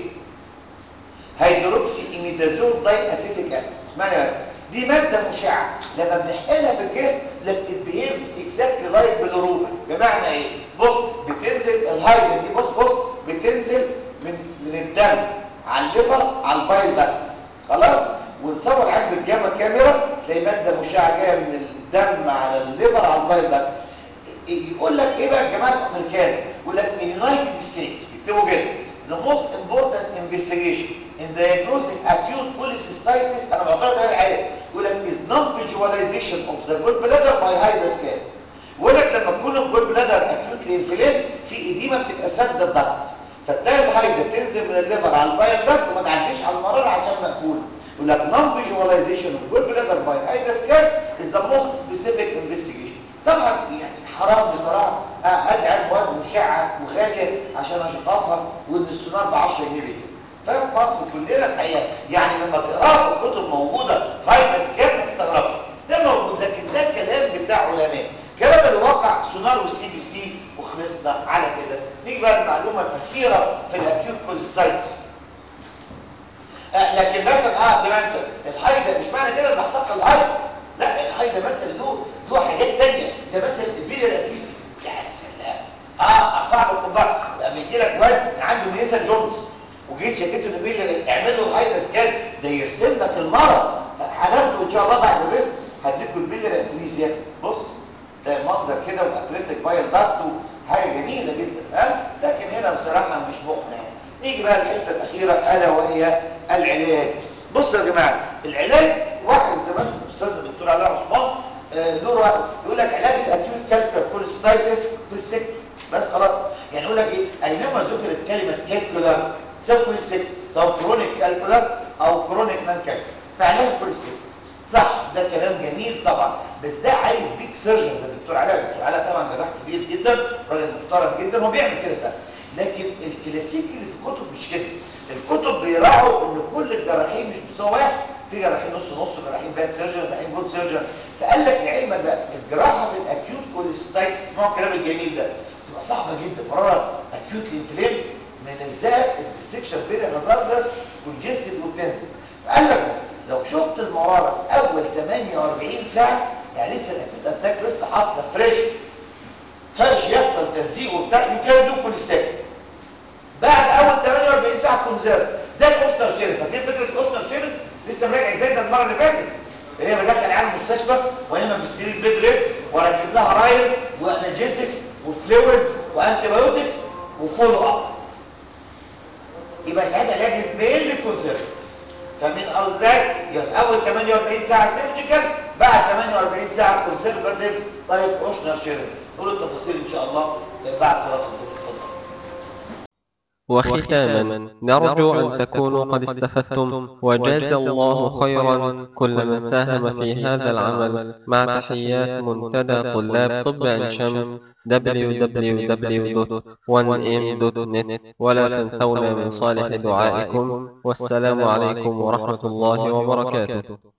هيدروكسي ايميدازول داي اسيتيك اسيد اسمعني بس دي ماده مشعه لما بنحقنها في الجسم لكن بيهيفز اكزاكتلي لايك بالروبين بمعنى ايه بص بتنزل الهايدا دي بص بص بتنزل من من الدم على الليفر على البايل داكتس خلاص ونصور عين بالجاما كاميرا تلاقي ماده مشعه جايه من الدم على الليفر على البايل داكت يقول لك ايه بقى الجماعه الامريكان يقول لك اليونايتد ستيتس بيكتبوا كده the most important investigation in diagnosing acute cholecystitis انا معترض على الحقيقه يقول لك is non-visualization of the gallbladder by high scan يقول لك لما تكون الجولبلادر acutely inflamed في اديمه بتبقى سد الضغط فتلاقي الهايده تنزل من الليفر على البايل داكت وما تعديش على المراره عشان مقفوله يقول لك non-visualization of gallbladder by high scan is the most specific investigation طبعا يعني حرام بصراحه ادعم مواد مشعه وغاليه عشان اشخصها وان السونار ب 10 جنيه بيجي فاهم مصر كلنا الحقيقه يعني لما تقراها في الكتب موجوده هاي سكان ما تستغربش ده موجود لكن ده الكلام بتاع علماء كلام الواقع سونار والسي بي سي وخلصنا على كده نيجي بقى المعلومه الاخيره في الاكيوت كوليستايتس آه لكن مثلا اه بننسى الهايدا مش معنى كده بحتقر الهايدا لا الهايدا مثلا له له حاجات ثانيه زي مثلا البيل الاتيسي يا سلام اه ارفع له القبعه لما يجي لك واد عنده نيتا جونز وجيت شكيت له بيل اعمل له الهايدا سكان ده يرسم لك المرض هناخده ان شاء الله بعد الريست هديكوا البيل الاتريزيا بص ده منظر كده واتريتك بايل داكت حاجه جميله جدا ها لكن هنا بصراحه مش مقنع نيجي بقى الحته الاخيره الا وهي العلاج بصوا يا جماعه العلاج واحد زمان الاستاذ الدكتور علاء عثمان آه له يقول لك علاج الاكيوت كالكولر كوليستايتس كوليستيك بس خلاص يعني يقول لك ايه اينما ذكرت كلمه كالكولر سواء كوليستيك سواء كرونيك كالكولر او كرونيك نان كالكولر فعلاج الكوليستيك صح ده كلام جميل طبعا بس ده عايز بيك سيرجن زي الدكتور علاء الدكتور علاء طبعا جراح كبير جدا راجل محترم جدا هو بيعمل كده فعلا لكن الكلاسيك اللي في الكتب مش كده الكتب بيراعوا ان كل الجراحين مش مستوى واحد في جراحين نص نص جراحين باد سيرجن جراحين جود سيرجن فقال لك لعلمك بقى الجراحه في الاكيوت كوليستايتس اسمعوا الكلام الجميل ده بتبقى صعبه جدا مراره اكيوت انفلام ملزقه الديسكشن فيري هازاردس كونجستد وبتنزل فقال لك لو شفت المراره في اول 48 ساعه يعني لسه الاكيوت اتاك لسه حاصله فريش هرش يحصل تلزيق وبتاع يمكن يدوك كوليستاك بعد اول 48 ساعه كونزيرف زي الاوشنر شيرت فاكرين فكره الاوشنر شيرت لسه مراجع ازاي ده المره اللي فاتت هي بدخل على المستشفى وانما في السرير بيد ريست واركب لها رايل وانالجيسكس وفلويدز وانتي بايوتكس وفولو اب يبقى ساعتها العلاج بين للكونسيرت فاهمين قصدي ازاي؟ يبقى في اول 48 ساعه سيرجيكال بعد 48 ساعه كونسرفاتيف طيب اوشنر شيرت نقول التفاصيل ان شاء الله بعد صلاه الظهر اتفضل وختاما نرجو أن تكونوا قد استفدتم وجاز الله خيرا كل من ساهم في هذا العمل مع تحيات منتدى طلاب طب عين شمس www.1m.net ولا تنسونا من صالح دعائكم والسلام عليكم ورحمة الله وبركاته